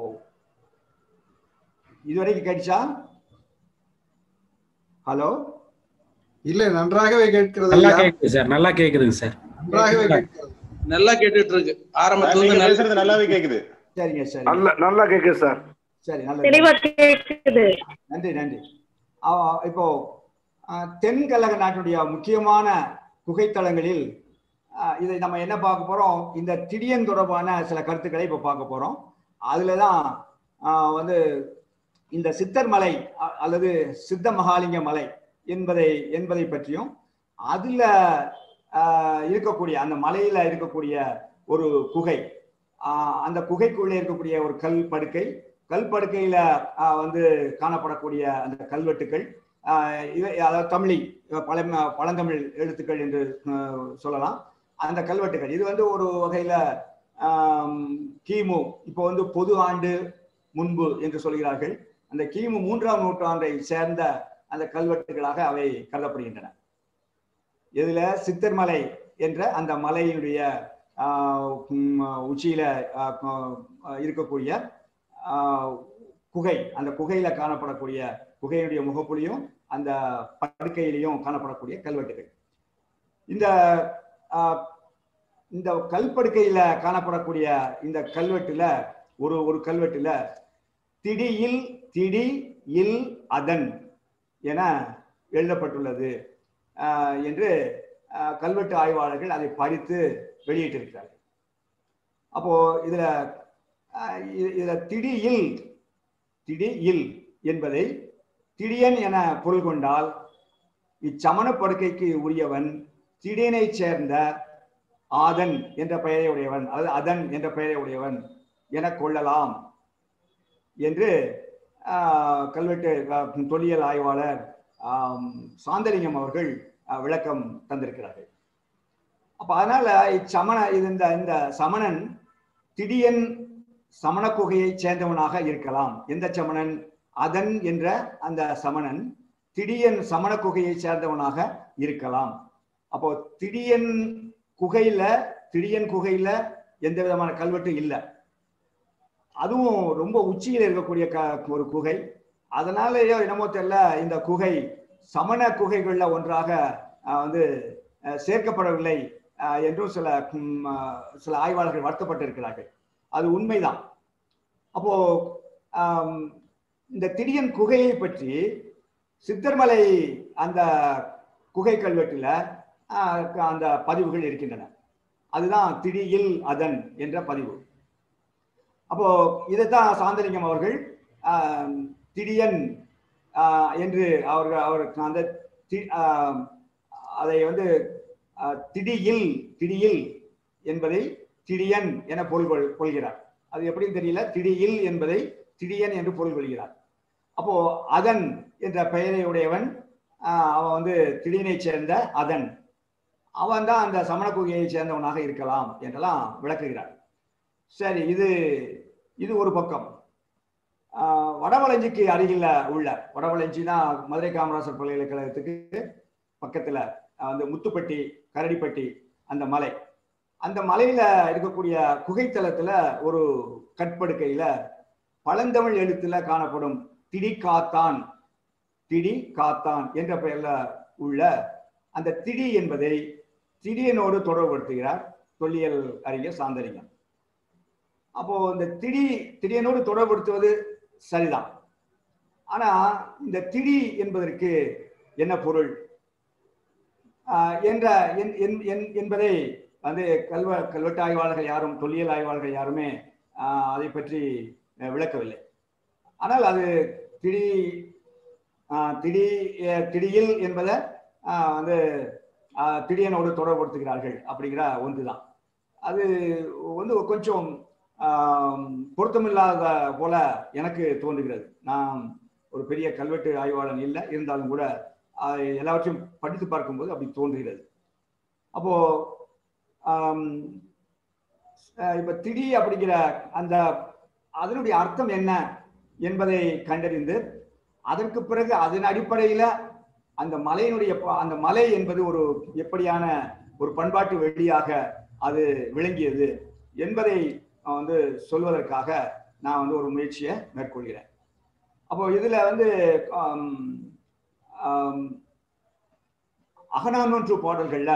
இதுவரைக்கும் கேட்டுச்சா ஹலோ இல்ல நன்றாகவே கேட்கிறது நல்லா ஐயா. கேக்குது சார் நல்லா கேக்குதுங்க சார் நன்றாகவே கேட்கிறது நல்லா கேட்டுட்டு இருக்கு ஆரம்பத்துல நீங்க இருந்து நல்லா- பேசுறது நல்லாவே கேக்குது சரிங்க சரி நல்ல நல்லா கேக்குது சார் சரி நல்லது தெளிவா கேக்குது நன்றி நன்றி ஆ, இப்போ ஆ, தென்கழக நாட்டுடைய முக்கியமான குகைத்தலங்களில் ஆ, இதை நம்ம என்ன பார்க்க போறோம் இந்த திடியன் தொடர்பான சில கருத்துக்களை இப்போ பார்க்க போறோம் அதுல தான் ஆ, வந்து இந்த சித்தர் மலை அ- அல்லது சித்த மகாலிங்க மலை என்பதை என்பதை பற்றியும் அதுல ஆ, இருக்கக்கூடிய அந்த மலையில இருக்கக்கூடிய ஒரு குகை ஆ, அந்த குகைக்குள்ளே இருக்கக்கூடிய ஒரு கல் படுக்கை கல் படுக்கையில ஆ, வந்து காணப்படக்கூடிய அந்த கல்வெட்டுக்கள் ஆ, இவை அதாவது தமிழி பழ பழந்தமிழ் எழுத்துக்கள் என்று ஆ, சொல்லலாம் அந்த கல்வெட்டுகள் இது வந்து ஒரு வகையில ஆம், கிமு இப்போ வந்து பொது ஆண்டு முன்பு என்று சொல்கிறார்கள் அந்த கிமு மூன்றாம் நூற்றாண்டை சேர்ந்த அந்த கல்வெட்டுகளாக அவை கருதப்படுகின்றன இதுல சித்தர்மலை என்ற அந்த மலையினுடைய ஆஹ், உம், உச்சியில ஆஹ், ஆஹ், இருக்கக்கூடிய ஆஹ், குகை அந்த குகையில காணப்படக்கூடிய குகையினுடைய முகப்புலியும் அந்த படுக்கையிலையும் காணப்படக்கூடிய கல்வெட்டுகள் இந்த ஆஹ், இந்த கல்படுக்கையில காணப்படக்கூடிய இந்த கல்வெட்டுல ஒரு ஒரு கல்வெட்டுல திடியில் திடி இல் அதன் என எழுதப்பட்டுள்ளது ஆஹ், என்று ஆஹ், கல்வெட்டு ஆய்வாளர்கள் அதை படித்து வெளியிட்டிருக்கிறார்கள் அப்போ இதுல அஹ், இ- இதுல திடியில் திடியில் என்பதை திடியன் என பொருள் கொண்டால் இச்சமண படுக்கைக்கு உரியவன் திடியனைச் சேர்ந்த ஆதன் என்ற பெயரை உடையவன் அதாவது அதன் என்ற பெயரை உடையவன் என கொள்ளலாம் என்று ஆஹ், கல்வெட்டு ஆஹ், தொல்லியல் ஆய்வாளர் ஆம், சாந்தலிங்கம் அவர்கள் ஆஹ், விளக்கம் தந்திருக்கிறார்கள் அப்ப அதனால இச்சமண இது இந்த இந்த சமணன் திடியன் சமண குகையை சேர்ந்தவனாக இருக்கலாம் எந்த சமணன் அதன் என்ற அந்த சமணன் திடியன் சமண குகையை சேர்ந்தவனாக இருக்கலாம் அப்போ திடியன் குகையில திடியன் குகையில எந்த விதமான கல்வெட்டும் இல்லை அதுவும் ரொம்ப உச்சியில் இருக்கக்கூடிய க ஒரு குகை அதனாலயோ என்னமோ தெரியல இந்த குகை சமண குகைகள்ல ஒன்றாக ஆஹ், வந்து ஆஹ், சேர்க்கப்படவில்லை ஆஹ், என்றும் சில ம், ஆஹ், சில ஆய்வாளர்கள் வருத்தப்பட்டு இருக்கிறார்கள் அது உண்மைதான் அப்போ ஆம், இந்த திடியன் குகையை பற்றி சித்தர்மலை அந்த குகை கல்வெட்டுல ஆஹ், அந்த பதிவுகள் இருக்கின்றன அதுதான் திடியில் அதன் என்ற பதிவு அப்போ இதைத்தான் சாந்தலிங்கம் அவர்கள் ஆஹ், திடியன் ஆஹ், என்று அவர்கள் அவருக்கு அந்த தி- ஆஹ், அதை வந்து ஆஹ், திடியில் திடியில் என்பதை திடியன் என பொருள் கொள்- கொள்கிறார் அது எப்படின்னு தெரியல திடியில் என்பதை திடியன் என்று பொருள் கொள்கிறார் அப்போ அதன் என்ற பெயரை உடையவன் ஆஹ், அவன் வந்து திடீனை சேர்ந்த அதன் அவன் தான் அந்த சமண குகையை சேர்ந்தவனாக இருக்கலாம் என்றெல்லாம் விளக்குகிறார் சரி இது இது ஒரு பக்கம் ஆஹ், வடவளஞ்சிக்கு அருகில உள்ள வடவளஞ்சினா மதுரை காமராசர் பல்கலைக்கழகத்துக்கு பக்கத்துல ஆஹ், அந்த முத்துப்பட்டி கரடிப்பட்டி அந்த மலை அந்த மலையில இருக்கக்கூடிய குகைத்தலத்துல ஒரு கட்படுக்கையில பழந்தமிழ் எழுத்துல காணப்படும் திடி காத்தான் திடி காத்தான் என்ற பெயர்ல உள்ள அந்த திடி என்பதை திடியனோடு தொடர்புபடுத்துகிறார் தொல்லியல் அறிஞர் சாந்தலிங்கம் அப்போ இந்த திடி திடியனோடு தொடர்புபடுத்துவது சரிதான் ஆனா இந்த திடி என்பதற்கு என்ன பொருள் ஆஹ் என்ற என்- என்- என்- என்பதை வந்து கல்வ கல்வெட்டு ஆய்வாளர்கள் யாரும் தொல்லியல் ஆய்வாளர்கள் யாருமே ஆஹ் அதை பற்றி அஹ், விளக்கவில்லை ஆனால் அது திடி ஆஹ், திடி அஹ், திடியில் என்பதை ஆஹ், வந்து ஆஹ், திடியனோடு தொடர்புபடுத்துகிறார்கள் அப்படிங்கிற ஒன்றுதான் அது வந்து கொஞ்சம் ஆம், பொருத்தமில்லாத போல எனக்கு தோன்றுகிறது நான் ஒரு பெரிய கல்வெட்டு ஆய்வாளன் இல்லை இருந்தாலும் கூட அதை எல்லாவற்றையும் படித்து பார்க்கும்போது அப்படி தோன்றுகிறது அப்போ ஆம், அஹ் இப்ப திடி அப்படிங்கிற அந்த அதனுடைய அர்த்தம் என்ன என்பதை கண்டறிந்து அதற்கு பிறகு அதன் அடிப்படையில அந்த மலையினுடைய ப- அந்த மலை என்பது ஒரு எப்படியான ஒரு பண்பாட்டு வெளியாக அது விளங்கியது என்பதை அஹ், வந்து சொல்வதற்காக நான் வந்து ஒரு முயற்சியை மேற்கொள்கிறேன் அப்போ இதுல வந்து ஆம், ஆம், அகநானூற்று பாடல்கள்ல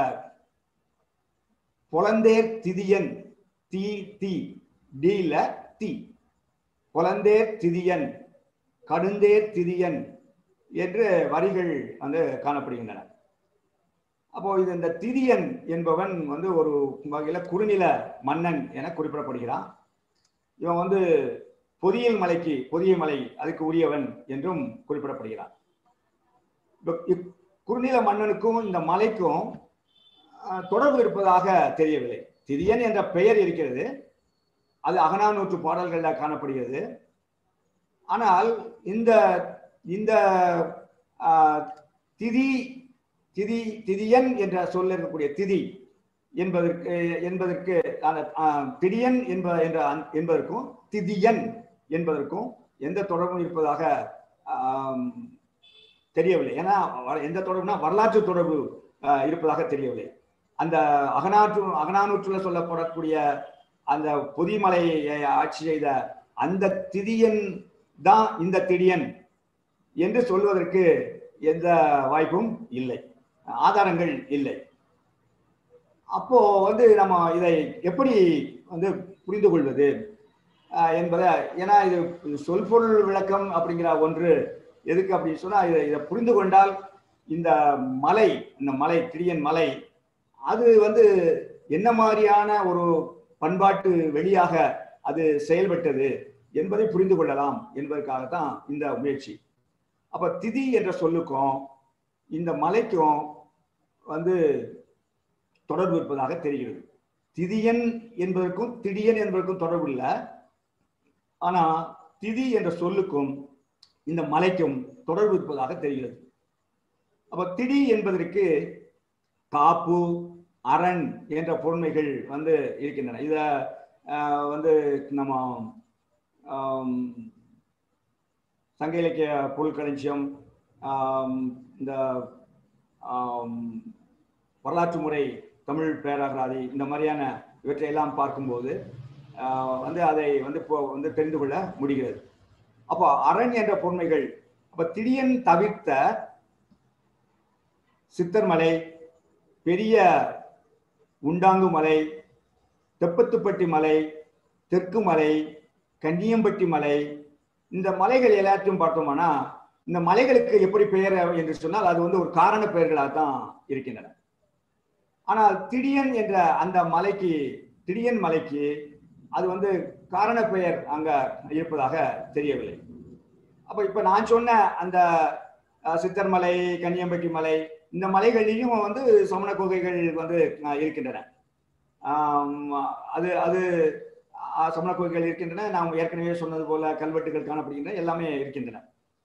பொலந்தேர் திதியன் தீ தீ டீல தீ பொலந்தேர் திதியன் கடுந்தேர் திதியன் என்று வரிகள் வந்து காணப்படுகின்றன அப்போ இது இந்த திதியன் என்பவன் வந்து ஒரு வகையில குறுநில மன்னன் என குறிப்பிடப்படுகிறான் இவன் வந்து பொதியல் மலைக்கு பொதிய மலை அதுக்கு உரியவன் என்றும் குறிப்பிடப்படுகிறான் இப்ப இக் குறுநில மன்னனுக்கும் இந்த மலைக்கும் ஆஹ், தொடர்பு இருப்பதாக தெரியவில்லை திதியன் என்ற பெயர் இருக்கிறது அது அகநானூற்று பாடல்கள்ல காணப்படுகிறது ஆனால் இந்த இந்த ஆஹ், திதி திதி திதியன் என்ற சொல்ல இருக்கக்கூடிய திதி என்பதற்கு என்பதற்கு அந்த ஆஹ், திடியன் என்ப என்ற அந்த- என்பதற்கும் திதியன் என்பதற்கும் எந்த தொடர்பும் இருப்பதாக ஆம், தெரியவில்லை ஏன்னா வ- எந்த தொடர்புனா வரலாற்று தொடர்பு ஆஹ், இருப்பதாக தெரியவில்லை அந்த அகநாற்று அகநானூற்றுல சொல்லப்படக்கூடிய அந்த பொதிமலையை ஆட்சி செய்த அந்த திதியன் தான் இந்த திடியன் என்று சொல்வதற்கு எந்த வாய்ப்பும் இல்லை ஆதாரங்கள் இல்லை அப்போ வந்து நம்ம இதை எப்படி வந்து புரிந்து கொள்வது ஆஹ் என்பதை ஏன்னா இது சொல்பொருள் விளக்கம் அப்படிங்கிற ஒன்று எதுக்கு அப்படின்னு சொன்னா இதை இதை புரிந்து கொண்டால் இந்த மலை இந்த மலை திரியன் மலை அது வந்து என்ன மாதிரியான ஒரு பண்பாட்டு வெளியாக அது செயல்பட்டது என்பதை புரிந்து கொள்ளலாம் என்பதற்காகத்தான் இந்த முயற்சி அப்ப திதி என்ற சொல்லுக்கும் இந்த மலைக்கும் வந்து தொடர்பு இருப்பதாக தெரிகிறது திதியன் என்பதற்கும் திடியன் என்பதற்கும் தொடர்பு இல்லை ஆனா திதி என்ற சொல்லுக்கும் இந்த மலைக்கும் தொடர்பு இருப்பதாக தெரிகிறது அப்ப திடி என்பதற்கு காப்பு அரண் என்ற பொருண்மைகள் வந்து இருக்கின்றன இத ஆஹ், வந்து நம்ம ஆம், சங்க இலக்கிய பொருட்களஞ்சியம் ஆம், இந்த ஆம், வரலாற்று முறை தமிழ் பேரகராதி இந்த மாதிரியான இவற்றையெல்லாம் பார்க்கும்போது ஆஹ், வந்து அதை வந்து இப்போ வந்து தெரிந்து கொள்ள முடிகிறது அப்போ அரண் என்ற பொன்மைகள் அப்ப திடியன் தவிர்த்த சித்தர்மலை பெரிய உண்டாங்கு மலை தெப்பத்துப்பட்டி மலை தெற்கு மலை கன்னியம்பட்டி மலை இந்த மலைகள் எல்லாத்தையும் பார்த்தோம்னா இந்த மலைகளுக்கு எப்படி பெயர் என்று சொன்னால் அது வந்து ஒரு காரண பெயர்களாக தான் இருக்கின்றன ஆனால் திடியன் என்ற அந்த மலைக்கு திடியன் மலைக்கு அது வந்து காரண பெயர் அங்க இருப்பதாக தெரியவில்லை அப்ப இப்ப நான் சொன்ன அந்த அஹ், சித்தர்மலை கன்னியம்பட்டி மலை இந்த மலைகளிலும் வந்து சமண குகைகள் வந்து அஹ், இருக்கின்றன ஆம், அது அது அஹ், சமண குகைகள் இருக்கின்றன நாம் ஏற்கனவே சொன்னது போல கல்வெட்டுகள் காணப்படுகின்றன எல்லாமே இருக்கின்றன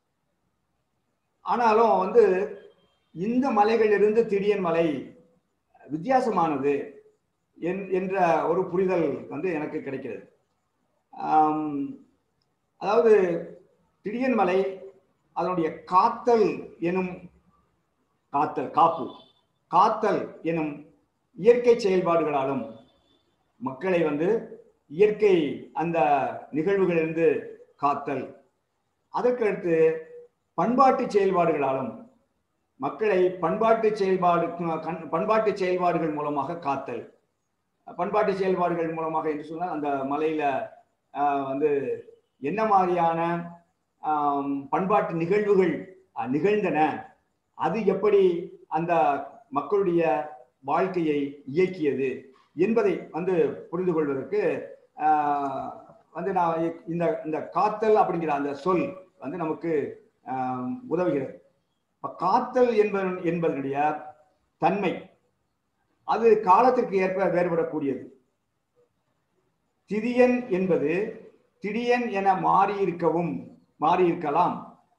ஆனாலும் வந்து இந்த மலைகளிலிருந்து திடியன் மலை வித்தியாசமானது என்- என்ற ஒரு புரிதல் வந்து எனக்கு கிடைக்கிறது ஆம், அதாவது திடியன் மலை அதனுடைய காத்தல் எனும் காத்தல் காப்பு காத்தல் எனும் இயற்கை செயல்பாடுகளாலும் மக்களை வந்து இயற்கை அந்த நிகழ்வுகளிலிருந்து காத்தல் அதற்கடுத்து பண்பாட்டு செயல்பாடுகளாலும் மக்களை பண்பாட்டு செயல்பாடு கண்- பண்பாட்டு செயல்பாடுகள் மூலமாக காத்தல் பண்பாட்டு செயல்பாடுகள் மூலமாக என்று சொன்னால் அந்த மலையில ஆஹ், வந்து என்ன மாதிரியான ஆம், பண்பாட்டு நிகழ்வுகள் அஹ், நிகழ்ந்தன அது எப்படி அந்த மக்களுடைய வாழ்க்கையை இயக்கியது என்பதை வந்து புரிந்து கொள்வதற்கு ஆஹ், வந்து நான் இந்த இந்த காத்தல் அப்படிங்கிற அந்த சொல் வந்து நமக்கு ஆஹ், உதவுகிறது இப்ப காத்தல் என்பது என்பதனுடைய தன்மை அது காலத்திற்கு ஏற்ப வேறுபடக்கூடியது திதியன் என்பது திடியன் என மாறியிருக்கவும் மாறியிருக்கலாம்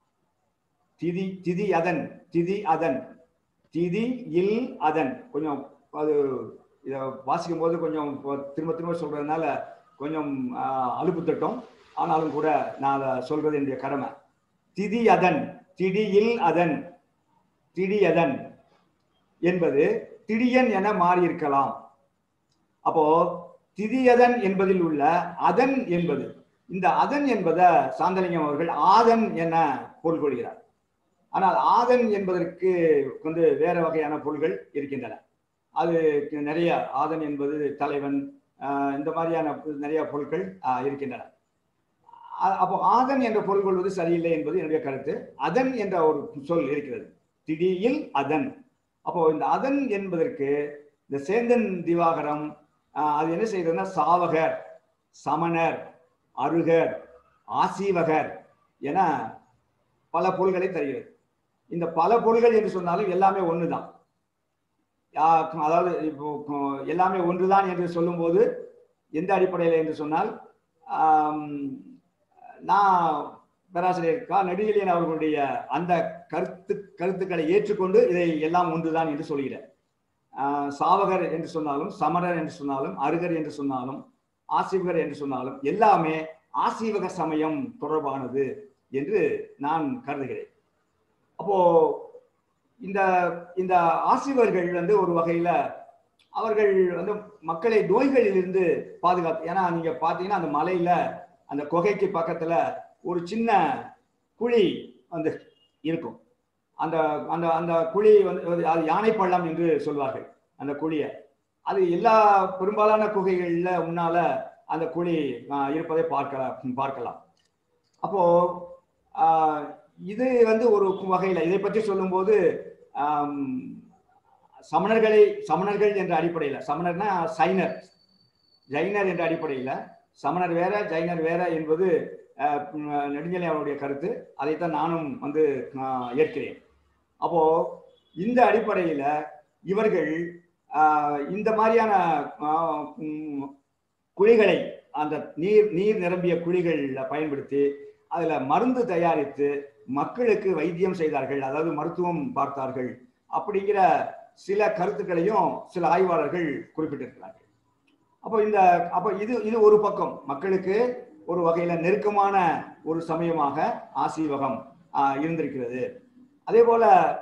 திதி திதி அதன் திதி அதன் திதி இல் அதன் கொஞ்சம் அது இதை வாசிக்கும் போது கொஞ்சம் திரும்ப திரும்ப சொல்றதுனால கொஞ்சம் ஆஹ், அலுப்பு தட்டும் ஆனாலும் கூட நான் அதை சொல்றது என்னுடைய கடமை திதி அதன் திடியில் அதன் திடியதன் என்பது திடியன் என மாறியிருக்கலாம் அப்போ திதியதன் என்பதில் உள்ள அதன் என்பது இந்த அதன் என்பதை சாந்தலிங்கம் அவர்கள் ஆதன் என பொருள் கொள்கிறார் ஆனால் ஆதன் என்பதற்கு வந்து வேற வகையான பொருள்கள் இருக்கின்றன அது நிறைய ஆதன் என்பது தலைவன் ஆஹ் இந்த மாதிரியான நிறைய பொருட்கள் ஆஹ் இருக்கின்றன அ- அப்போ ஆதன் என்ற பொருள் கொள்வது சரியில்லை என்பது என்னுடைய கருத்து அதன் என்ற ஒரு சொல் இருக்கிறது திடியில் அதன் அப்போ இந்த அதன் என்பதற்கு இந்த சேந்தன் திவாகரம் ஆஹ் அது என்ன செய்யறதுன்னா சாவகர் சமணர் அருகர் ஆசீவகர் என பல பொருள்களை தருகிறது இந்த பல பொருள்கள் என்று சொன்னாலும் எல்லாமே ஒண்ணுதான் யா- அதாவது இப்போ கு- எல்லாமே ஒன்றுதான் என்று சொல்லும்போது எந்த அடிப்படையில் என்று சொன்னால் ஆம், நான் பேராசிரியர் கா நெடுகிலியன் அவர்களுடைய அந்த கருத்து கருத்துக்களை ஏற்றுக்கொண்டு இதை எல்லாம் ஒன்றுதான் என்று சொல்கிறேன் ஆஹ், சாவகர் என்று சொன்னாலும் சமரர் என்று சொன்னாலும் அருகர் என்று சொன்னாலும் ஆசீவகர் என்று சொன்னாலும் எல்லாமே ஆசீவக சமயம் தொடர்பானது என்று நான் கருதுகிறேன் அப்போ இந்த இந்த ஆசிரியர்கள் வந்து ஒரு வகையில அவர்கள் வந்து மக்களை நோய்களிலிருந்து பாதுகாத்து ஏன்னா நீங்க பாத்தீங்கன்னா அந்த மலையில அந்த குகைக்கு பக்கத்துல ஒரு சின்ன குழி வந்து இருக்கும் அந்த அந்த அந்த குழி வந்து அது யானை பள்ளம் என்று சொல்வார்கள் அந்த குழியை அது எல்லா பெரும்பாலான குகைகள்ல முன்னால அந்த குழி ஆஹ், இருப்பதை பார்க்கலாம் பார்க்கலாம் அப்போ ஆஹ், இது வந்து ஒரு வகையில இதை பற்றி சொல்லும்போது ஆம், சமணர்களை சமணர்கள் என்ற அடிப்படையில் சமணர்னா சைனர் ஜைனர் என்ற அடிப்படையில சமணர் வேற ஜைனர் வேற என்பது அஹ், உம், நெடுஞ்செழியன் அவருடைய கருத்து அதைத்தான் நானும் வந்து ஆஹ், ஏற்கிறேன் அப்போ இந்த அடிப்படையில இவர்கள் ஆஹ், இந்த மாதிரியான ஆஹ், உம், குழிகளை அந்த நீர் நீர் நிரம்பிய குழிகளில் பயன்படுத்தி அதுல மருந்து தயாரித்து மக்களுக்கு வைத்தியம் செய்தார்கள் அதாவது மருத்துவம் பார்த்தார்கள் அப்படிங்கிற சில கருத்துக்களையும் சில ஆய்வாளர்கள் குறிப்பிட்டிருக்கிறார்கள் அப்போ இந்த அப்போ இது இது ஒரு பக்கம் மக்களுக்கு ஒரு வகையில நெருக்கமான ஒரு சமயமாக ஆசீவகம் ஆஹ், இருந்திருக்கிறது அதே போல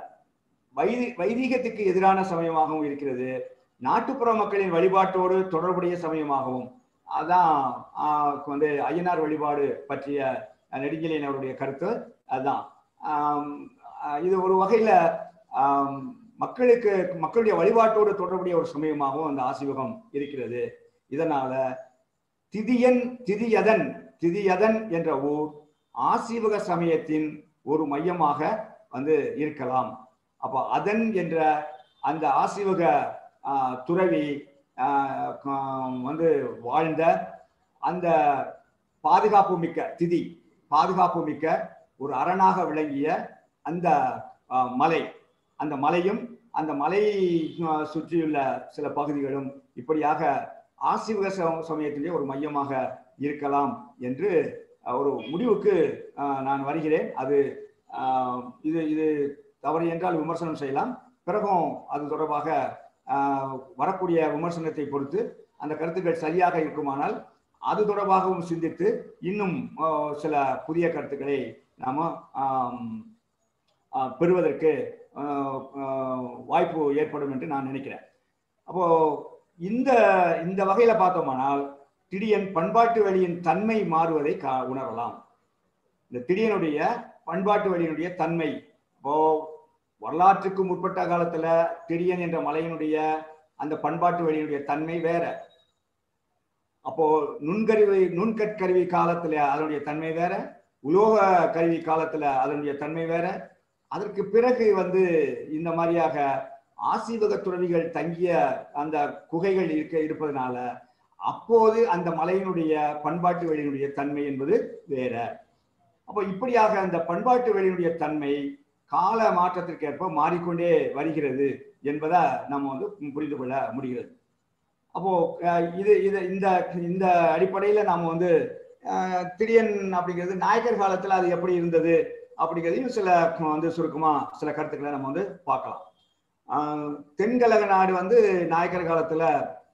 வைதி வைதீகத்துக்கு எதிரான சமயமாகவும் இருக்கிறது நாட்டுப்புற மக்களின் வழிபாட்டோடு தொடர்புடைய சமயமாகவும் அதான் ஆஹ், வந்து ஐயனார் வழிபாடு பற்றிய நெடுஞ்செழியன் அவருடைய கருத்து அதுதான் ஆம், ஆஹ், இது ஒரு வகையில ஆம், மக்களுக்கு மக்களுடைய வழிபாட்டோடு தொடர்புடைய ஒரு சமயமாகவும் அந்த ஆசிவகம் இருக்கிறது இதனால திதியன் திதியதன் திதியதன் என்ற ஊர் ஆசீவக சமயத்தின் ஒரு மையமாக வந்து இருக்கலாம் அப்போ அதன் என்ற அந்த ஆசீவக ஆஹ், துறவி ஆஹ், ஆஹ், வந்து வாழ்ந்த அந்த பாதுகாப்பு மிக்க திதி பாதுகாப்பு மிக்க ஒரு அரணாக விளங்கிய அந்த ஆஹ், மலை அந்த மலையும் அந்த மலை ஆஹ், சுற்றியுள்ள சில பகுதிகளும் இப்படியாக ஆசிவக சம- சமயத்திலே ஒரு மையமாக இருக்கலாம் என்று ஆஹ், ஒரு முடிவுக்கு ஆஹ், நான் வருகிறேன் அது ஆஹ், இது இது தவறு என்றால் விமர்சனம் செய்யலாம் பிறகும் அது தொடர்பாக ஆஹ், வரக்கூடிய விமர்சனத்தை பொறுத்து அந்த கருத்துக்கள் சரியாக இருக்குமானால் அது தொடர்பாகவும் சிந்தித்து இன்னும் ஆஹ், சில புதிய கருத்துக்களை நாம ஆம், ஆஹ், பெறுவதற்கு ஆஹ், ஆஹ், வாய்ப்பு ஏற்படும் என்று நான் நினைக்கிறேன் அப்போ இந்த இந்த வகையில பார்த்தோமானால் திடியன் பண்பாட்டு வழியின் தன்மை மாறுவதை கா உணரலாம் இந்த திடியனுடைய பண்பாட்டு வழியினுடைய தன்மை இப்போ வரலாற்றுக்கு முற்பட்ட காலத்துல திடியன் என்ற மலையினுடைய அந்த பண்பாட்டு வழியினுடைய தன்மை வேற அப்போ நுண்கருவி நுண்கற்கருவி காலத்துல அதனுடைய தன்மை வேற உலோக கருவி காலத்துல அதனுடைய தன்மை வேற அதற்கு பிறகு வந்து இந்த மாதிரியாக ஆசீவக துறவிகள் தங்கிய அந்த குகைகள் இருக்க இருப்பதனால அப்போது அந்த மலையினுடைய பண்பாட்டு வெளியினுடைய தன்மை என்பது வேற அப்போ இப்படியாக அந்த பண்பாட்டு வெளியினுடைய தன்மை கால மாற்றத்திற்கேற்ப மாறிக்கொண்டே வருகிறது என்பதை நம்ம வந்து புரிந்து கொள்ள முடிகிறது அப்போ அஹ், இது இது இந்த இந்த அடிப்படையில நாம வந்து அஹ், திரியன் அப்படிங்கிறது நாயக்கர் காலத்துல அது எப்படி இருந்தது அப்படிங்கிறதையும் சில வந்து சுருக்கமா சில கருத்துக்களை நம்ம வந்து பார்க்கலாம் ஆஹ், தென்கழக நாடு வந்து நாயக்கர் காலத்துல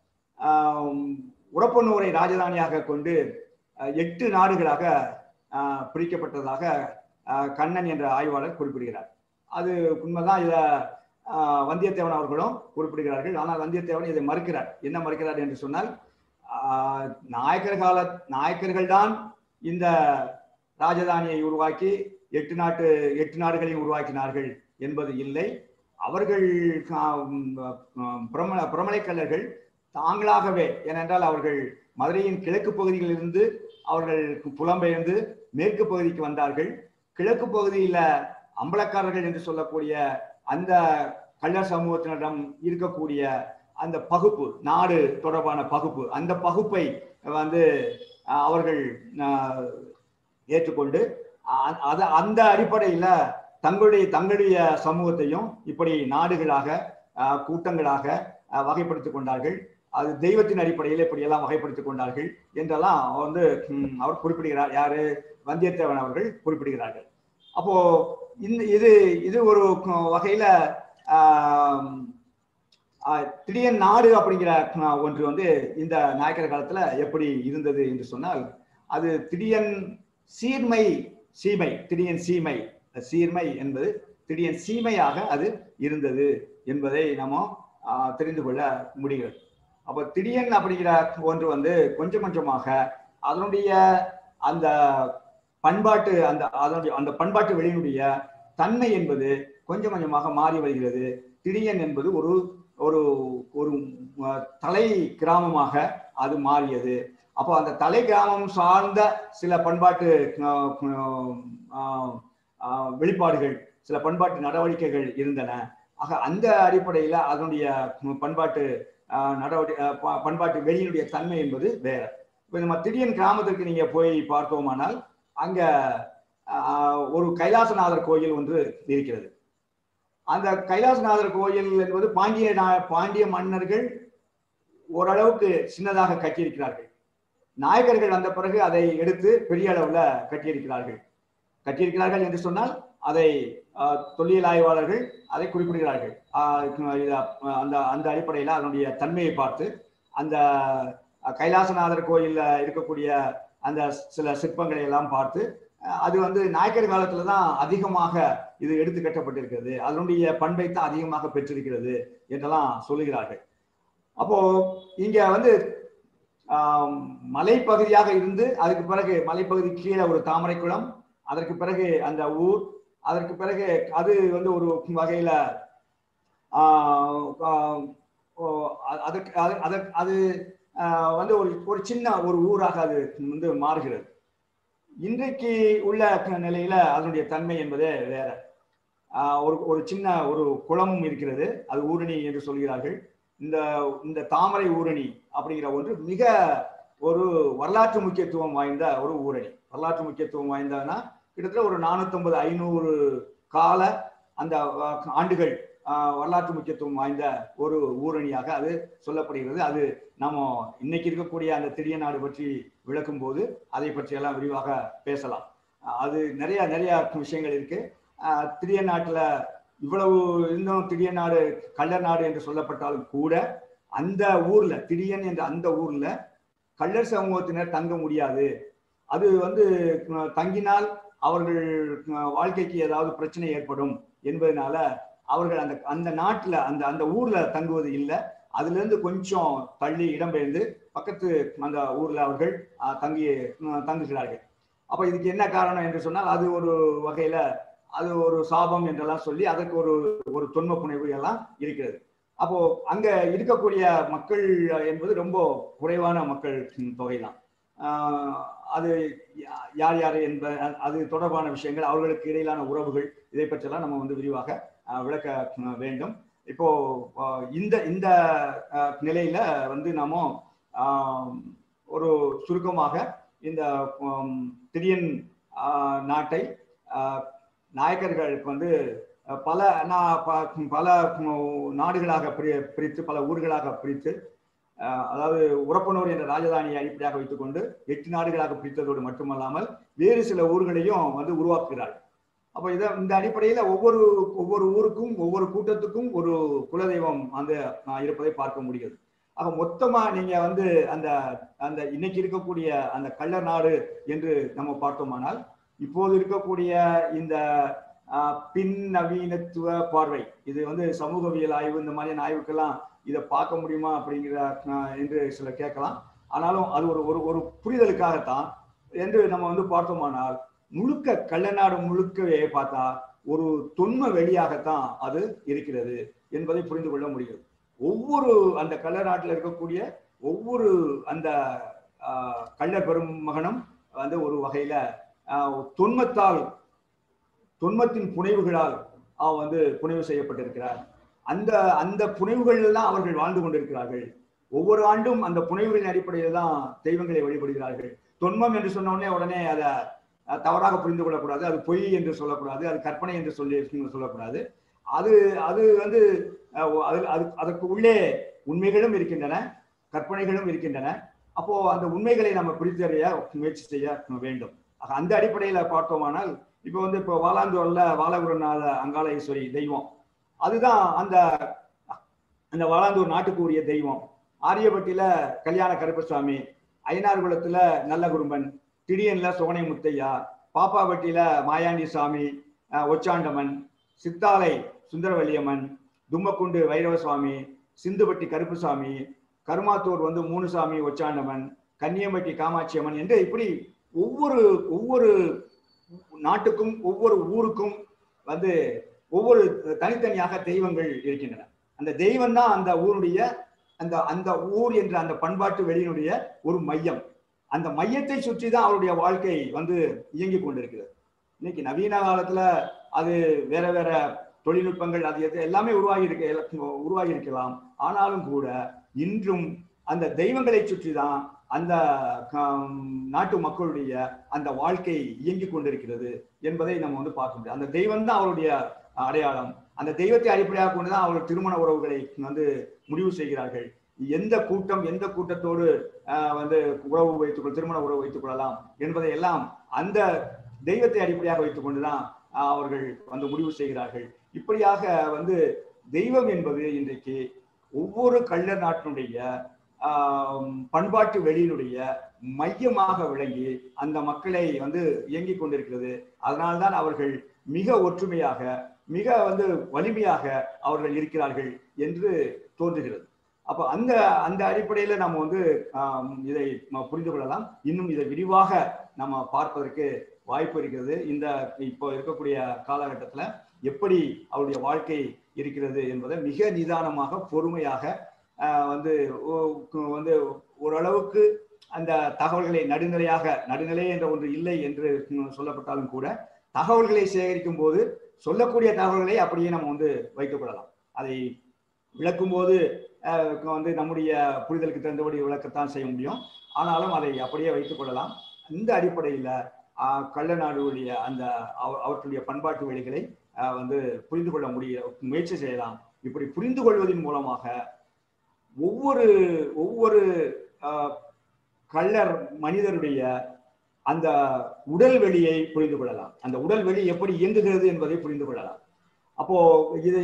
ஆஹ், உரப்பனூரை ராஜதானியாக கொண்டு அஹ், எட்டு நாடுகளாக ஆஹ், பிரிக்கப்பட்டதாக ஆஹ், கண்ணன் என்ற ஆய்வாளர் குறிப்பிடுகிறார் அது உண்மைதான் இத ஆஹ், வந்தியத்தேவன் அவர்களும் குறிப்பிடுகிறார்கள் ஆனால் வந்தியத்தேவன் இதை மறுக்கிறார் என்ன மறுக்கிறார் என்று சொன்னால் ஆஹ், நாயக்கர் கால நாயக்கர்கள் தான் இந்த ராஜதானியை உருவாக்கி எட்டு நாட்டு எட்டு நாடுகளையும் உருவாக்கினார்கள் என்பது இல்லை அவர்கள் ஆம், ஆம், பிரம பிரமலைக்கல்லர்கள் தாங்களாகவே ஏனென்றால் அவர்கள் மதுரையின் கிழக்கு பகுதியிலிருந்து அவர்கள் புலம்பெயர்ந்து மேற்கு பகுதிக்கு வந்தார்கள் கிழக்கு பகுதியில அம்பலக்காரர்கள் என்று சொல்லக்கூடிய அந்த கள்ளர் சமூகத்தினரிடம் இருக்கக்கூடிய அந்த பகுப்பு நாடு தொடர்பான பகுப்பு அந்த பகுப்பை வந்து அஹ், அவர்கள் அஹ், ஏற்றுக்கொண்டு அ- அது அந்த அடிப்படையில தங்களுடைய தங்களுடைய சமூகத்தையும் இப்படி நாடுகளாக அஹ், கூட்டங்களாக அஹ், வகைப்படுத்திக் கொண்டார்கள் அது தெய்வத்தின் அடிப்படையில் இப்படியெல்லாம் வகைப்படுத்திக் கொண்டார்கள் என்றெல்லாம் வந்து ம், அவர் குறிப்பிடுகிறார் யாரு வந்தியத்தேவன் அவர்கள் குறிப்பிடுகிறார்கள் அப்போ இந்த இது இது ஒரு க- வகையில ஆம், ஆஹ், திடியன் நாடு அப்படிங்கிற ஆஹ், ஒன்று வந்து இந்த நாயக்கர் காலத்துல எப்படி இருந்தது என்று சொன்னால் அது திடியன் சீர்மை சீமை திடியன் சீமை சீர்மை என்பது திடியன் சீமையாக அது இருந்தது என்பதை நம்ம ஆஹ், தெரிந்து கொள்ள முடிகிறது அப்போ திடியன் அப்படிங்கிற ஒன்று வந்து கொஞ்சம் கொஞ்சமாக அதனுடைய அந்த பண்பாட்டு அந்த அதனுடைய அந்த பண்பாட்டு வெளியினுடைய தன்மை என்பது கொஞ்சம் கொஞ்சமாக மாறி வருகிறது திடியன் என்பது ஒரு ஒரு ஒரு அஹ், தலை கிராமமாக அது மாறியது அப்போ அந்த தலை கிராமம் சார்ந்த சில பண்பாட்டு அஹ், அஹ், அஹ், வெளிப்பாடுகள் சில பண்பாட்டு நடவடிக்கைகள் இருந்தன ஆக அந்த அடிப்படையில அதனுடைய பண்பாட்டு ஆஹ், நடவடி ஆஹ், ப- பண்பாட்டு வெளியினுடைய தன்மை என்பது வேற இப்போ நம்ம திடீர்னு கிராமத்திற்கு நீங்க போய் பார்த்தோமானால் அங்க ஆஹ், ஒரு கைலாசநாதர் கோயில் ஒன்று இருக்கிறது அந்த கைலாசநாதர் கோயில் என்பது பாண்டிய நா- பாண்டிய மன்னர்கள் ஓரளவுக்கு சின்னதாக கட்டியிருக்கிறார்கள் நாயக்கர்கள் வந்த பிறகு அதை எடுத்து பெரிய அளவுல கட்டியிருக்கிறார்கள் கட்டியிருக்கிறார்கள் என்று சொன்னால் அதை ஆஹ், தொல்லியல் ஆய்வாளர்கள் அதை குறிப்பிடுகிறார்கள் ஆஹ், இது, அஹ், அந்த அந்த அடிப்படையில் அதனுடைய தன்மையை பார்த்து அந்த அஹ், கைலாசநாதர் கோயில்ல இருக்கக்கூடிய அந்த சில சிற்பங்களை எல்லாம் பார்த்து அஹ், அது வந்து நாயக்கர் காலத்துல தான் அதிகமாக இது எடுத்து கட்டப்பட்டிருக்கிறது அதனுடைய பண்பை தான் அதிகமாக பெற்றிருக்கிறது என்றெல்லாம் சொல்லுகிறார்கள் அப்போ இங்க வந்து ஆம், மலைப்பகுதியாக இருந்து அதுக்கு பிறகு மலைப்பகுதி கீழே ஒரு தாமரைக்குளம் அதற்கு பிறகு அந்த ஊர் அதற்கு பிறகு அது வந்து ஒரு வகையில ஆஹ், ஆஹ், ஓ, அ- அதற்கு அது அதற்கு அது ஆஹ், வந்து ஒரு ஒரு சின்ன ஒரு ஊராக அது வந்து மாறுகிறது இன்றைக்கு உள்ள நிலையில அதனுடைய தன்மை என்பதே வேற ஆஹ், ஒரு ஒரு சின்ன ஒரு குளமும் இருக்கிறது அது ஊரணி என்று சொல்கிறார்கள் இந்த இந்த தாமரை ஊரணி அப்படிங்கிற ஒன்று மிக ஒரு வரலாற்று முக்கியத்துவம் வாய்ந்த ஒரு ஊரணி வரலாற்று முக்கியத்துவம் வாய்ந்ததுன்னா கிட்டத்தட்ட ஒரு நானூத்தொன்பது ஐநூறு கால அந்த அஹ், ஆண்டுகள் அஹ், வரலாற்று முக்கியத்துவம் வாய்ந்த ஒரு ஊரணியாக அது சொல்லப்படுகிறது அது நம்ம இன்னைக்கு இருக்கக்கூடிய அந்த திரிய நாடு பற்றி விளக்கும் போது அதை பற்றி எல்லாம் விரிவாக பேசலாம் அஹ், அது நிறைய நிறைய விஷயங்கள் இருக்கு அஹ், திரிய நாட்டுல இவ்வளவு இருந்தும் திரிய நாடு கள்ளர் நாடு என்று சொல்லப்பட்டாலும் கூட அந்த ஊர்ல திரியன் என்ற அந்த ஊர்ல கள்ளர் சமூகத்தினர் தங்க முடியாது அது வந்து அஹ், தங்கினால் அவர்கள் அஹ், வாழ்க்கைக்கு ஏதாவது பிரச்சனை ஏற்படும் என்பதனால அவர்கள் அந்த அந்த நாட்டுல அந்த அந்த ஊர்ல தங்குவது இல்லை அதுல இருந்து கொஞ்சம் தள்ளி இடம்பெயர்ந்து பக்கத்து அந்த ஊர்ல அவர்கள் அஹ், தங்கி அஹ், தங்குகிறார்கள் அப்ப இதுக்கு என்ன காரணம் என்று சொன்னால் அது ஒரு வகையில அது ஒரு சாபம் என்றெல்லாம் சொல்லி அதற்கு ஒரு ஒரு தொன்ம புனைவு எல்லாம் இருக்கிறது அப்போ அங்க இருக்கக்கூடிய மக்கள் என்பது ரொம்ப குறைவான மக்கள் தொகை தான் அது யா- யார் யார் என்ப அது தொடர்பான விஷயங்கள் அவர்களுக்கு இடையிலான உறவுகள் இதை பற்றியெல்லாம் நம்ம வந்து விரிவாக அஹ், விளக்க அஹ், வேண்டும் இப்போ அஹ், இந்த இந்த அஹ், நிலையில வந்து நாம ஆஹ், ஒரு சுருக்கமாக இந்த உம், திரியன் ஆஹ், நாட்டை ஆஹ், நாயக்கர்களுக்கு வந்து அஹ், பல நா- ப- பல உம், நாடுகளாக பிரி- பிரித்து பல ஊர்களாக பிரித்து அஹ், அதாவது உரப்பனூர் என்ற ராஜதானியை அடிப்படையாக வைத்துக்கொண்டு எட்டு நாடுகளாக பிரித்ததோடு மட்டுமல்லாமல் வேறு சில ஊர்களையும் வந்து உருவாக்குகிறார்கள் அப்ப இத இந்த அடிப்படையில ஒவ்வொரு ஒவ்வொரு ஊருக்கும் ஒவ்வொரு கூட்டத்துக்கும் ஒரு குலதெய்வம் அந்த அஹ், இருப்பதை பார்க்க முடிகிறது ஆக மொத்தமா நீங்க வந்து அந்த அந்த இன்னைக்கு இருக்கக்கூடிய அந்த கள்ளர் நாடு என்று நம்ம பார்த்தோமானால் இப்போது இருக்கக்கூடிய இந்த ஆஹ், பின் நவீனத்துவ பார்வை இது வந்து சமூகவியல் ஆய்வு இந்த மாதிரியான ஆய்வுக்கெல்லாம் இதை பார்க்க முடியுமா அப்படிங்கிற ஆஹ், என்று சிலர் கேட்கலாம் ஆனாலும் அது ஒரு ஒரு ஒரு புரிதலுக்காகத்தான் என்று நம்ம வந்து பார்த்தோமானால் முழுக்க கள்ளநாடு முழுக்கவே பார்த்தா ஒரு தொன்ம வெளியாகத்தான் அது இருக்கிறது என்பதை புரிந்து கொள்ள முடிகிறது ஒவ்வொரு அந்த கள்ளநாட்டில் இருக்கக்கூடிய ஒவ்வொரு அந்த ஆஹ், கள்ளர் பெருமகனும் வந்து ஒரு வகையில ஆஹ், தொன்மத்தால் தொன்மத்தின் புனைவுகளால் அவன் வந்து புனைவு செய்யப்பட்டிருக்கிறார் அந்த அந்த புனைவுகளில் தான் அவர்கள் வாழ்ந்து கொண்டிருக்கிறார்கள் ஒவ்வொரு ஆண்டும் அந்த புனைவுகளின் அடிப்படையில் தான் தெய்வங்களை வழிபடுகிறார்கள் தொன்மம் என்று சொன்ன உடனே உடனே அதை அஹ், தவறாக புரிந்து கொள்ளக்கூடாது அது பொய் என்று சொல்லக்கூடாது அது கற்பனை என்று சொல்லி சொல்லக்கூடாது அது அது வந்து அஹ், அது அது அதற்கு உள்ளே உண்மைகளும் இருக்கின்றன கற்பனைகளும் இருக்கின்றன அப்போ அந்த உண்மைகளை நம்ம பிரித்தறிய முயற்சி செய்ய வேண்டும் ஆக, அந்த அடிப்படையில பார்த்தோமானால் இப்போ வந்து இப்போ வாலாந்தூர்ல வாலகுருநாத அங்காளேஸ்வரி தெய்வம் அதுதான் அந்த அந்த வாலாந்தூர் நாட்டுக்கு உரிய தெய்வம் ஆரியப்பட்டியில கல்யாண கருப்பசாமி ஐனார்குளத்துல நல்ல குரும்பன் திடியன்ல சோனை முத்தையா பாப்பாப்பட்டியில மாயாண்டி சாமி அஹ், ஒச்சாண்டமன் சித்தாலை சுந்தரவல்லியம்மன் தும்மக்குண்டு வைரவ சுவாமி சிந்துப்பட்டி கருப்புசாமி கருமாத்தூர் வந்து மூணுசாமி ஒச்சாண்டமன் கன்னியம்பட்டி காமாட்சியம்மன் என்று இப்படி ஒவ்வொரு ஒவ்வொரு நாட்டுக்கும் ஒவ்வொரு ஊருக்கும் வந்து ஒவ்வொரு தனித்தனியாக தெய்வங்கள் இருக்கின்றன அந்த தெய்வம் தான் அந்த ஊருடைய அந்த அந்த ஊர் என்ற அந்த பண்பாட்டு வெளியினுடைய ஒரு மையம் அந்த மையத்தை சுற்றி தான் அவருடைய வாழ்க்கை வந்து இயங்கி கொண்டிருக்கிறது இன்னைக்கு நவீன காலத்துல அது வேற வேற தொழில்நுட்பங்கள் அது எது எல்லாமே உருவாகி இருக்க உருவாகி இருக்கலாம் ஆனாலும் கூட இன்றும் அந்த தெய்வங்களை சுற்றி தான் அந்த நாட்டு மக்களுடைய அந்த வாழ்க்கை இயங்கி கொண்டிருக்கிறது என்பதை நம்ம வந்து பார்க்க முடியும் அந்த தெய்வம் தான் அவருடைய அடையாளம் அந்த தெய்வத்தை அடிப்படையாக கொண்டுதான் அவர்கள் திருமண உறவுகளை வந்து முடிவு செய்கிறார்கள் எந்த கூட்டம் எந்த கூட்டத்தோடு வந்து உறவு வைத்துக் திருமண உறவு வைத்துக் கொள்ளலாம் என்பதை எல்லாம் அந்த தெய்வத்தை அடிப்படையாக வைத்துக் கொண்டுதான் அவர்கள் வந்து முடிவு செய்கிறார்கள் இப்படியாக வந்து தெய்வம் என்பது இன்றைக்கு ஒவ்வொரு கள்ளர் நாட்டினுடைய பண்பாட்டு வெளியினுடைய மையமாக விளங்கி அந்த மக்களை வந்து இயங்கிக் கொண்டிருக்கிறது அதனால்தான் அவர்கள் மிக ஒற்றுமையாக மிக வந்து வலிமையாக அவர்கள் இருக்கிறார்கள் என்று தோன்றுகிறது அப்போ அந்த அந்த அடிப்படையில நம்ம வந்து இதை புரிந்து கொள்ளலாம் இன்னும் இதை விரிவாக நம்ம பார்ப்பதற்கு வாய்ப்பு இருக்கிறது இந்த இப்போ இருக்கக்கூடிய காலகட்டத்துல எப்படி அவருடைய வாழ்க்கை இருக்கிறது என்பதை மிக நிதானமாக பொறுமையாக வந்து வந்து ஓரளவுக்கு அந்த தகவல்களை நடுநிலையாக நடுநிலை என்ற ஒன்று இல்லை என்று சொல்லப்பட்டாலும் கூட தகவல்களை சேகரிக்கும் போது சொல்லக்கூடிய தகவல்களை அப்படியே நம்ம வந்து வைத்துக் கொள்ளலாம் அதை விளக்கும் போது வந்து நம்முடைய புரிதலுக்கு தகுந்தபடி விளக்கத்தான் செய்ய முடியும் ஆனாலும் அதை அப்படியே வைத்துக் கொள்ளலாம் இந்த அடிப்படையில் கள்ளநாடுடைய அந்த அவற்றுடைய பண்பாட்டு வழிகளை வந்து புரிந்து கொள்ள முடிய முயற்சி செய்யலாம் இப்படி புரிந்து கொள்வதன் மூலமாக ஒவ்வொரு ஒவ்வொரு கள்ளர் மனிதருடைய அந்த உடல் வெளியை புரிந்து கொள்ளலாம் அந்த உடல் வெளி எப்படி இயங்குகிறது என்பதை புரிந்து கொள்ளலாம் அப்போ இது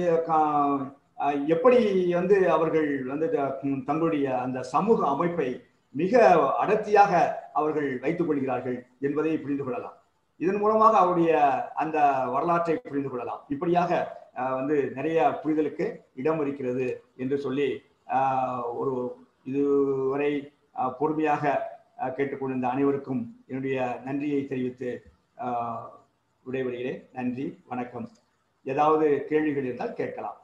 எப்படி வந்து அவர்கள் வந்து தங்களுடைய அந்த சமூக அமைப்பை மிக அடர்த்தியாக அவர்கள் வைத்துக் கொள்கிறார்கள் என்பதை புரிந்து கொள்ளலாம் இதன் மூலமாக அவருடைய அந்த வரலாற்றை புரிந்து கொள்ளலாம் இப்படியாக வந்து நிறைய புரிதலுக்கு இடம் இருக்கிறது என்று சொல்லி ஒரு இதுவரை பொறுமையாக கேட்டுக்கொண்டிருந்த அனைவருக்கும் என்னுடைய நன்றியை தெரிவித்து விடைபெறுகிறேன் நன்றி வணக்கம் ஏதாவது கேள்விகள் இருந்தால் கேட்கலாம்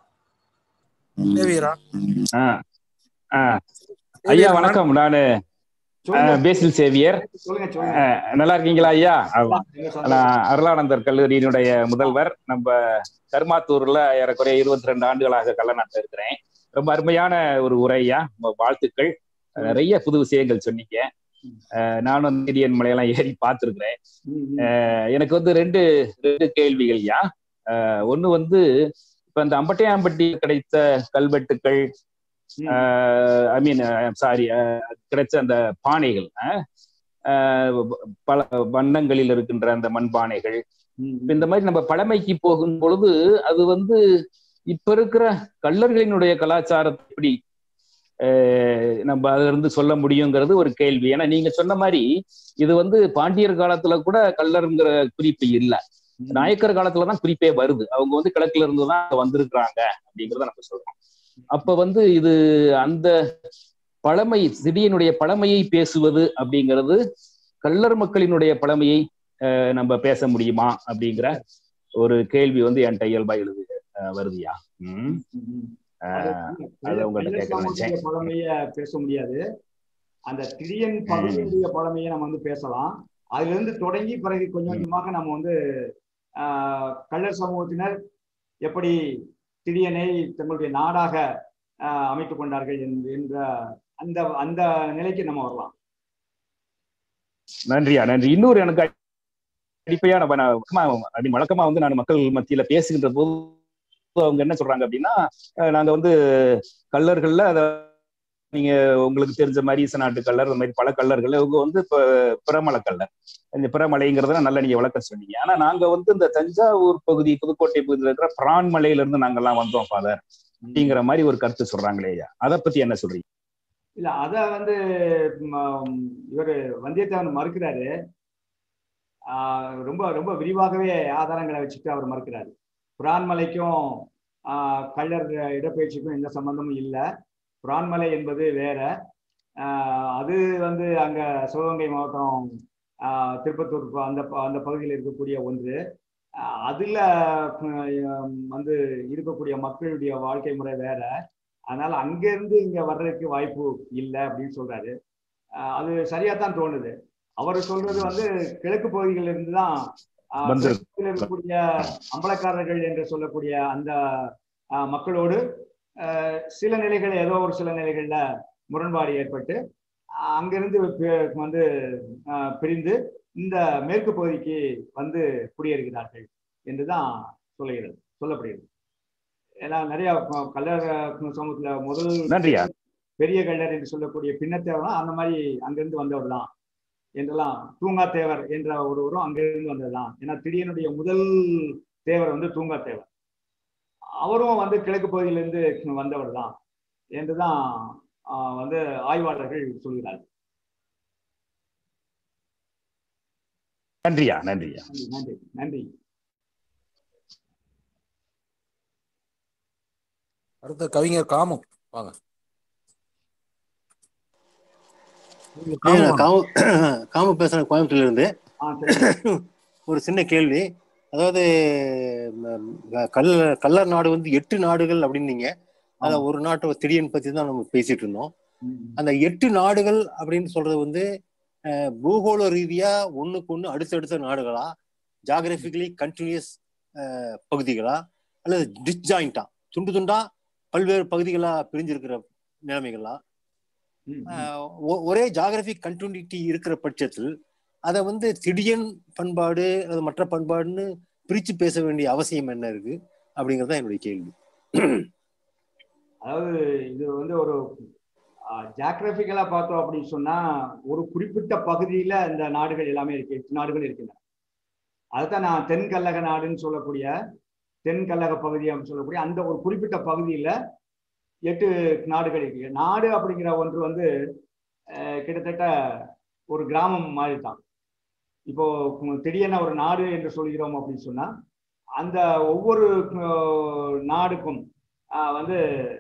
ஐயா வணக்கம் நானு பேசில் சேவியர் நல்லா இருக்கீங்களா ஐயா நான் அருளானந்தர் கல்லூரியினுடைய முதல்வர் நம்ம கர்மாத்தூர்ல ஏறக்குறைய இருபத்தி ரெண்டு ஆண்டுகளாக கள்ளநாட்டில் இருக்கிறேன் ரொம்ப அருமையான ஒரு உரையா வாழ்த்துக்கள் நிறைய புது விஷயங்கள் சொன்னீங்க நானும் திடீர் மலையெல்லாம் ஏறி பார்த்துருக்கிறேன் எனக்கு வந்து ரெண்டு ரெண்டு கேள்விகள் யா ஒண்ணு வந்து இப்ப இந்த அம்பட்டையாம்பட்டி கிடைத்த கல்வெட்டுக்கள் ஐ மீன் சாரி கிடைச்ச அந்த பானைகள் பல வண்ணங்களில் இருக்கின்ற அந்த மண்பானைகள் இந்த மாதிரி நம்ம பழமைக்கு போகும் பொழுது அது வந்து இப்ப இருக்கிற கள்ளர்களினுடைய கலாச்சாரத்தை எப்படி நம்ம அதுல இருந்து சொல்ல முடியுங்கிறது ஒரு கேள்வி ஏன்னா நீங்க சொன்ன மாதிரி இது வந்து பாண்டியர் காலத்துல கூட கள்ளருங்கிற குறிப்பு இல்லை நாயக்கர் காலத்துலதான் குறிப்பே வருது அவங்க வந்து கிழக்குல இருந்து தான் வந்திருக்கிறாங்க அப்படிங்கிறத நம்ம சொல்றோம் அப்ப வந்து இது அந்த பழமை சிடியனுடைய பழமையை பேசுவது அப்படிங்கிறது கள்ளர் மக்களினுடைய பழமையை நம்ம பேச முடியுமா அப்படிங்கிற ஒரு கேள்வி வந்து என்கிட்ட இயல்பா எழுது வருதுயா உம் அது உங்கள்கிட்ட பழமைய பேச முடியாது அந்த திரியன் பகுதியுடைய பழமையை நம்ம வந்து பேசலாம் அதுல இருந்து தொடங்கி பிறகு கொஞ்சம் கொஞ்சமாக நம்ம வந்து கள்ளர் சமூகத்தினர் எப்படி திரியனை தங்களுடைய நாடாக அமைத்துக் கொண்டார்கள் என்ற அந்த அந்த நிலைக்கு நம்ம வரலாம் நன்றியா நன்றி இன்னொரு எனக்கு அடிப்பையா நம்ம வழக்கமா வந்து நான் மக்கள் மத்தியில பேசுகின்ற போது அவங்க என்ன சொல்றாங்க அப்படின்னா நாங்க வந்து கல்லர்கள்ல அத நீங்க உங்களுக்கு தெரிஞ்ச மாதிரி ஈசநாட்டு கல்லர் இந்த மாதிரி பல கல்லர்கள் இவங்க வந்து இப்ப பிரமல கல்லர் இந்த பிரமலைங்கிறத நல்லா நீங்க விளக்க சொன்னீங்க ஆனா நாங்க வந்து இந்த தஞ்சாவூர் பகுதி புதுக்கோட்டை பகுதியில் இருக்கிற பிரான்மலையில இருந்து நாங்கெல்லாம் வந்தோம் ஃபாதர் அப்படிங்கிற மாதிரி ஒரு கருத்து சொல்றாங்களே ஐயா அதை பத்தி என்ன சொல்றீங்க இல்ல அத வந்து இவர் வந்தியத்தேவன் மறுக்கிறாரு ரொம்ப ரொம்ப விரிவாகவே ஆதாரங்களை வச்சுட்டு அவர் மறுக்கிறாரு புரான்மலைக்கும் கள்ளர் இடப்பெயர்ச்சிக்கும் எந்த சம்பந்தமும் இல்லை புரான்மலை என்பது வேற அது வந்து அங்க சிவகங்கை மாவட்டம் திருப்பத்தூர் அந்த அந்த பகுதியில் இருக்கக்கூடிய ஒன்று அதுல வந்து இருக்கக்கூடிய மக்களுடைய வாழ்க்கை முறை வேற அதனால அங்கிருந்து இங்க வர்றதுக்கு வாய்ப்பு இல்லை அப்படின்னு சொல்றாரு அது சரியாத்தான் தோணுது அவர் சொல்றது வந்து கிழக்கு பகுதிகளில் இருந்து தான் இருக்கக்கூடிய அம்பலக்காரர்கள் என்று சொல்லக்கூடிய அந்த மக்களோடு அஹ், சில நிலைகள் ஏதோ ஒரு சில நிலைகள்ல முரண்பாடு ஏற்பட்டு அஹ், அங்கிருந்து பி- வந்து அஹ், பிரிந்து இந்த மேற்கு பகுதிக்கு வந்து குடியேறுகிறார்கள் என்றுதான் சொல்லுகிறது சொல்லப்படுகிறது ஏன்னா நிறைய ப- கல்லர் சமூகத்துல முதல் நன்றியா பெரிய கல்லர் என்று சொல்லக்கூடிய பின்னத்தேவர் அந்த மாதிரி அங்கிருந்து வந்தவர் தான் என்றெல்லாம் தூங்காத்தேவர் என்ற ஒருவரும் அங்கிருந்து வந்ததுதான் ஏன்னா திடீனுடைய முதல் தேவர் வந்து தூங்காத்தேவர் அவரும் வந்து கிழக்கு பகுதியிலிருந்து வந்தவர் தான் என்றுதான் ஆஹ், வந்து ஆய்வாளர்கள் சொல்கிறார்கள் நன்றியா நன்றியா நன்றி நன்றி நன்றி அடுத்த கவிஞர் காமு வாங்க நீங்க ஏய், காமு நான் வாங்க. காமு காமு பேசுறேன் கோயம்புத்தூர்ல இருந்து ஆ சரி ஒரு சின்ன கேள்வி அதாவது ம், கல் கல்லர் நாடு வந்து எட்டு நாடுகள் அப்படின்னீங்க அத ஆமா. ஒரு நாட்டை திடீர்னு பத்தி தான் நம்ம பேசிட்டு இருந்தோம் ம். அந்த எட்டு நாடுகள் அப்படின்னு சொல்றது வந்து அஹ், பூகோள ரீதியா ஒண்ணுக்கு ஒண்ணு அடுத்தடுத்த நாடுகளா ஜாகிரபிக்கலி கண்டினியூஸ் பகுதிகளா அல்லது டிஸ்ஜாயிண்டா துண்டு துண்டா பல்வேறு பகுதிகளா பிரிஞ்சிருக்கிற நிலைமைகளா ம், ம். ஆஹ் ஒ- ஒரே ஜாகிரபிக் கண்டினியூட்டி இருக்கிற பட்சத்தில் அதை வந்து திடியன் பண்பாடு அல்லது மற்ற பண்பாடுன்னு பிரிச்சு பேச வேண்டிய அவசியம் என்ன இருக்கு அப்படிங்கிறது தான் என்னுடைய கேள்வி அதாவது இது வந்து ஒரு ஜாகிரபிக்கலா பார்த்தோம் அப்படின்னு சொன்னா ஒரு குறிப்பிட்ட பகுதியில இந்த நாடுகள் எல்லாமே இருக்கு எட்டு நாடுகள் இருக்கின்றன அதுதான் நான் தென்கல்லக நாடுன்னு சொல்லக்கூடிய தென்கல்லக பகுதி அப்படின்னு சொல்லக்கூடிய அந்த ஒரு குறிப்பிட்ட பகுதியில எட்டு நாடுகள் இருக்கு நாடு அப்படிங்கிற ஒன்று வந்து அஹ், கிட்டத்தட்ட ஒரு கிராமம் மாதிரி தான் இப்போ உம், திடீரென ஒரு நாடு என்று சொல்கிறோம் அப்படின்னு சொன்னா அந்த ஒவ்வொரு அஹ், நாடுக்கும் ஆஹ், வந்து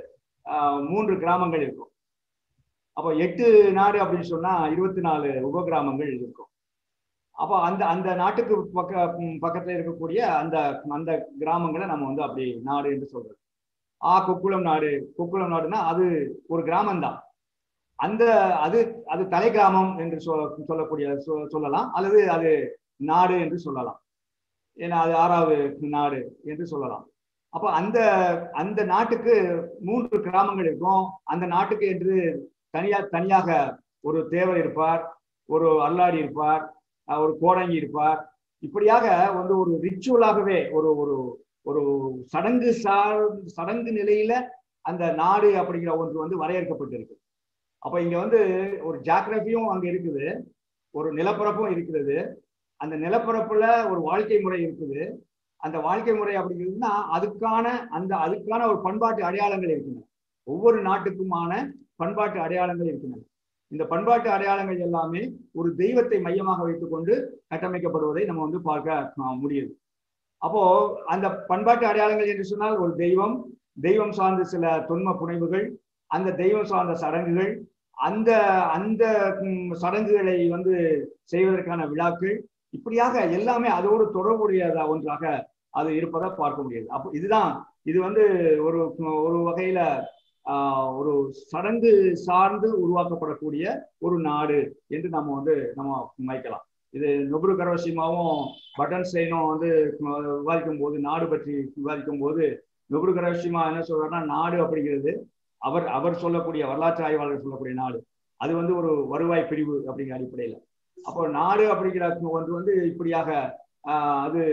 ஆஹ், மூன்று கிராமங்கள் இருக்கும் அப்போ எட்டு நாடு அப்படின்னு சொன்னா இருபத்தி நாலு உப கிராமங்கள் இருக்கும் அப்போ அந்த அந்த நாட்டுக்கு பக்க ம், பக்கத்துல இருக்கக்கூடிய அந்த அந்த கிராமங்களை நம்ம வந்து அப்படி நாடு என்று சொல்றது ஆ கொக்குளம் நாடு கொக்குளம் நாடுனா அது ஒரு கிராமம்தான் அந்த அது அது தலை கிராமம் என்று சொ- சொல்லக்கூடிய சொ- சொல்லலாம் அல்லது அது நாடு என்று சொல்லலாம் ஏன்னா அது ஆறாவது நாடு என்று சொல்லலாம் அப்ப அந்த அந்த நாட்டுக்கு மூன்று கிராமங்கள் இருக்கும் அந்த நாட்டுக்கு என்று தனியா தனியாக ஒரு தேவர் இருப்பார் ஒரு அல்லாடி இருப்பார் அஹ் ஒரு கோடங்கி இருப்பார் இப்படியாக வந்து ஒரு ரிச்சுவலாகவே ஒரு ஒரு ஒரு சடங்கு சார் சடங்கு நிலையில அந்த நாடு அப்படிங்கிற ஒன்று வந்து வரையறுக்கப்பட்டிருக்கு அப்ப இங்க வந்து ஒரு ஜாகிரபியும் அங்க இருக்குது ஒரு நிலப்பரப்பும் இருக்கிறது அந்த நிலப்பரப்புல ஒரு வாழ்க்கை முறை இருக்குது அந்த வாழ்க்கை முறை அப்படிங்கிறதுனா அதுக்கான அந்த அதுக்கான ஒரு பண்பாட்டு அடையாளங்கள் இருக்கின்றன ஒவ்வொரு நாட்டுக்குமான பண்பாட்டு அடையாளங்கள் இருக்கின்றன இந்த பண்பாட்டு அடையாளங்கள் எல்லாமே ஒரு தெய்வத்தை மையமாக வைத்துக்கொண்டு கட்டமைக்கப்படுவதை நம்ம வந்து பார்க்க ஆஹ், முடியுது அப்போ அந்த பண்பாட்டு அடையாளங்கள் என்று சொன்னால் ஒரு தெய்வம் தெய்வம் சார்ந்த சில தொன்ம புனைவுகள் அந்த தெய்வம் சார்ந்த சடங்குகள் அந்த அந்த ம், சடங்குகளை வந்து செய்வதற்கான விழாக்கள் இப்படியாக எல்லாமே அதோடு தொடர்புடைய ஒன்றாக அது இருப்பதை பார்க்க முடியுது அப்போ இதுதான் இது வந்து ஒரு ஒரு வகையில ஆஹ், ஒரு சடங்கு சார்ந்து உருவாக்கப்படக்கூடிய ஒரு நாடு என்று நம்ம வந்து நம்ம வைக்கலாம் இது நொபுரு கரோஷிமாவும் பட்டன் ஸ்டெயினும் வந்து அஹ், விவாதிக்கும் போது நாடு பற்றி விவாதிக்கும் போது நொபுரு கரோஷிமா என்ன சொல்றாருன்னா நாடு அப்படிங்கிறது அவர் அவர் சொல்லக்கூடிய வரலாற்று ஆய்வாளர் சொல்லக்கூடிய நாடு அது வந்து ஒரு வருவாய் பிரிவு அப்படிங்கிற அடிப்படையில அப்போ நாடு அப்படிங்கிற ஒன்று வந்து இப்படியாக ஆஹ், அது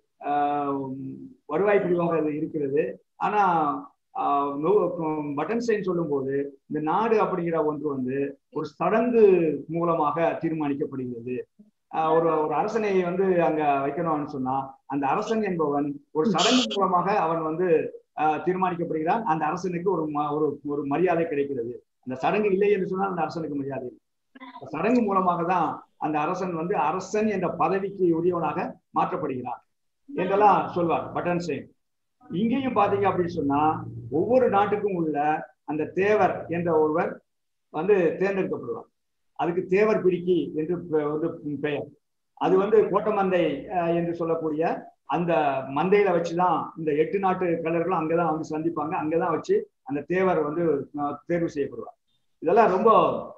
ஆஹ், வருவாய் பிரிவாக அது இருக்கிறது ஆனா ஆஹ், நோ- பட்டன்ஸ்டைன் சொல்லும்போது இந்த நாடு அப்படிங்கிற ஒன்று வந்து ஒரு சடங்கு மூலமாக தீர்மானிக்கப்படுகிறது ஆஹ், ஒரு ஒரு அரசனை வந்து அங்க வைக்கணும்னு சொன்னா அந்த அரசன் என்பவன் ஒரு சடங்கு மூலமாக அவன் வந்து ஆஹ், தீர்மானிக்கப்படுகிறான் அந்த அரசனுக்கு ஒரு ம- ஒரு ஒரு மரியாதை கிடைக்கிறது அந்த சடங்கு இல்லை என்று சொன்னால் அந்த அரசனுக்கு மரியாதை இல்லை அந்த சடங்கு மூலமாக தான் அந்த அரசன் வந்து அரசன் என்ற பதவிக்கு உரியவனாக மாற்றப்படுகிறான் என்றெல்லாம் சொல்வார் பட்டன்ஸ்டைன் இங்கேயும் பாத்தீங்க அப்படின்னு சொன்னா ஒவ்வொரு நாட்டுக்கும் உள்ள அந்த தேவர் என்ற ஒருவர் வந்து தேர்ந்தெடுக்கப்படுவார் அதுக்கு தேவர் பிடிக்கி என்று பெ- வந்து பெயர் அது வந்து கோட்டமந்தை அஹ், என்று சொல்லக்கூடிய அந்த மந்தையில வச்சுதான் இந்த எட்டு நாட்டு கலர்களும் அங்கதான் வந்து சந்திப்பாங்க அங்கதான் வச்சு அந்த தேவர் வந்து அஹ், தேர்வு செய்யப்படுவார் இதெல்லாம் ரொம்ப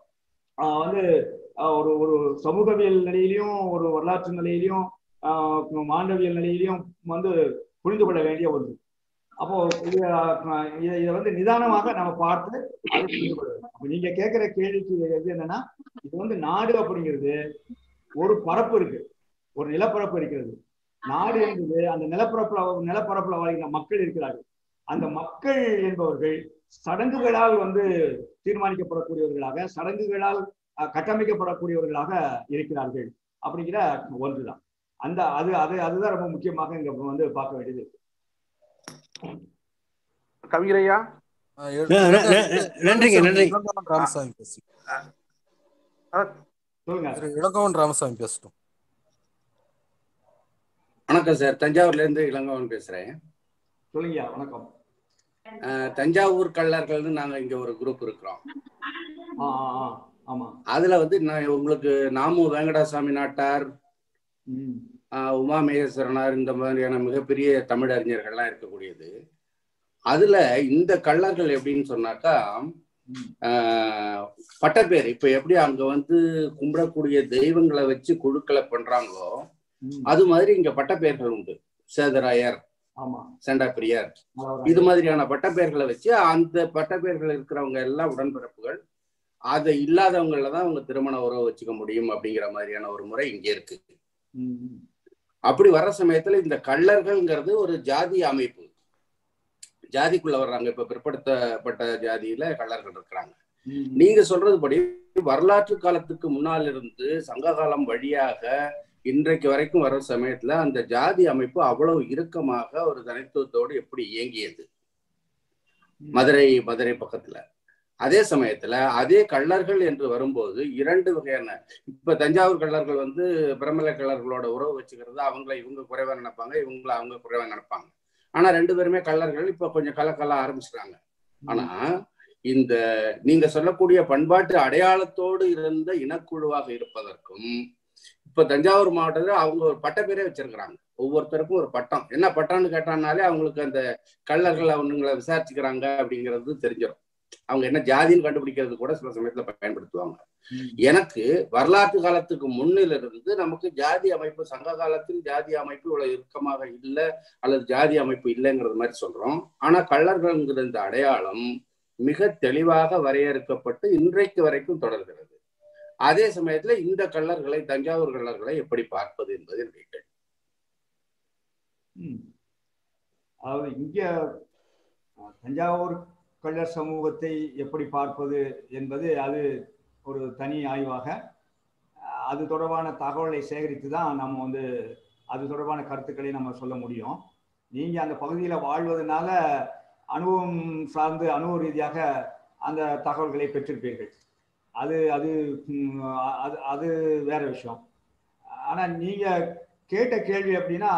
ஆஹ், வந்து ஆஹ், ஒரு ஒரு சமூகவியல் நிலையிலையும் ஒரு வரலாற்று நிலையிலையும் ஆஹ், மாண்டவியல் நிலையிலையும் வந்து புரிந்து கொள்ள வேண்டிய ஒன்று அப்போ இது அஹ், இதை இதை வந்து நிதானமாக நம்ம பார்த்து அதை புரிந்து கொள்ள வேண்டும். அப்ப நீங்க கேட்கிற கேள்விக்கு எது என்னன்னா இது வந்து நாடு அப்படிங்கிறது ஒரு பரப்பு இருக்கு ஒரு நிலப்பரப்பு இருக்கிறது நாடு என்பது அந்த நிலப்பரப்புல நிலப்பரப்புல வாழ்கிற மக்கள் இருக்கிறார்கள் அந்த மக்கள் என்பவர்கள் சடங்குகளால் வந்து தீர்மானிக்கப்படக்கூடியவர்களாக சடங்குகளால் அஹ், கட்டமைக்கப்படக்கூடியவர்களாக இருக்கிறார்கள் அப்படிங்கிற ஒன்றுதான் அந்த அது அது அதுதான் ரொம்ப முக்கியமாக இங்க வந்து பார்க்க வேண்டியது கவிரையா ஆ, எ- ந- ந- ந- நன்றிங்க நன்றி இளங்கோவன் ராமசாமி பேசி சொல்லுங்க திரு இளங்கோவன் ராமசாமி பேசட்டும் வணக்கம் சார் தஞ்சாவூர்ல இருந்து இளங்கோவன் பேசுறேன் சொல்லுங்கய்யா வணக்கம் அஹ், தஞ்சாவூர் கள்ளர்கள்னு நாங்க இங்க ஒரு குரூப் இருக்கிறோம் ஆ ஆ, ஆ ஆமா அதுல வந்து நான் உங்களுக்கு நாமு வெங்கடாசாமி நாட்டார் ம் அஹ், உமா மகேஸ்வரனார் இந்த மாதிரியான மிகப்பெரிய தமிழ் அறிஞர்கள்லாம் இருக்கக்கூடியது அதுல இந்த கள்ளர்கள் எப்படின்னு சொன்னாக்கா ம். ஆஹ், பட்டப்பேர் இப்ப எப்படி அங்க வந்து கும்பிடக்கூடிய தெய்வங்களை வச்சு குழுக்களை பண்றாங்களோ ம். அது மாதிரி இங்க பட்டப்பேர்கள் உண்டு சேதராயர் ஆமா செண்டாப்பிரியர் அவ்வளவுதான். இது மாதிரியான பட்டப்பெயர்களை வச்சு அந்த பட்டப்பெயர்கள் இருக்கிறவங்க எல்லாம் உடன்பிறப்புகள் அது இல்லாதவங்கள தான் அவங்க திருமண உறவு வச்சுக்க முடியும் அப்படிங்கிற மாதிரியான ஒரு முறை இங்க இருக்கு ம், ம். அப்படி வர்ற சமயத்துல இந்த கள்ளர்கள்ங்கிறது ஒரு ஜாதி அமைப்பு ஜாதிக்குள்ள வர்றாங்க இப்ப பிற்படுத்தப்பட்ட ஜாதியில கள்ளர்கள் இருக்கிறாங்க ம். நீங்க சொல்றது படி வரலாற்று காலத்துக்கு முன்னால் இருந்து சங்க காலம் வழியாக இன்றைக்கு வரைக்கும் வர்ற சமயத்துல அந்த ஜாதி அமைப்பு அவ்வளவு இறுக்கமாக ஒரு தனித்துவத்தோடு எப்படி இயங்கியது மதுரை மதுரை பக்கத்துல அதே சமயத்துல அதே கள்ளர்கள் என்று வரும்போது இரண்டு வகையான இப்ப தஞ்சாவூர் கள்ளர்கள் வந்து பிரமலை கள்ளர்களோட உறவு வச்சுக்கிறது அவங்கள இவங்க குறைவா நினைப்பாங்க இவங்கள அவங்க குறைவா நினைப்பாங்க ஆனா ரெண்டு பேருமே கள்ளர்கள் இப்ப கொஞ்சம் கலக்கல்ல ஆரம்பிச்சிட்டாங்க ஆனா இந்த நீங்க சொல்லக்கூடிய பண்பாட்டு அடையாளத்தோடு இருந்த இனக்குழுவாக இருப்பதற்கும் இப்ப தஞ்சாவூர் மாவட்டத்துல அவங்க ஒரு பட்டப்பேரே வச்சிருக்கிறாங்க ஒவ்வொருத்தருக்கும் ஒரு பட்டம் என்ன பட்டம்னு கேட்டானாலே அவங்களுக்கு அந்த கள்ளர்கள் அவனுங்களை விசாரிச்சுக்கிறாங்க அப்படிங்கிறது தெரிஞ்சிடும் அவங்க என்ன ஜாதின்னு கண்டுபிடிக்கிறது கூட சில சமயத்துல பயன்படுத்துவாங்க எனக்கு வரலாற்று காலத்துக்கு முன்னிலிருந்து நமக்கு ஜாதி அமைப்பு சங்க காலத்தில் ஜாதி அமைப்பு இவ்வளவு இறுக்கமாக இல்லை அல்லது ஜாதி அமைப்பு இல்லைங்கிறது மாதிரி சொல்றோம் ஆனா கள்ளர்கள்ங்கிற இந்த அடையாளம் மிக தெளிவாக வரையறுக்கப்பட்டு இன்றைக்கு வரைக்கும் தொடர்கிறது அதே சமயத்துல இந்த கள்ளர்களை தஞ்சாவூர் கள்ளர்களை எப்படி பார்ப்பது என்பது என்னுடைய கேள்வி. ம். அதாவது இங்க அஹ், தஞ்சாவூர் கள்ளர் சமூகத்தை எப்படி பார்ப்பது என்பது அது ஒரு தனி ஆய்வாக அஹ், அது தொடர்பான தகவலை சேகரித்து தான் நம்ம வந்து அது தொடர்பான கருத்துக்களை நம்ம சொல்ல முடியும் நீங்க அந்த பகுதியில வாழ்வதனால அனுபவம் சார்ந்து அனுபவ ரீதியாக அந்த தகவல்களை பெற்றிருப்பீர்கள் அது அது ம், அது அது வேற விஷயம் ஆனா நீங்க கேட்ட கேள்வி அப்படின்னா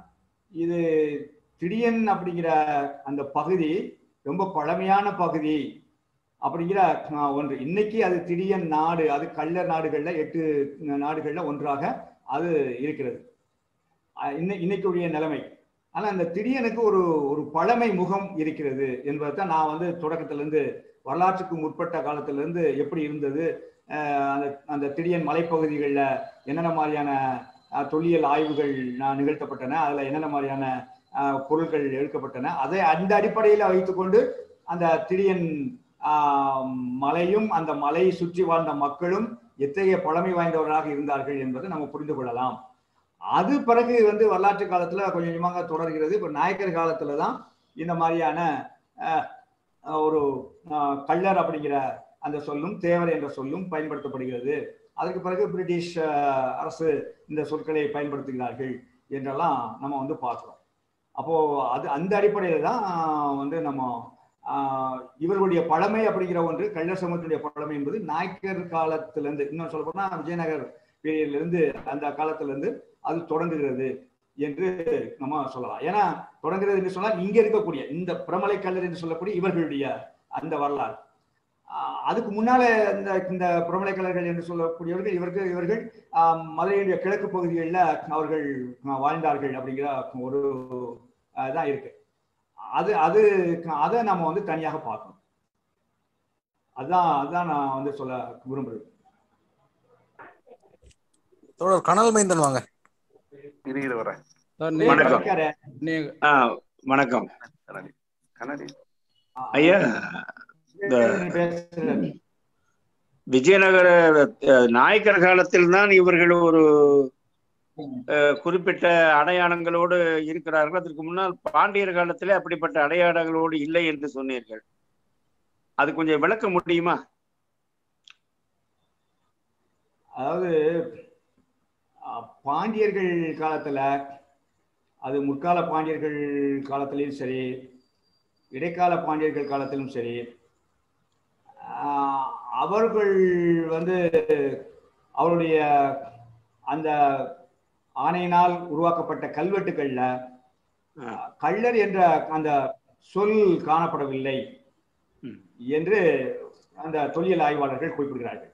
இது திடியன் அப்படிங்கிற அந்த பகுதி ரொம்ப பழமையான பகுதி அப்படிங்கிற அஹ், ஒன்று இன்னைக்கு அது திடியன் நாடு அது கள்ளர் நாடுகள்ல எட்டு நாடுகள்ல ஒன்றாக அது இருக்கிறது அஹ், இன்னை இன்னைக்குரிய நிலைமை ஆனா அந்த திடியனுக்கு ஒரு ஒரு பழமை முகம் இருக்கிறது என்பதை தான் நான் வந்து தொடக்கத்துல இருந்து வரலாற்றுக்கு முற்பட்ட காலத்துல இருந்து எப்படி இருந்தது அஹ், அந்த அந்த திடியன் மலைப்பகுதிகளில் என்னென்ன மாதிரியான அஹ், தொல்லியல் ஆய்வுகள் நான் நிகழ்த்தப்பட்டன அதுல என்னென்ன மாதிரியான அஹ், பொருட்கள் எடுக்கப்பட்டன அதை அந்த அடிப்படையில் வைத்துக்கொண்டு அந்த திடியன் ஆஹ், மலையும் அந்த மலையை சுற்றி வாழ்ந்த மக்களும் எத்தகைய பழமை வாய்ந்தவர்களாக இருந்தார்கள் என்பதை நம்ம புரிந்து கொள்ளலாம் அது பிறகு வந்து வரலாற்று காலத்துல கொஞ்சம் கொஞ்சமாக தொடர்கிறது இப்போ நாயக்கர் காலத்துல தான் இந்த மாதிரியான அஹ், அஹ், ஒரு அஹ், கள்ளர் அப்படிங்கிற அந்த சொல்லும் தேவர் என்ற சொல்லும் பயன்படுத்தப்படுகிறது அதற்கு பிறகு பிரிட்டிஷ் அஹ், அரசு இந்த சொற்களை பயன்படுத்துகிறார்கள் என்றெல்லாம் நம்ம வந்து பார்க்கிறோம் அப்போ அது அந்த அடிப்படையில தான் வந்து நம்ம ஆஹ், இவர்களுடைய பழமை அப்படிங்கிற ஒன்று கள்ளர் சமூகத்தினுடைய பழமை என்பது நாயக்கர் காலத்திலிருந்து இன்னும் சொல்ல போனா விஜயநகர் பீரியட்ல இருந்து அந்த காலத்துல இருந்து அது தொடங்குகிறது என்று நம்ம சொல்லலாம் ஏன்னா தொடங்குகிறது என்று சொன்னால் இங்க இருக்கக்கூடிய இந்த பிரமலை கல்லர் என்று சொல்லக்கூடிய இவர்களுடைய அந்த வரலாறு ஆஹ் அதுக்கு முன்னால இந்த இந்த பிரமலை கல்லர்கள் என்று சொல்லக்கூடியவர்கள் இவர்கள் இவர்கள் ஆஹ் மதுரையுடைய கிழக்கு பகுதிகளில் அவர்கள் ஆஹ் வாழ்ந்தார்கள் அப்படிங்கிற ஒரு ஆஹ் தான் இருக்கு அது அது அதை நம்ம வந்து தனியாக பார்க்கணும் அதான் அதான் நான் வந்து சொல்ல விரும்புறேன் தோழர் கனல் மைந்தன் வாங்க இரு இரு வரேன் சார், வணக்கம். நீங்க- நீங்க ஆ, வணக்கம் ஐயா இந்த விஜயநகர அஹ், நாயக்கர் காலத்தில் தான் இவர்கள் ஒரு அஹ், குறிப்பிட்ட அடையாளங்களோடு இருக்கிறார்கள் அதற்கு முன்னால் பாண்டியர் காலத்திலே அப்படிப்பட்ட அடையாளங்களோடு இல்லை என்று சொன்னீர்கள் அது கொஞ்சம் விளக்க முடியுமா அதாவது அஹ், பாண்டியர்கள் காலத்துல அது முற்கால பாண்டியர்கள் காலத்திலையும் சரி இடைக்கால பாண்டியர்கள் காலத்திலும் சரி ஆஹ், அவர்கள் வந்து அவருடைய அந்த ஆணையினால் உருவாக்கப்பட்ட கல்வெட்டுகள்ல அஹ், கள்ளர் என்ற அந்த சொல் காணப்படவில்லை என்று அந்த தொல்லியல் ஆய்வாளர்கள் குறிப்பிடுகிறார்கள்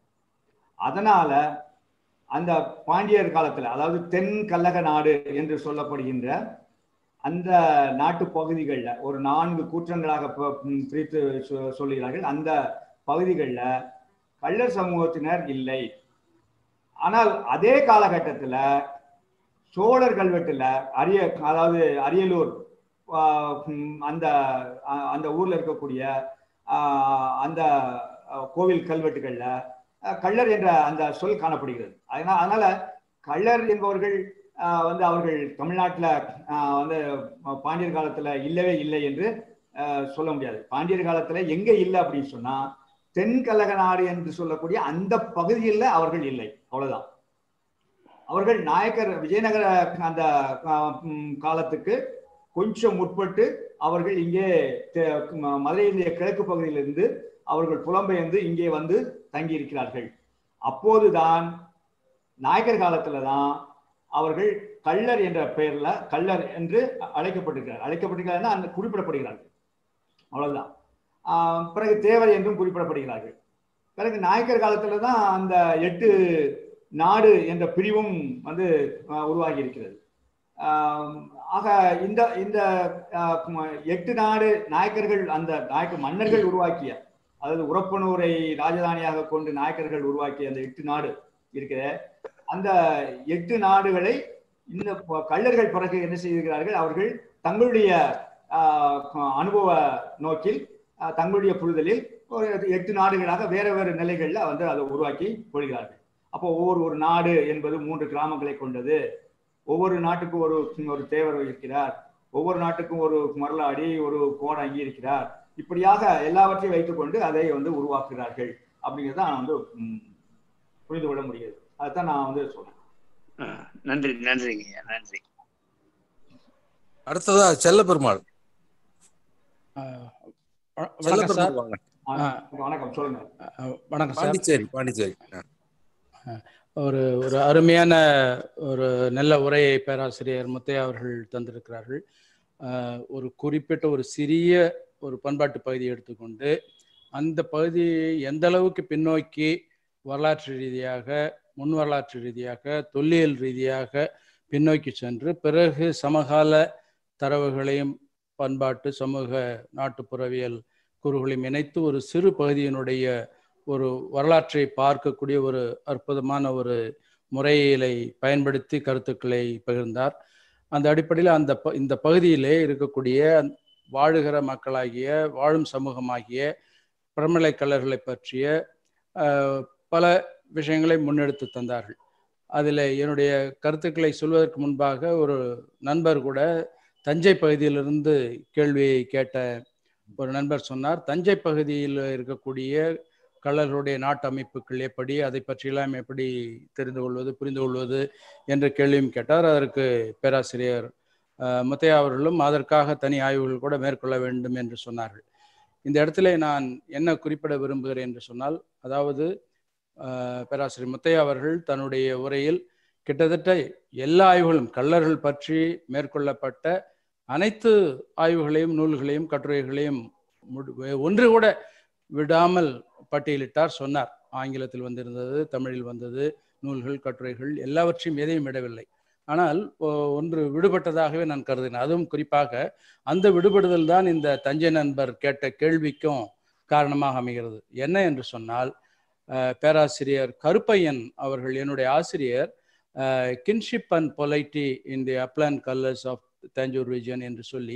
அதனால அந்த பாண்டியர் காலத்துல அதாவது தென் கல்லக நாடு என்று சொல்லப்படுகின்ற அந்த நாட்டு பகுதிகளில் ஒரு நான்கு கூற்றங்களாக ப- ம், பிரித்து சொ- சொல்லுகிறார்கள் அந்த பகுதிகளில் கள்ளர் சமூகத்தினர் இல்லை ஆனால் அதே காலகட்டத்தில் சோழர் கல்வெட்டுல அரிய அதாவது அரியலூர் ஆஹ், ம், அந்த அ- அந்த ஊர்ல இருக்கக்கூடிய ஆஹ், அந்த அஹ், கோவில் கல்வெட்டுகள்ல அஹ், கள்ளர் என்ற அந்த சொல் காணப்படுகிறது அதனால அதனால கள்ளர் என்பவர்கள் ஆஹ், வந்து அவர்கள் தமிழ்நாட்டில் வந்து பாண்டியர் காலத்துல இல்லவே இல்லை என்று ஆஹ், சொல்ல முடியாது பாண்டியர் காலத்துல எங்க இல்லை அப்படின்னு சொன்னா தென்கலக நாடு என்று சொல்லக்கூடிய அந்த பகுதியில் அவர்கள் இல்லை அவ்வளவுதான் அவர்கள் நாயக்கர் விஜயநகர அந்த ஆஹ், ம், காலத்துக்கு கொஞ்சம் முற்பட்டு அவர்கள் இங்கே தெ- ம- மதுரையினுடைய கிழக்கு பகுதியிலிருந்து அவர்கள் புலம்பெயர்ந்து இங்கே வந்து தங்கி இருக்கிறார்கள் அப்போதுதான் நாயக்கர் காலத்துல தான் அவர்கள் கள்ளர் என்ற பெயர்ல கள்ளர் என்று அழைக்கப்பட்டிருக்கிறார் அழைக்கப்பட்டிருக்கிறார்கள் அந்த குறிப்பிடப்படுகிறார்கள் அவ்வளவுதான் ஆஹ் பிறகு தேவர் என்றும் குறிப்பிடப்படுகிறார்கள் பிறகு நாயக்கர் காலத்துல தான் அந்த எட்டு நாடு என்ற பிரிவும் வந்து ஆஹ் உருவாகி இருக்கிறது ஆஹ் ஆக இந்த இந்த ஆஹ் ம- எட்டு நாடு நாயக்கர்கள் அந்த நாயக்க மன்னர்கள் உருவாக்கிய அதாவது உரப்பனூரை ராஜதானியாக கொண்டு நாயக்கர்கள் உருவாக்கிய அந்த எட்டு நாடு இருக்கிற அந்த எட்டு நாடுகளை இந்த ப- கள்ளர்கள் பிறகு என்ன செய்கிறார்கள் அவர்கள் தங்களுடைய ஆஹ், அனுபவ நோக்கில் ஆஹ், தங்களுடைய புரிதலில் ஒரு எட்டு நாடுகளாக வேற வேறு நிலைகளில் வந்து அதை உருவாக்கி கொள்கிறார்கள் அப்போ ஒவ்வொரு ஒரு நாடு என்பது மூன்று கிராமங்களை கொண்டது ஒவ்வொரு நாட்டுக்கும் ஒரு ஒரு தேவர் இருக்கிறார் ஒவ்வொரு நாட்டுக்கும் ஒரு மரலாடி ஒரு கோடங்கி இருக்கிறார் இப்படியாக எல்லாவற்றையும் வைத்துக்கொண்டு அதை வந்து உருவாக்குகிறார்கள் அப்படிங்கிறத நான் வந்து ம், புரிந்து கொள்ள முடியுது அதுதான் நான் வந்து சொல்றேன் அஹ், நன்றி நன்றிங்க ஐயா, நன்றி அடுத்ததா செல்ல பெருமாள் வ- செல்ல வணக்கம் சார் பெருமாள் வாங்க ஆ, வணக்கம் சொல்லுங்க அஹ், வணக்கம் சார் பாண்டிச்சேரி பாண்டிச்சேரி ஆ. ஒரு ஒரு அருமையான ஒரு நல்ல உரையை பேராசிரியர் முத்தையா அவர்கள் தந்திருக்கிறார்கள் அஹ், ஒரு குறிப்பிட்ட ஒரு சிறிய ஒரு பண்பாட்டு பகுதியை எடுத்துக்கொண்டு அந்த பகுதியை எந்த அளவுக்கு பின்னோக்கி வரலாற்று ரீதியாக முன் வரலாற்று ரீதியாக தொல்லியல் ரீதியாக பின்னோக்கி சென்று பிறகு சமகால தரவுகளையும் பண்பாட்டு சமூக நாட்டுப்புறவியல் கூறுகளையும் இணைத்து ஒரு சிறு பகுதியினுடைய ஒரு வரலாற்றை பார்க்கக்கூடிய ஒரு அற்புதமான ஒரு முறையிலை பயன்படுத்தி கருத்துக்களை பகிர்ந்தார் அந்த அடிப்படையில் அந்த ப- இந்த பகுதியிலே இருக்கக்கூடிய வாழுகிற மக்களாகிய வாழும் சமூகமாகிய பிரமலை கலர்களை பற்றிய அஹ், பல விஷயங்களை முன்னெடுத்து தந்தார்கள் அதில் என்னுடைய கருத்துக்களை சொல்வதற்கு முன்பாக ஒரு நண்பர் கூட தஞ்சை பகுதியிலிருந்து கேள்வியை கேட்ட ஒரு நண்பர் சொன்னார் தஞ்சை பகுதியில் இருக்கக்கூடிய கள்ளர்களுடைய நாட்டு அமைப்புகள் எப்படி அதை பற்றியெல்லாம் எப்படி தெரிந்து கொள்வது புரிந்து கொள்வது என்ற கேள்வியும் கேட்டார் அதற்கு பேராசிரியர் அஹ், முத்தையா அவர்களும் அதற்காக தனி ஆய்வுகள் கூட மேற்கொள்ள வேண்டும் என்று சொன்னார்கள் இந்த இடத்துல நான் என்ன குறிப்பிட விரும்புகிறேன் என்று சொன்னால் அதாவது அஹ், பேராசிரியர் முத்தையா அவர்கள் தன்னுடைய உரையில் கிட்டத்தட்ட எல்லா ஆய்வுகளும் கள்ளர்கள் பற்றி மேற்கொள்ளப்பட்ட அனைத்து ஆய்வுகளையும் நூல்களையும் கட்டுரைகளையும் முடி- ஒன்று கூட விடாமல் பட்டியலிட்டார் சொன்னார் ஆங்கிலத்தில் வந்திருந்தது தமிழில் வந்தது நூல்கள் கட்டுரைகள் எல்லாவற்றையும் எதையும் விடவில்லை ஆனால் ஒ- ஒன்று விடுபட்டதாகவே நான் கருதினேன் அதுவும் குறிப்பாக அந்த விடுபடுதல் தான் இந்த தஞ்சை நண்பர் கேட்ட கேள்விக்கும் காரணமாக அமைகிறது என்ன என்று சொன்னால் அஹ், பேராசிரியர் கருப்பையன் அவர்கள் என்னுடைய ஆசிரியர் kinship and polity in the upland Kallars of Tanjore region என்று சொல்லி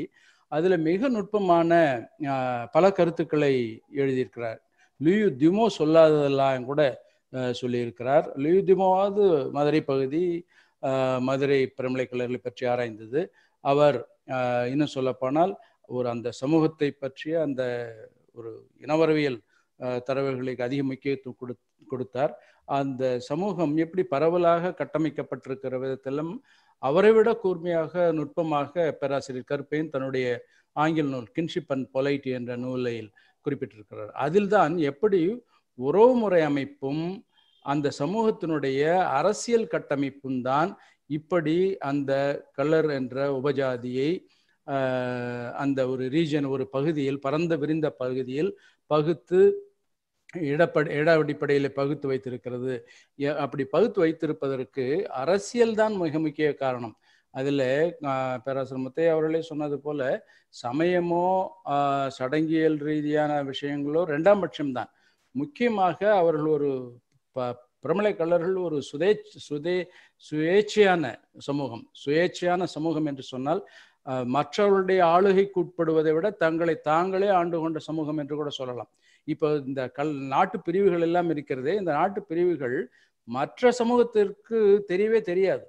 அதில் மிக நுட்பமான ஆஹ், பல கருத்துக்களை எழுதியிருக்கிறார் லியூ திமோ சொல்லாததெல்லாம் கூட ஆஹ், சொல்லியிருக்கிறார் லியூ திமோவாவது மதுரை பகுதி ஆஹ், மதுரை பிரமலை கல்லூரி பற்றி ஆராய்ந்தது அவர் ஆஹ், இன்னும் சொல்லப்போனால் ஒரு அந்த சமூகத்தை பற்றிய அந்த ஒரு இனவரவியல் ஆஹ், தரவுகளுக்கு அதிக முக்கியத்துவம் கொடு கொடுத்தார் அந்த சமூகம் எப்படி பரவலாக கட்டமைக்கப்பட்டிருக்கிற விதத்திலும் அவரை விட கூர்மையாக நுட்பமாக பேராசிரியர் கருப்பையன் தன்னுடைய ஆங்கில நூல் கின்ஷிப் அண்ட் பொலைட்டி என்ற நூலில் குறிப்பிட்டிருக்கிறார் அதில்தான் எப்படி உறவுமுறை அமைப்பும் அந்த சமூகத்தினுடைய அரசியல் கட்டமைப்பும் தான் இப்படி அந்த கலர் என்ற உபஜாதியை ஆஹ், அந்த ஒரு ரீஜன் ஒரு பகுதியில் பரந்த விரிந்த பகுதியில் பகுத்து இடப்பட இட அடிப்படையில் பகுத்து வைத்திருக்கிறது எ- அப்படி பகுத்து வைத்திருப்பதற்கு அரசியல் தான் மிக முக்கிய காரணம் அதில் பேராசிரியர் முத்தையா அவர்களே சொன்னது போல சமயமோ ஆஹ், சடங்கியல் ரீதியான விஷயங்களோ ரெண்டாம் பட்சம்தான் முக்கியமாக அவர்கள் ஒரு ப பிரமலை கள்ளர்கள் ஒரு சுதேச் சுதே சுயேட்சையான சமூகம் சுயேட்சையான சமூகம் என்று சொன்னால் ஆஹ், மற்றவர்களுடைய ஆளுகைக்கு உட்படுவதை விட தங்களை தாங்களே ஆண்டு கொண்ட சமூகம் என்று கூட சொல்லலாம் இப்போ இந்த கல் நாட்டு பிரிவுகள் எல்லாம் இருக்கிறதே இந்த நாட்டு பிரிவுகள் மற்ற சமூகத்திற்கு தெரியவே தெரியாது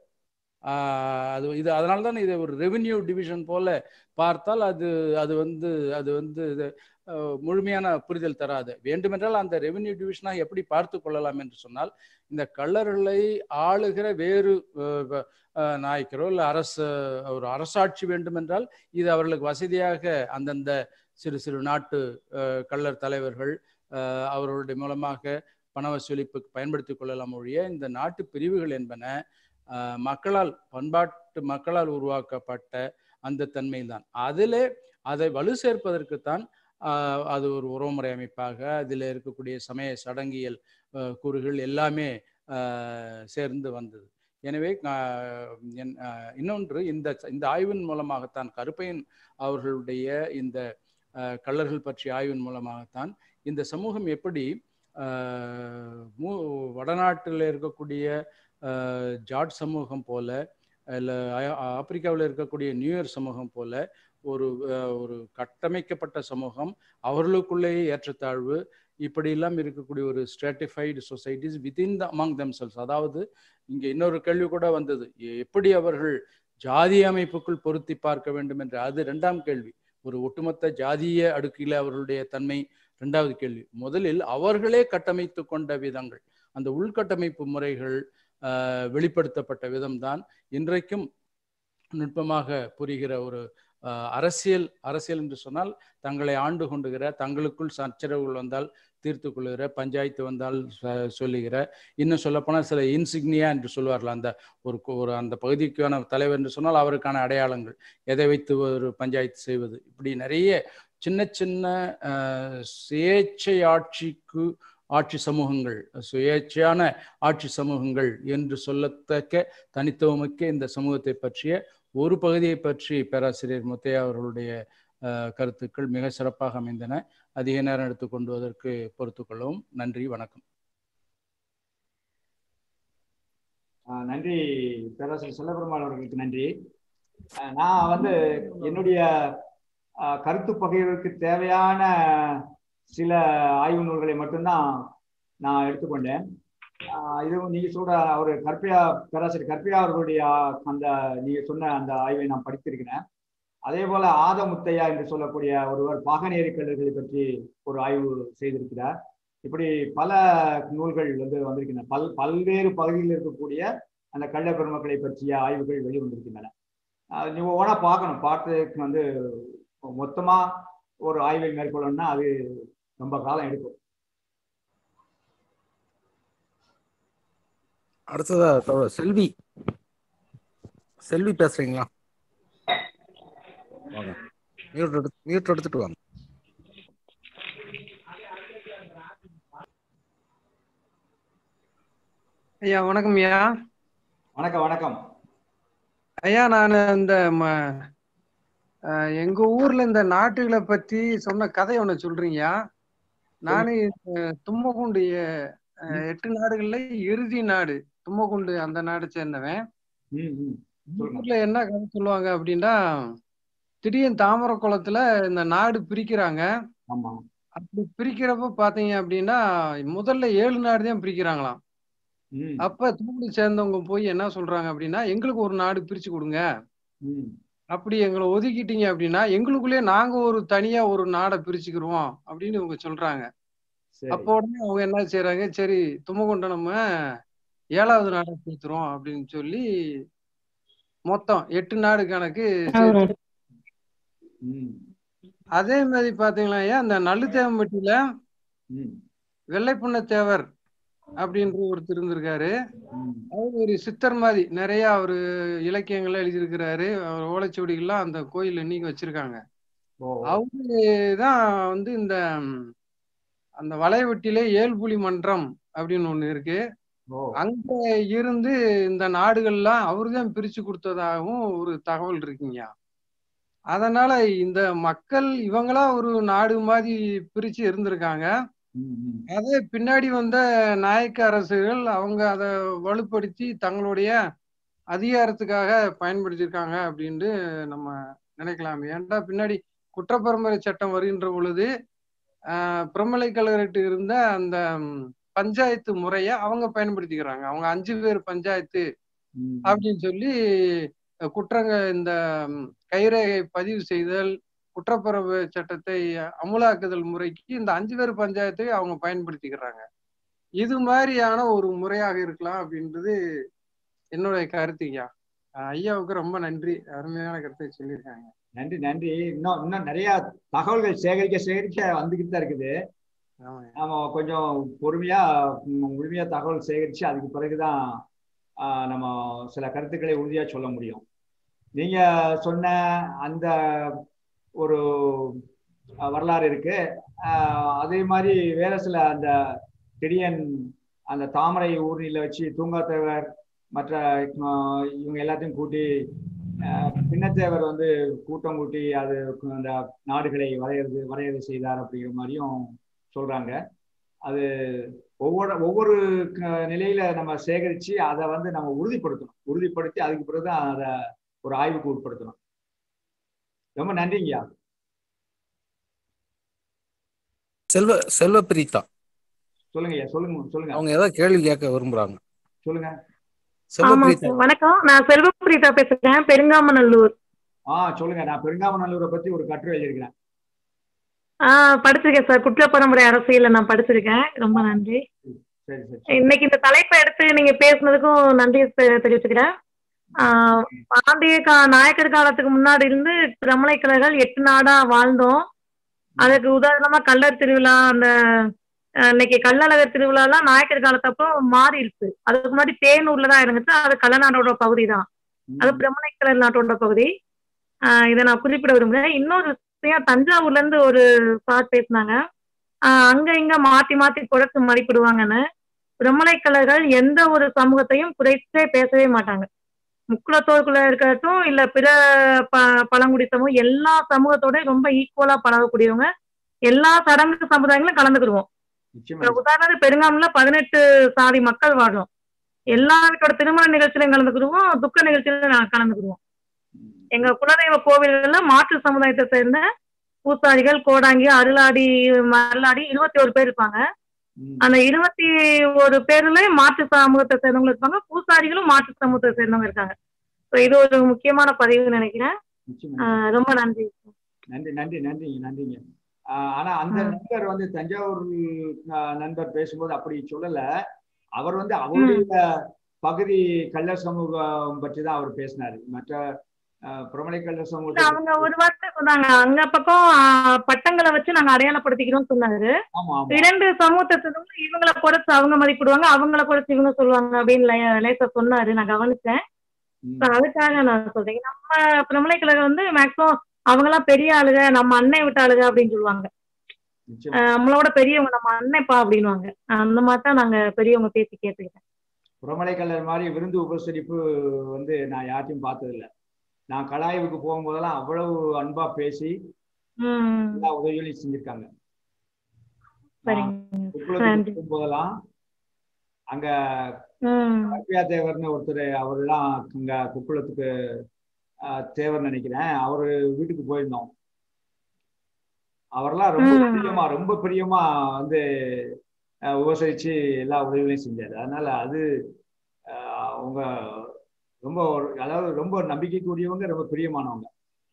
ஆஹ் அது இது அதனால தான் இது ஒரு ரெவென்யூ டிவிஷன் போல பார்த்தால் அது அது வந்து அது வந்து இது, அஹ், முழுமையான புரிதல் தராது வேண்டுமென்றால் அந்த ரெவென்யூ டிவிஷனாக எப்படி பார்த்து கொள்ளலாம் என்று சொன்னால் இந்த கள்ளர்களை ஆளுகிற வேறு அஹ், அஹ், நாயக்கரோ இல்லை அரசு ஒரு அரசாட்சி வேண்டுமென்றால் இது அவர்களுக்கு வசதியாக அந்தந்த சிறு சிறு நாட்டு அஹ், கள்ளர் தலைவர்கள் அஹ், அவர்களுடைய மூலமாக பண வசூலிப்புக்கு பயன்படுத்திக் கொள்ளலாம் ஒழிய இந்த நாட்டு பிரிவுகள் என்பன அஹ், மக்களால் பண்பாட்டு மக்களால் உருவாக்கப்பட்ட அந்த தன்மைதான் அதிலே அதை வலு சேர்ப்பதற்குத்தான் ஆஹ், அது ஒரு உறவுமுறை அமைப்பாக அதில் இருக்கக்கூடிய சமய சடங்கியல் அஹ், கூறுகள் எல்லாமே ஆஹ், சேர்ந்து வந்தது எனவே ஆஹ், என்- ஆஹ், இன்னொன்று இந்த இந்த ஆய்வின் மூலமாகத்தான் கருப்பையன் அவர்களுடைய இந்த ஆஹ், கள்ளர்கள் பற்றிய ஆய்வின் மூலமாகத்தான் இந்த சமூகம் எப்படி ஆஹ், மூ வடநாட்டில் இருக்கக்கூடிய ஆஹ், ஜாட் சமூகம் போல இல்லை ஆப்பிரிக்காவில் இருக்கக்கூடிய நியூயர் சமூகம் போல ஒரு ஆஹ், ஒரு கட்டமைக்கப்பட்ட சமூகம் அவர்களுக்குள்ளேயே ஏற்றத்தாழ்வு இப்படியெல்லாம் இருக்கக்கூடிய ஒரு stratified societies within the among themselves அதாவது இங்கே இன்னொரு கேள்வி கூட வந்தது எப்படி அவர்கள் ஜாதி அமைப்புக்குள் பொருத்தி பார்க்க வேண்டும் என்று அது ரெண்டாம் கேள்வி ஒரு ஒட்டுமொத்த ஜாதிய அடுக்கில் அவர்களுடைய தன்மை ரெண்டாவது கேள்வி முதலில் அவர்களே கட்டமைத்து கொண்ட விதங்கள் அந்த உள்கட்டமைப்பு முறைகள் ஆஹ், வெளிப்படுத்தப்பட்ட விதம்தான் இன்றைக்கும் நுட்பமாக புரிகிற ஒரு ஆஹ், அரசியல் அரசியல் என்று சொன்னால் தங்களை ஆண்டு கொண்டுகிற தங்களுக்குள் சச்சரவுகள் வந்தால் தீர்த்து கொள்ளுகிற பஞ்சாயத்து வந்தால் ச- சொல்லுகிற இன்னும் சொல்லப்போனால் சில இன்சிக்னியா என்று சொல்வார்கள் அந்த ஒரு கு- ஒரு அந்த பகுதிக்கான தலைவர் என்று சொன்னால் அவருக்கான அடையாளங்கள் எதை வைத்து ஒரு பஞ்சாயத்து செய்வது இப்படி நிறைய சின்ன சின்ன ஆஹ், சுயேட்சை ஆட்சிக்கு ஆட்சி சமூகங்கள் சுயேட்சையான ஆட்சி சமூகங்கள் என்று சொல்லத்தக்க தனித்துவமிக்க இந்த சமூகத்தை பற்றிய ஒரு பகுதியை பற்றி பேராசிரியர் முத்தையா அவர்களுடைய அஹ், கருத்துக்கள் மிக சிறப்பாக அமைந்தன அதிக நேரம் எடுத்துக்கொண்டு அதற்கு பொறுத்துக்கொள்ளவும் நன்றி வணக்கம் ஆஹ் நன்றி பேராசிரியர் செல்லபெருமாள் அவர்களுக்கு நன்றி ஆஹ் நான் வந்து என்னுடைய ஆஹ் கருத்து பகிர்வுக்கு தேவையான சில ஆய்வு நூல்களை மட்டும்தான் நான் எடுத்துக்கொண்டேன் ஆஹ் இது நீங்க சொல்ற அவர் கற்பியா பேராசிரியர் கற்பியா அவர்களுடைய ஆஹ் அந்த நீங்க சொன்ன அந்த ஆய்வை நான் படித்திருக்கிறேன் அதே போல ஆத முத்தையா என்று சொல்லக்கூடிய ஒருவர் பாகநேரி கல்லூரிகளை பற்றி ஒரு ஆய்வு செய்திருக்கிறார் இப்படி பல நூல்கள் வந்து வந்திருக்கின்றன பல் பல்வேறு பகுதியில் இருக்கக்கூடிய அந்த கள்ள பெருமக்களை பற்றிய ஆய்வுகள் வெளிவந்திருக்கின்றன ஆஹ் நீங்க ஒவ்வொன்றா பார்க்கணும் பார்த்து வந்து மொத்தமா ஒரு ஆய்வை மேற்கொள்ளணும்னா அது ரொம்ப காலம் எடுக்கும் அடுத்ததா தோழர் செல்வி செல்வி பேசுறீங்களா வாங்க மியூட் எடுத்து மியூட் எடுத்துட்டு வாங்க ஐயா வணக்கம் ஐயா வணக்கம் வணக்கம் ஐயா நான் இந்த ம- அஹ், எங்க ஊர்ல இந்த நாட்டுகளை பத்தி சொன்ன கதை ஒண்ணு சொல்றீங்கய்யா நானு இந்த தும்மகுண்டு எ- அஹ், எட்டு நாடுகள்ல இறுதி நாடு தும்மகுண்டு அந்த நாடு சேர்ந்தவன் ம், ம். சொல்லுங்க. ஊர்ல என்ன கதை சொல்லுவாங்க அப்படின்னா திடீர்னு தாமரை குளத்துல இந்த நாடு பிரிக்கிறாங்க ஆமா அப்படி பிரிக்கிறப்ப பாத்தீங்க அப்படின்னா முதல்ல ஏழு நாடு தான் பிரிக்கிறாங்களாம் ம் அப்ப தூண்டு சேர்ந்தவங்க போய் என்ன சொல்றாங்க அப்படின்னா எங்களுக்கு ஒரு நாடு பிரிச்சு கொடுங்க ம் அப்படி எங்களை ஒதுக்கிட்டீங்க அப்படின்னா எங்களுக்குள்ளே நாங்க ஒரு தனியா ஒரு நாடை பிரிச்சுக்கிருவோம் அப்படின்னு இவங்க சொல்றாங்க சரி அப்போ உடனே அவங்க என்ன செய்யறாங்க சரி தும்மகுண்டம் நம்ம ஏழாவது நாடை பிரித்துறோம் அப்படின்னு சொல்லி மொத்தம் எட்டு நாடு கணக்கு சேர்த்து ம் அதே மாதிரி பாத்தீங்களா ஐயா அந்த நல்லுத்தேவம்பட்டியில ம் வெள்ளைப்புண்ணத்தேவர் அப்படின்ற ஒருத்தர் இருந்திருக்காரு ம் அவர் ஒரு சித்தர் மாதிரி நிறைய அவரு இலக்கியங்கள்லாம் எழுதியிருக்கிறாரு அவர் ஓலைச்சுவடிகள்லாம் அந்த கோயில் இன்னைக்கு வச்சிருக்காங்க ஓ அவரு தான் வந்து இந்த ம், அந்த வளைவெட்டியிலே ஏழ்புலி மன்றம் அப்படின்னு ஒண்ணு இருக்கு ஓ அங்க இருந்து இந்த நாடுகள்லாம் அவர்தான் பிரிச்சு கொடுத்ததாகவும் ஒரு தகவல் இருக்குங்க அதனால இந்த மக்கள் இவங்களா ஒரு நாடு மாதிரி பிரிச்சு இருந்திருக்காங்க ம் ம் அதே பின்னாடி வந்த நாயக்க அரசுகள் அவங்க அதை வலுப்படுத்தி தங்களுடைய அதிகாரத்துக்காக பயன்படுத்தியிருக்காங்க அப்படின்ட்டு நம்ம நினைக்கலாம் ஏன்டா பின்னாடி குற்றப்பரம்பரை சட்டம் வருகின்ற பொழுது ஆஹ் பிரமலை கழகத்து இருந்த அந்த ம், பஞ்சாயத்து முறையை அவங்க பயன்படுத்திக்கிறாங்க அவங்க அஞ்சு பேர் பஞ்சாயத்து ம் அப்படின்னு சொல்லி அஹ், குற்றங்க இந்த ம், கைரேகை பதிவு செய்தல் குற்றப்பரம்பு சட்டத்தை அமுலாக்குதல் முறைக்கு இந்த அஞ்சு பேர் பஞ்சாயத்தை அவங்க பயன்படுத்திக்கிறாங்க இது மாதிரியான ஒரு முறையாக இருக்கலாம் அப்படின்றது என்னுடைய கருத்துங்கய்யா அஹ், ஐயாவுக்கு ரொம்ப நன்றி அருமையான கருத்தை சொல்லியிருக்காங்க நன்றி நன்றி இன்னும் இன்னும் நிறைய தகவல்கள் சேகரிக்க சேகரிக்க வந்துகிட்டு தான் இருக்குது ஆமாங்க நாம கொஞ்சம் பொறுமையா ம், முழுமையா தகவல் சேகரிச்சு அதுக்கு பிறகுதான் ஆஹ், நம்ம சில கருத்துக்களை உறுதியா சொல்ல முடியும் நீங்க சொன்ன அந்த ஒரு அஹ், வரலாறு இருக்கு ஆஹ், அதே மாதிரி வேற சில அந்த திடீயன் அந்த தாமரை ஊர்நில வச்சு தூங்காத்தேவர் மற்ற ஆஹ், இவங்க எல்லாத்தையும் கூட்டி ஆஹ், பின்னத்தேவர் வந்து கூட்டம் கூட்டி அது அந்த நாடுகளை வரையறது வரையறை செய்தார் அப்படிங்கிற மாதிரியும் சொல்றாங்க அது ஒவ்வொரு ஒவ்வொரு க- நிலையில நம்ம சேகரிச்சு அதை வந்து நம்ம உறுதிப்படுத்தணும் உறுதிப்படுத்தி அதுக்கு பிறகுதான் அதை ஒரு ஆய்வுக்கு உட்படுத்தணும் ரொம்ப நன்றிங்கய்யா செல்வ செல்வ பிரீதா சொல்லுங்கய்யா சொல்லுங்க சொல்லுங்க அவங்க ஏதாவது கேள்வி கேட்க விரும்புறாங்க சொல்லுங்க செல்வ ஆமா பிரீதா சார் வணக்கம் நான் செல்வபிரீதா பேசுறேன் பெருங்காமநல்லூர் ஆ சொல்லுங்க நான் பெருங்காமநல்லூரை பத்தி ஒரு கட்டுரை எழுதியிருக்கிறேன் ஆஹ் படிச்சிருக்கேன் சார் குற்ற பரம்பரை அரசியல்ல நான் படிச்சிருக்கேன் ரொம்ப நன்றி சரி சரி இன்னைக்கு இந்த தலைப்பை எடுத்து நீங்க பேசுனதுக்கும் நன்றி தெ- தெரிவிச்சுக்கிறேன் ஆஹ் பாண்டிய கா நாயக்கர் காலத்துக்கு முன்னாடி இருந்து பிரமலைக்கலர்கள் எட்டு நாடா வாழ்ந்தோம் அதுக்கு உதாரணமா கள்ளர் திருவிழா அந்த அஹ், இன்னைக்கு கள்ளழகர் திருவிழாலாம் நாயக்கர் காலத்தப்போ மாறிடுச்சு அதுக்கு முன்னாடி தேனூர்ல தான் இருந்துச்சு அது கள்ளநாடோட பகுதி தான் அது பிரமலைக்கலர் நாட்டோட பகுதி ஆஹ் இதை நான் குறிப்பிட விரும்புறேன் இன்னொரு விஷயம் தஞ்சாவூர்ல இருந்து ஒரு சார் பேசினாங்க ஆஹ் அங்க இங்க மாத்தி மாத்தி குறைச்சு மதிப்பிடுவாங்கன்னு பிரம்மலைக்கலர்கள் எந்த ஒரு சமூகத்தையும் குறைச்சே பேசவே மாட்டாங்க முக்குலத்தோருக்குள்ள இருக்கட்டும் இல்ல பிற ப பழங்குடி சமூகம் எல்லா சமூகத்தோட ரொம்ப ஈக்குவலா பழகக்கூடியவங்க எல்லா சடங்கு சமுதாயங்களும் கலந்துக்கிடுவோம் இப்ப உதாரணத்துக்கு பெருங்காமல பதினெட்டு சாதி மக்கள் வாழ்றோம் எல்லா வீட்டோட திருமண நிகழ்ச்சியிலும் கலந்துக்கிடுவோம் துக்க நிகழ்ச்சியிலும் நாங்க கலந்துக்கிடுவோம் எங்க குலதெய்வ கோவில்கள்ல மாற்று சமுதாயத்தை சேர்ந்த பூசாரிகள் கோடாங்கி அருளாடி மருளாடி இருபத்தி ஒரு பேர் இருப்பாங்க அந்த இருபத்தி ஒரு பேர்ல மாற்று சமூகத்தை சேர்ந்தவங்க இருப்பாங்க பூசாரிகளும் மாற்று சமூகத்தை சேர்ந்தவங்க இருக்காங்க So இது ஒரு முக்கியமான பதிவுன்னு நினைக்கிறேன் ஆஹ் ரொம்ப நன்றி நன்றி நன்றி நன்றிங்க நன்றிங்க ஆஹ் ஆனா அந்த நண்பர் வந்து தஞ்சாவூர் ஆஹ் நண்பர் பேசும்போது அப்படி சொல்லல அவர் வந்து அவருடைய பகுதி கள்ளர் சமூகம் பற்றி தான் அவர் பேசினாரு மற்ற ஆஹ் பிரமலை கள்ளர் இல்ல, சமூகத்தை அவங்க ஒரு வார்த்தை சொன்னாங்க அங்க பக்கம் ஆஹ், பட்டங்களை வச்சு நாங்க அடையாளப்படுத்திக்கிறோம் சொன்னாரு ஆமா ஆமா இரண்டு சமூகத்தை சேர்ந்தவங்க இவங்கள குறைச்சு அவங்க மதிப்பிடுவாங்க அவங்கள குறைச்சு இவங்க சொல்லுவாங்க அப்படின்னு லே- லேசா சொன்னாரு நான் கவனிச்சேன் So அதுக்காக நான் சொல்றேன் நம்ம பிரமலை கழகம் வந்து மேக்ஸிமம் அவங்கெல்லாம் பெரிய ஆளுங்க நம்ம அண்ணன் விட்ட ஆளுங்க அப்படின்னு சொல்லுவாங்க ஆஹ் நம்மளோட பெரியவங்க நம்ம அண்ணன்ப்பா அப்படின்னுவாங்க அந்த மாதிரி தான் நாங்க பெரியவங்க பேசி கேட்டுக்கிட்டேன் பிரமலை கல்லர் மாதிரி விருந்து உபசரிப்பு வந்து நான் யார்ட்டையும் பார்த்ததில்ல நான் கலாய்வுக்கு போகும்போதெல்லாம் அவ்வளவு அன்பா பேசி உம் எல்லா உதவிகளையும் செஞ்சிருக்காங்க சரிங்க குக்குளத்துக்கு நன்றி போகும்போதெல்லாம் அங்க உம் கற்பியா தேவர்னு ஒருத்தர் அவர் தான் அங்க குக்குளத்துக்கு ஆஹ், தேவர் நினைக்கிறேன் அவரு வீட்டுக்கு போயிருந்தோம் அவரெல்லாம் ரொம்ப ம். பிரியமா ரொம்ப பிரியமா வந்து ஆஹ், விவசாயிச்சு எல்லா உதவிகளையும் செஞ்சாரு அதனால அது ஆஹ், அவங்க ரொம்ப ஒரு- அதாவது ரொம்ப நம்பிக்கைக்குரியவங்க ரொம்ப பிரியமானவங்க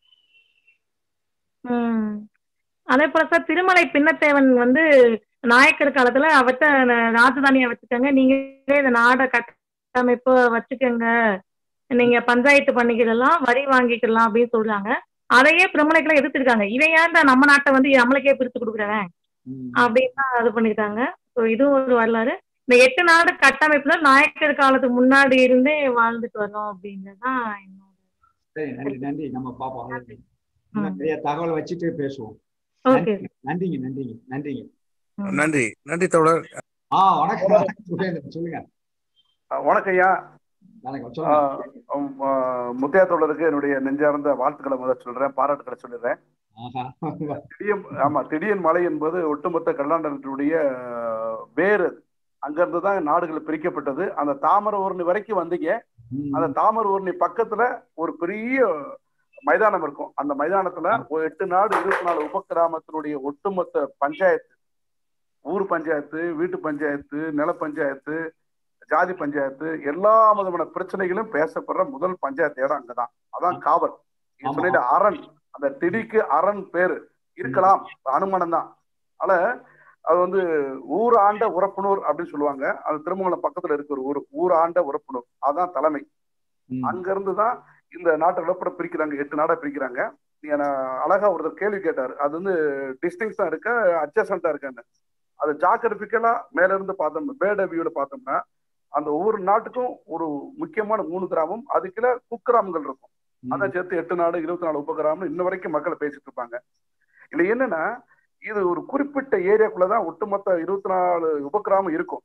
ம். அதே போல சார் திருமலை பின்னத்தேவன் வந்து நாயக்கர் காலத்துல அவர்கிட்ட ராஜதானியை வச்சுக்கோங்க நீங்களே இந்த நாடை கட்டமைப்பு வச்சுக்கோங்க நீங்க பஞ்சாயத்து பண்ணிக்கிடலாம் வரி வாங்கிக்கலாம் அப்படின்னு சொல்றாங்க அதையே பிரமலைக்கெல்லாம் எதிர்த்திருக்காங்க இவன் ஏன்டா நம்ம நாட்டை வந்து நம்மளுக்கே பிரித்து கொடுக்குறவன் அப்படின்னு தான் இது பண்ணிருக்காங்க ஸோ இதுவும் ஒரு வரலாறு இந்த எட்டு நாடு கட்டமைப்புல நாயக்கர் காலத்துக்கு முன்னாடி இருந்தே வாழ்ந்துட்டு வரோம் அப்படின்றதுதான் என்னோட சரி நன்றி நன்றி நம்ம பார்ப்போம் இன்னும் நிறைய தகவல் வச்சுட்டு பேசுவோம் ஓகே நன்றிங்க நன்றிங்க நன்றிங்க நன்றி நன்றி தோழர் ஆ வணக்கம் வணக்கம் சுரேந்திரன் சொல்லுங்க வணக்கம் ஐயா வணக்கம் சொல்லுங்க ஆஹ் உம், ஆஹ் முத்தையா தோழருக்கு என்னுடைய நெஞ்சார்ந்த வாழ்த்துக்களை முதல் சொல்றேன் பாராட்டுக்களை சொல்லிடுறேன் ஆஹா திடியன் ஆமா திடியன் மலை என்பது ஒட்டுமொத்த கல்லாண்டனுடைய வேறு அங்கிருந்து தான் நாடுகள் பிரிக்கப்பட்டது அந்த தாமர ஊர்ணி வரைக்கும் வந்தீங்க அந்த தாமர ஊர்ணி பக்கத்துல ஒரு பெரிய மைதானம் இருக்கும் அந்த மைதானத்துல ஒரு எட்டு நாடு இருபத்தி நாலு உபகிராமத்தினுடைய ஒட்டுமொத்த பஞ்சாயத்து ஊர் பஞ்சாயத்து வீட்டு பஞ்சாயத்து நில பஞ்சாயத்து ஜாதி பஞ்சாயத்து எல்லா விதமான பிரச்சனைகளும் பேசப்படுற முதல் பஞ்சாயத்து இடம் அங்கதான் அதான் காவல் நீங்க ஆமா. சொன்னீங்க அரண் அந்த திடிக்கு அரண் பேரு இருக்கலாம் அனுமானம் தான் அதனால அது வந்து ஊர் ஆண்ட உறப்புனூர் அப்படின்னு சொல்லுவாங்க அது திருமங்கலம் பக்கத்துல இருக்கு ஒரு ஊர் ஊர் ஆண்ட உறப்புனூர் அதான் தலைமை அங்க இருந்து தான் இந்த நாட்டை விளப்பட பிரிக்கிறாங்க எட்டு நாடா பிரிக்கிறாங்க நீங்க நான் அழகா ஒருத்தர் கேள்வி கேட்டாரு அது வந்து டிஸ்டிங்ஸா இருக்க அட்ஜஸ்டண்டா இருக்கான்னு அது ஜாகிரபிக்கலா மேல இருந்து பார்த்தோம்னா பேட வியூல பார்த்தோம்னா அந்த ஒவ்வொரு நாட்டுக்கும் ஒரு முக்கியமான மூணு கிராமம் அதுக்குள்ள குக்கிராமங்கள் இருக்கும் அதான் சேர்த்து எட்டு நாடு இருபத்தி நாலு உபகிராமம் இன்ன வரைக்கும் மக்கள் பேசிட்டு இருப்பாங்க இதுல என்னன்னா இது ஒரு குறிப்பிட்ட ஏரியாக்குள்ளதான் ஒட்டுமொத்த இருபத்தி நாலு உபகிராமம் இருக்கும்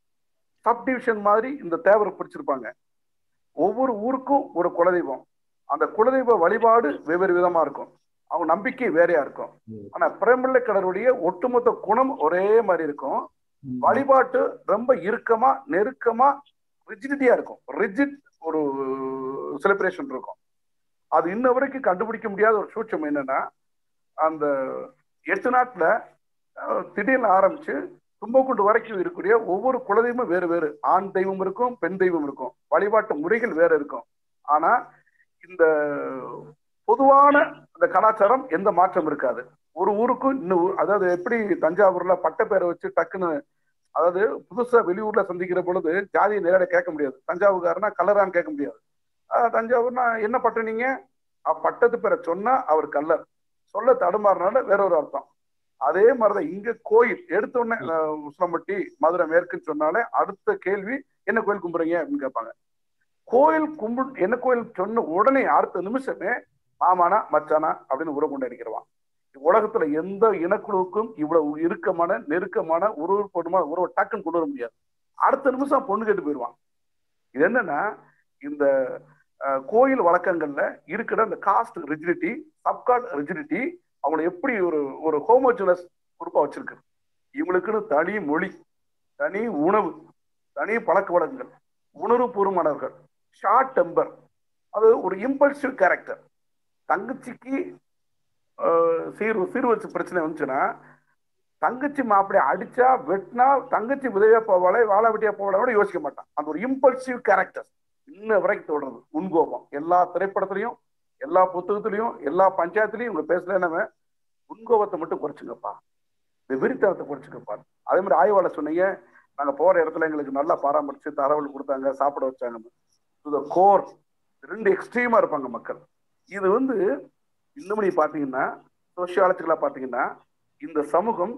சப் டிவிஷன் மாதிரி இந்த தேவரை பிடிச்சிருப்பாங்க ஒவ்வொரு ஊருக்கும் ஒரு குலதெய்வம் அந்த குலதெய்வ வழிபாடு வெவ்வேறு விதமா இருக்கும் அவங்க நம்பிக்கை வேறையா இருக்கும் ஆனா பிரமிள்ள கடவுளுடைய ஒட்டுமொத்த குணம் ஒரே மாதிரி இருக்கும் வழிபாட்டு ரொம்ப இறுக்கமா நெருக்கமா ரிஜிடிட்டியா இருக்கும் ரிஜிட் ஒரு செலிப்ரேஷன் இருக்கும் அது இன்ன வரைக்கும் கண்டுபிடிக்க முடியாத ஒரு சூட்சம் என்னன்னா அந்த எட்டு நாட்டுல அஹ், திடீர்னு ஆரம்பிச்சு தும்பக்குண்டு வரைக்கும் இருக்கக்கூடிய ஒவ்வொரு குலதெய்வமும் வேறு வேறு ஆண் தெய்வம் இருக்கும் பெண் தெய்வம் இருக்கும் வழிபாட்டு முறைகள் வேற இருக்கும் ஆனா இந்த பொதுவான அந்த கலாச்சாரம் எந்த மாற்றம் இருக்காது ஒரு ஊருக்கும் இன்னும் ஊர்- அதாவது எப்படி தஞ்சாவூர்ல பட்டப்பேரை வச்சு டக்குன்னு அதாவது புதுசா வெளியூர்ல சந்திக்கிற பொழுது ஜாதியை நேரடியாக கேட்க முடியாது தஞ்சாவூர்காரனா கல்லரான்னு கேட்க முடியாது ஆஹ் தஞ்சாவூர்னா என்ன பட்டம் நீங்க அஹ் பட்டத்து பேரை சொன்னா அவர் கல்லர் சொல்ல தடுமாறினால வேற ஒரு அர்த்தம் அதே மாதிரிதான் இங்க கோயில் எடுத்த உடனே அஹ், உசிலம்பட்டி மதுரை மேற்குன்னு சொன்னாலே அடுத்த கேள்வி என்ன கோயில் கும்பிடுறீங்க அப்படின்னு கேட்பாங்க கோயில் கும்பு என்ன கோயில் சொன்ன உடனே அடுத்த நிமிஷமே மாமானா மச்சானா அப்படின்னு உறவு கொண்டு அடிக்கிறவான் உலகத்துல எந்த இனக்குழுவுக்கும் இவ்வளவு இறுக்கமான நெருக்கமான உருவப்படமான உறவை டக்குன்னு கொண்டு வர முடியாது அடுத்த நிமிஷம் பொண்ணு கேட்டு போயிடுவான் இது என்னன்னா இந்த அஹ், கோயில் வழக்கங்கள்ல இருக்கிற அந்த காஸ்ட் ரிஜிடிட்டி சப்காட் ரிஜிடிட்டி அவங்களை எப்படி ஒரு ஒரு ஹோமோஜனஸ் குரூப்பா வச்சிருக்கு இவங்களுக்குன்னு தனி மொழி தனி உணவு தனி பழக்க வழக்கங்கள் உணர்வுபூர்வமானவர்கள் ஷார்ட் டெம்பர் அது ஒரு இம்பல்சிவ் கேரக்டர் தங்கச்சிக்கு ஆஹ், சீர் சீர் வச்சு பிரச்சனை வந்துச்சுன்னா தங்கச்சி மாப்பிள்ளை அடிச்சா வெட்டினா தங்கச்சி உதவியா போவாளே வாழ வெட்டியா போவாளே கூட யோசிக்க மாட்டான் அந்த ஒரு இம்பல்சிவ் கேரக்டர் இன்ன வரைக்கும் தொடருது உன்கோபம் எல்லா திரைப்படத்துலயும் எல்லா புத்தகத்திலையும் எல்லா பஞ்சாயத்துலயும் இவங்க பேசலன்னு உன்கோபத்தை மட்டும் குறைச்சுங்கப்பா இந்த வெறித்தனத்தை குறைச்சுங்கப்பா அதே மாதிரி ஆய்வாளர் சொன்னீங்க நாங்க போற இடத்துல எங்களுக்கு நல்லா பராமரிச்சு தரவல் கொடுத்தாங்க சாப்பிட வச்சாங்க டு கோர் ரெண்டு எக்ஸ்ட்ரீமா இருப்பாங்க மக்கள் இது வந்து இன்னும் நீ பாத்தீங்கன்னா சோசியாலஜிக்கலா பாத்தீங்கன்னா இந்த சமூகம்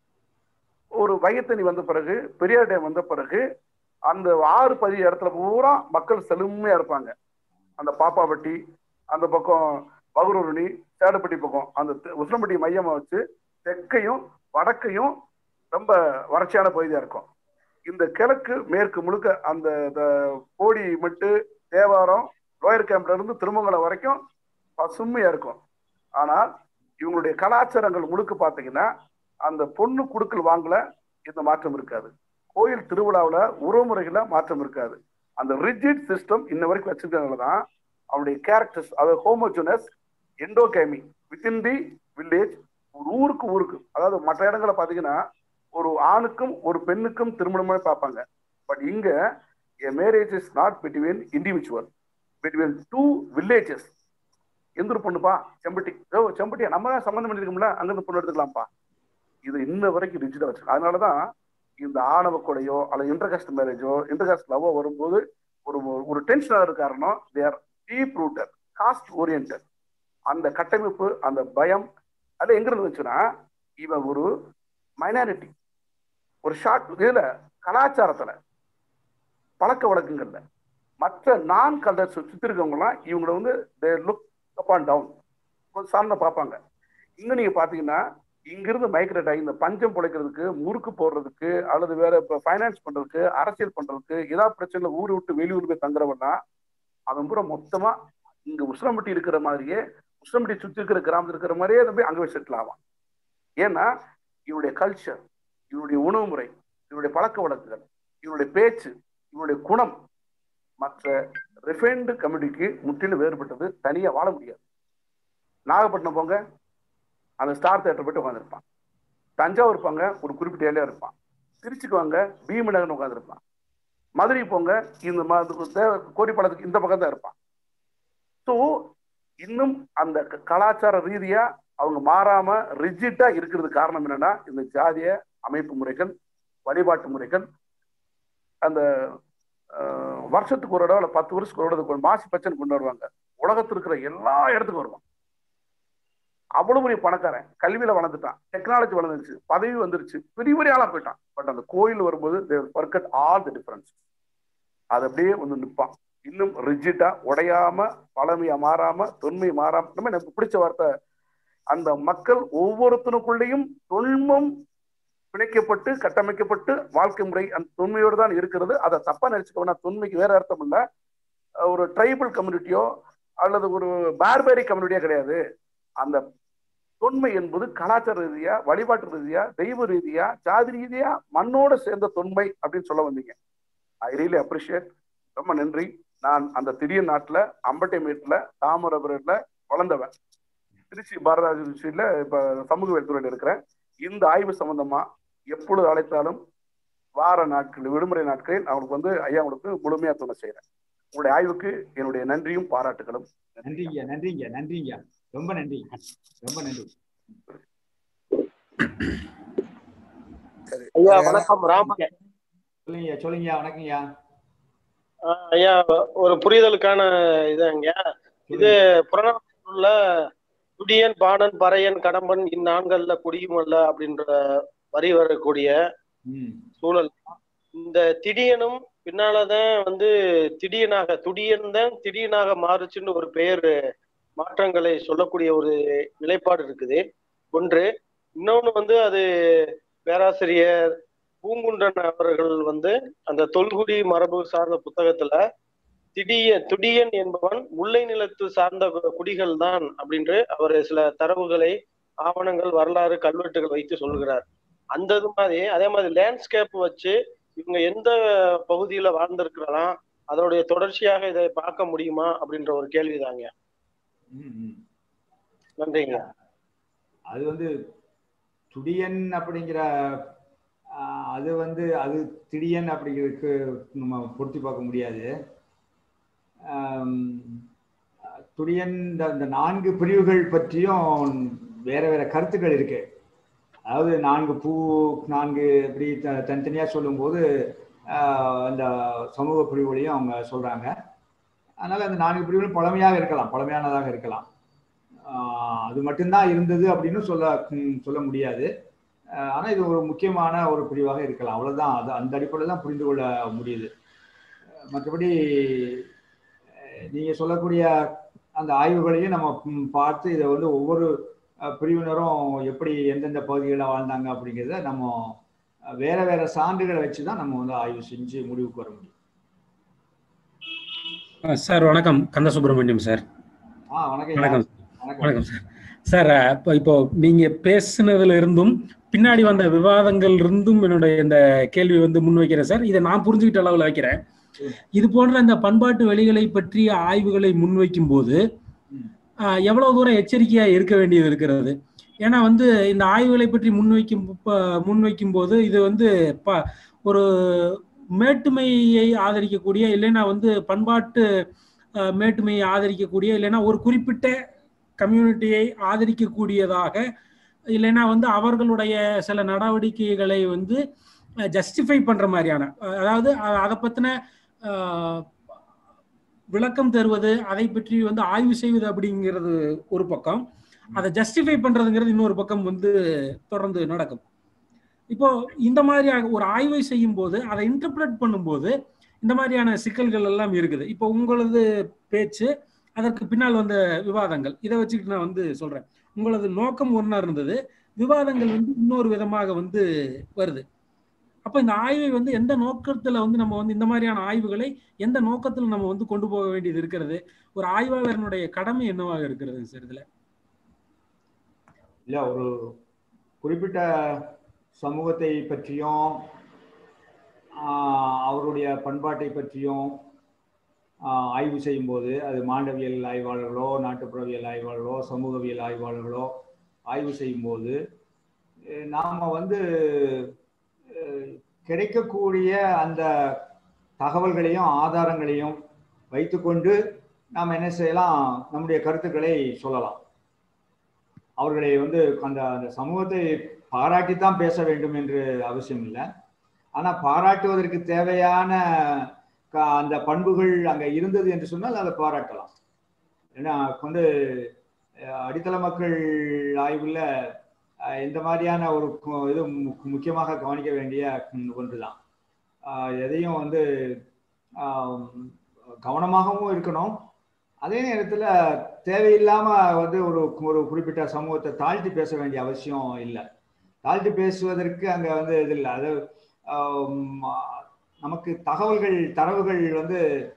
ஒரு வயத்தனி வந்த பிறகு பெரியார் டேம் வந்த பிறகு அந்த ஆறு பதிய இடத்துல பூரா மக்கள் செழுமையா இருப்பாங்க அந்த பாப்பாப்பட்டி அந்த பக்கம் பகுரூரணி சேடப்பட்டி பக்கம் அந்த தெ- உசிலம்பட்டி மையமா வச்சு தெற்கையும் வடக்கையும் ரொம்ப வறட்சியான பகுதியா இருக்கும் இந்த கிழக்கு மேற்கு முழுக்க அந்த இந்த போடி மட்டு தேவாரம் லோயர் கேம்ப்ல இருந்து திருமங்கலம் வரைக்கும் பசுமையா இருக்கும் ஆனால் இவங்களுடைய கலாச்சாரங்கள் முழுக்க பார்த்தீங்கன்னா அந்த பொண்ணு குடுக்கல் வாங்கல இந்த மாற்றம் இருக்காது கோயில் திருவிழாவில் உறவுமுறைகள மாற்றம் இருக்காது அந்த ரிஜிட் சிஸ்டம் இன்ன வரைக்கும் வச்சிருக்கனால தான் அவனுடைய கேரக்டர்ஸ் அதாவது ஹோமோஜனஸ் எண்டோகேமி வித்தின் தி வில்லேஜ் ஒரு ஊருக்கு ஊருக்கு அதாவது மற்ற இடங்களை பார்த்தீங்கன்னா ஒரு ஆணுக்கும் ஒரு பெண்ணுக்கும் திருமணமே பார்ப்பாங்க பட் இங்க a marriage is not between individual between two villages எந்த ஒரு பொண்ணுப்பா செம்பட்டி ஓ செம்பட்டியா நம்ம தான் சம்மந்தம் பண்ணிருக்கோம்ல அங்கிருந்து பொண்ணு எடுத்துக்கலாம்ப்பா இது இன்ன வரைக்கும் ரிஜிடா வச்சிருக்கோம் அதனாலதான் இந்த ஆணவ கொலையோ அல்லது இன்டர்காஸ்ட் மேரேஜோ இன்டர்காஸ்ட் லவ்வோ வரும்போது ஒரு ஒரு டென்ஷன் ஆகிற காரணம் they are deep rooted caste orient அந்த கட்டமைப்பு அந்த பயம் அது எங்க இருந்து வந்துச்சுன்னா இவன் ஒரு மைனாரிட்டி ஒரு ஷார்ட் இதுல கலாச்சாரத்துல பழக்க வழக்கங்கள்ல மற்ற நான் கலர்ஸ் சுத்தி இருக்கவங்கலாம் இவங்களை வந்து they look up and down கொஞ்சம் சார்ந்த பார்ப்பாங்க இன்னும் நீங்க பாத்தீங்கன்னா இங்கிருந்து மைக்ரேட் ஆகி இந்த பஞ்சம் பிழைக்கிறதுக்கு முறுக்கு போடுறதுக்கு அல்லது வேற இப்போ ஃபைனான்ஸ் பண்றதுக்கு அரசியல் பண்றதுக்கு ஏதாவது பிரச்சனை ஊர் விட்டு வெளியூர் போய் தங்குறவன்னா அவன் பூரா மொத்தமா இங்க உசிலம்பட்டி இருக்கிற மாதிரியே உசிலம்பட்டி சுத்தி இருக்கிற கிராமத்தில் இருக்கிற மாதிரியே அதை போய் அங்கே போய் செட்டில் ஆவான் ஏன்னா இவனுடைய கல்ச்சர் இவனுடைய உணவு முறை இவனுடைய பழக்க வழக்குகள் இவனுடைய பேச்சு இவனுடைய குணம் மற்ற ரிஃபைன்டு கம்யூனிட்டிக்கு முற்றிலும் வேறுபட்டது தனியா வாழ முடியாது நாகப்பட்டினம் போங்க அந்த ஸ்டார் தேட்டர் போயிட்டு உட்காந்துருப்பான் தஞ்சாவூர் போங்க ஒரு குறிப்பிட்ட ஏரியா இருப்பான் திருச்சிக்கு வாங்க பீமநகர்னு உட்காந்துருப்பான் மதுரை போங்க இந்த கோரிப்பாளத்துக்கு இந்த பக்கம் தான் இருப்பான் ஸோ இன்னும் அந்த க- கலாச்சார ரீதியா அவங்க மாறாம ரிஜிட்டா இருக்கிறது காரணம் என்னன்னா இந்த ஜாதிய அமைப்பு முறைகள் வழிபாட்டு முறைகள் அந்த அஹ், வருஷத்துக்கு ஒரு தடவை இல்ல பத்து வருஷத்துக்கு ஒரு தடவை மாசி பச்சன் கொண்டாடுவாங்க உலகத்தில் இருக்கிற எல்லா இடத்துக்கும் வருவான் அவ்வளவு பெரிய பணக்காரன் கல்வியில வளர்ந்துட்டான் டெக்னாலஜி வளர்ந்துருச்சு பதவி வந்துருச்சு பெரிய பெரிய ஆளா போயிட்டான் பட் அந்த கோயில் வரும்போது ஃபர்கட் ஆல் தி டிஃபரன்ஸ் அது அப்படியே வந்து நிற்பான் இன்னும் ரிஜிட்டா உடையாம பழமையா மாறாம தொன்மை மாறாம நம்ம எனக்கு பிடிச்ச வார்த்தை அந்த மக்கள் ஒவ்வொருத்தனுக்குள்ளேயும் தொன்மம் பிணைக்கப்பட்டு கட்டமைக்கப்பட்டு வாழ்க்கை முறை அந்த தொன்மையோடு தான் இருக்கிறது அதை தப்பா நினைச்சுக்கோனா தொன்மைக்கு வேற அர்த்தம் இல்ல ஒரு ட்ரைபல் கம்யூனிட்டியோ அல்லது ஒரு பார்பேரி கம்யூனிட்டியோ கிடையாது அந்த தொன்மை என்பது கலாச்சார ரீதியா வழிபாட்டு ரீதியா தெய்வ ரீதியா ஜாதி ரீதியா மண்ணோட சேர்ந்த தொன்மை அப்படின்னு சொல்ல வந்தீங்க ஐ ரியலி அப்ரிஷியேட் ரொம்ப நன்றி நான் அந்த திடீர் நாட்டுல அம்பட்டைமேட்ல தாமிரபுரத்துல வளர்ந்தவன் திருச்சி பாரதாஜ யூனிவர்சிட்டியில இப்ப சமூகவியல் துறையில் இருக்கிறேன் இந்த ஆய்வு சம்பந்தமா எப்பொழுது அழைத்தாலும் வார நாட்கள் விடுமுறை நாட்களில் அவங்களுக்கு வந்து ஐயா உங்களுக்கு முழுமையா துணை செய்யறேன் உங்களுடைய ஆய்வுக்கு என்னுடைய நன்றியும் பாராட்டுகளும் நன்றிங்க நன்றிங்க நன்றிங்க ரொம்ப நன்றி ரொம்ப நன்றி ஐயா வணக்கம் ராம சொல்லுங்க சொல்லுங்க வணக்கம்யா ஆஹ் ஐயா ஒரு புரிதலுக்கான இதுங்க இது புறநானூற்றுல துடியன் பாணன் பறையன் கடம்பன் இந்நான்கள்ல குடியும் அல்ல அப்படின்ற வரி வரக்கூடிய சூழல் இந்த திடியனும் பின்னாலதான் வந்து திடியனாக துடியன் தான் திடியனாக மாறுச்சுன்னு ஒரு பெயர் மாற்றங்களை சொல்லக்கூடிய ஒரு நிலைப்பாடு இருக்குது ஒன்று இன்னொன்னு வந்து அது பேராசிரியர் பூங்குன்றன் அவர்கள் வந்து அந்த தொல்குடி மரபு சார்ந்த புத்தகத்துல திடிய துடியன் என்பவன் முல்லை நிலத்து சார்ந்த குடிகள் தான் அப்படின்று அவர் சில தரவுகளை ஆவணங்கள் வரலாறு கல்வெட்டுகள் வைத்து சொல்கிறார் அந்த இது மாதிரி அதே மாதிரி லேண்ட்ஸ்கேப் வச்சு இவங்க எந்த பகுதியில வாழ்ந்திருக்கலாம் அதனுடைய தொடர்ச்சியாக இதை பார்க்க முடியுமா அப்படின்ற ஒரு கேள்விதாங்க நன்றிங்க அது வந்து துடியன் அப்படிங்கிற ஆஹ், அது வந்து அது திடியன் அப்படிங்கிறதுக்கு நம்ம பொருத்தி பார்க்க முடியாது ஆம், துடியன் இந்த இந்த நான்கு பிரிவுகள் பற்றியும் வேற வேற கருத்துக்கள் இருக்கு அதாவது நான்கு பூ நான்கு இப்படி த தனித்தனியாக சொல்லும்போது ஆஹ், இந்த சமூக பிரிவுகளையும் அவங்க சொல்றாங்க அதனால அந்த நான்கு பிரிவுகளும் பழமையாக இருக்கலாம் பழமையானதாக இருக்கலாம் ஆஹ், அது மட்டும்தான் இருந்தது அப்படின்னு சொல்ல ம், சொல்ல முடியாது ஆஹ், ஆனா இது ஒரு முக்கியமான ஒரு பிரிவாக இருக்கலாம் அவ்வளவுதான் அது அந்த அடிப்படையில் தான் புரிந்து கொள்ள முடியுது மற்றபடி அஹ், நீங்க சொல்லக்கூடிய அந்த ஆய்வுகளையும் நம்ம ம், பார்த்து இதை வந்து ஒவ்வொரு அஹ், பிரிவினரும் எப்படி எந்தெந்த பகுதிகளில் வாழ்ந்தாங்க அப்படிங்கிறத நம்ம அஹ், வேற வேற சான்றுகளை வச்சு தான் நம்ம வந்து ஆய்வு செஞ்சு முடிவுக்கு வர முடியும் ஆ, சார் வணக்கம் கந்த சுப்பிரமணியம் சார் ஆ வணக்கம் ஐயா. வணக்கம் வணக்கம் வணக்கம் சார் சார் இப்போ இப்போ நீங்க பேசுனதுல இருந்தும் பின்னாடி வந்த விவாதங்கள் இருந்தும் என்னுடைய இந்த கேள்வி வந்து முன்வைக்கிறேன் சார் இதை நான் புரிஞ்சுக்கிட்ட அளவில் வைக்கிறேன் இது போன்ற இந்த பண்பாட்டு வழிகளை பற்றிய ஆய்வுகளை முன்வைக்கும் போது ஆஹ், எவ்வளவு தூரம் எச்சரிக்கையா இருக்க வேண்டியது இருக்கிறது ஏன்னா வந்து இந்த ஆய்வுகளை பற்றி முன்வைக்கும் ப- முன்வைக்கும் போது இது வந்து ப ஒரு மேட்டுமையை ஆதரிக்கக்கூடிய இல்லைன்னா வந்து பண்பாட்டு ஆஹ், மேட்டுமையை ஆதரிக்கக்கூடிய இல்லைன்னா ஒரு குறிப்பிட்ட கம்யூனிட்டியை ஆதரிக்கக்கூடியதாக இல்லைன்னா வந்து அவர்களுடைய சில நடவடிக்கைகளை வந்து ஜஸ்டிஃபை பண்ற மாதிரியான அஹ், அதாவது அ- அதை பத்தின ஆஹ், விளக்கம் தருவது அதை பற்றி வந்து ஆய்வு செய்வது அப்படிங்கிறது ஒரு பக்கம் அதை ஜஸ்டிஃபை பண்றதுங்கிறது இன்னொரு பக்கம் வந்து தொடர்ந்து நடக்கும் இப்போ இந்த மாதிரியாக ஒரு ஆய்வை செய்யும் போது அதை இன்டர்பிரட் பண்ணும்போது இந்த மாதிரியான சிக்கல்கள் எல்லாம் இருக்குது இப்போ உங்களது பேச்சு அதற்கு பின்னால் வந்த விவாதங்கள் இதை வச்சுக்கிட்டு நான் வந்து சொல்றேன் உங்களது நோக்கம் ஒன்றா இருந்தது விவாதங்கள் வந்து இன்னொரு விதமாக வந்து வருது அப்ப இந்த ஆய்வை வந்து எந்த நோக்கத்துல வந்து நம்ம வந்து இந்த மாதிரியான ஆய்வுகளை எந்த நோக்கத்துல நம்ம வந்து கொண்டு போக வேண்டியது இருக்கிறது ஒரு ஆய்வாளரனுடைய கடமை என்னவாக இருக்கிறது சார் இதுல இல்ல ஒரு குறிப்பிட்ட சமூகத்தை பற்றியும் ஆஹ், அவருடைய பண்பாட்டை பற்றியும் ஆஹ், ஆய்வு செய்யும்போது அது மாண்டவியல் ஆய்வாளர்களோ நாட்டுப்புறவியல் ஆய்வாளர்களோ சமூகவியல் ஆய்வாளர்களோ ஆய்வு செய்யும்போது அஹ், நாம வந்து அஹ், கிடைக்கக்கூடிய அந்த தகவல்களையும் ஆதாரங்களையும் வைத்துக்கொண்டு நாம் என்ன செய்யலாம் நம்முடைய கருத்துக்களை சொல்லலாம் அவர்களை வந்து அந்த அந்த சமூகத்தை பாராட்டித்தான் பேச வேண்டும் என்று அவசியம் இல்லை ஆனா பாராட்டுவதற்கு தேவையான க- அந்த பண்புகள் அங்க இருந்தது என்று சொன்னால் அதை பாராட்டலாம் ஏன்னா வந்து அஹ், அடித்தள மக்கள் ஆய்வுல அஹ், இந்த மாதிரியான ஒரு கு- இது மு- முக்கியமாக கவனிக்க வேண்டிய ஒன்றுதான் ஆஹ், எதையும் வந்து ஆம், கவனமாகவும் இருக்கணும் அதே நேரத்துல தேவையில்லாம வந்து ஒரு ஒரு குறிப்பிட்ட சமூகத்தை தாழ்த்தி பேச வேண்டிய அவசியம் இல்லை தாழ்த்தி பேசுவதற்கு அங்க வந்து இது இல்லை அது ஆம், நமக்கு தகவல்கள் தரவுகள் வந்து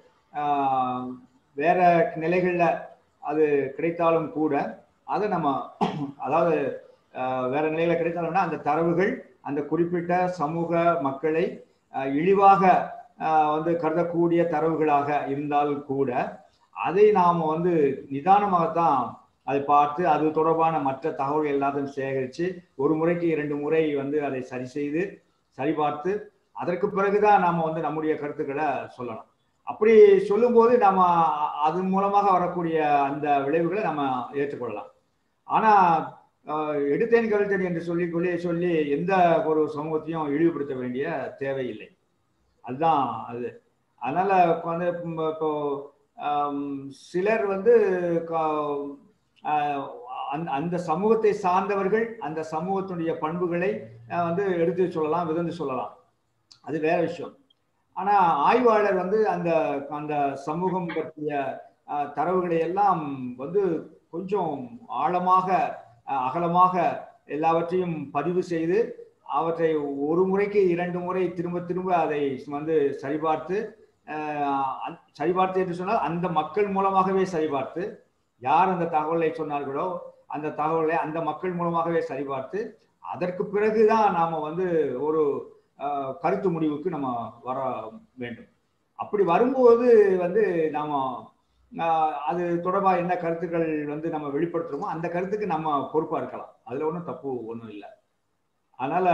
ஆஹ், வேற நிலைகள்ல அது கிடைத்தாலும் கூட அதை நம்ம அதாவது ஆஹ், வேற நிலையில கிடைத்தாலும்னா அந்த தரவுகள் அந்த குறிப்பிட்ட சமூக மக்களை ஆஹ், இழிவாக ஆஹ், வந்து கருதக்கூடிய தரவுகளாக இருந்தால் கூட அதை நாம் வந்து நிதானமாகத்தான் அதை பார்த்து அது தொடர்பான மற்ற தகவல்கள் எல்லாத்தையும் சேகரித்து ஒரு முறைக்கு இரண்டு முறை வந்து அதை சரி செய்து சரிபார்த்து அதற்கு பிறகுதான் நாம வந்து நம்முடைய கருத்துக்களை சொல்லலாம் அப்படி சொல்லும்போது நம்ம அதன் மூலமாக வரக்கூடிய அந்த விளைவுகளை நம்ம ஏற்றுக்கொள்ளலாம் ஆனா ஆஹ், எடுத்தேன் கவிழ்த்தேன் என்று சொல்லி சொல்லி சொல்லி எந்த ஒரு சமூகத்தையும் இழிவுபடுத்த வேண்டிய தேவையில்லை அதுதான் அது அதனால வந்து இப்போ- இப்போ ஆம், சிலர் வந்து க- ஆஹ், அந்த- அந்த சமூகத்தை சார்ந்தவர்கள் அந்த சமூகத்தினுடைய பண்புகளை ஆஹ், வந்து எடுத்து சொல்லலாம் விதந்து சொல்லலாம் அது வேற விஷயம் ஆனா ஆய்வாளர் வந்து அந்த அந்த சமூகம் பற்றிய ஆஹ், தரவுகளை எல்லாம் வந்து கொஞ்சம் ஆழமாக ஆஹ், அகலமாக எல்லாவற்றையும் பதிவு செய்து அவற்றை ஒரு முறைக்கு இரண்டு முறை திரும்ப திரும்ப அதை வந்து சரிபார்த்து ஆஹ், அந்த- சரிபார்த்து என்று சொன்னால் அந்த மக்கள் மூலமாகவே சரிபார்த்து யார் அந்த தகவலை சொன்னார்களோ அந்த தகவலை அந்த மக்கள் மூலமாகவே சரிபார்த்து அதற்கு பிறகுதான் நாம வந்து ஒரு ஆஹ், கருத்து முடிவுக்கு நம்ம வர வேண்டும் அப்படி வரும்போது வந்து நாம ஆஹ், அது தொடர்பாக என்ன கருத்துக்கள் வந்து நம்ம வெளிப்படுத்துறோமோ அந்த கருத்துக்கு நம்ம பொறுப்பா இருக்கலாம் அதுல ஒன்றும் தப்பு ஒன்றும் இல்லை அதனால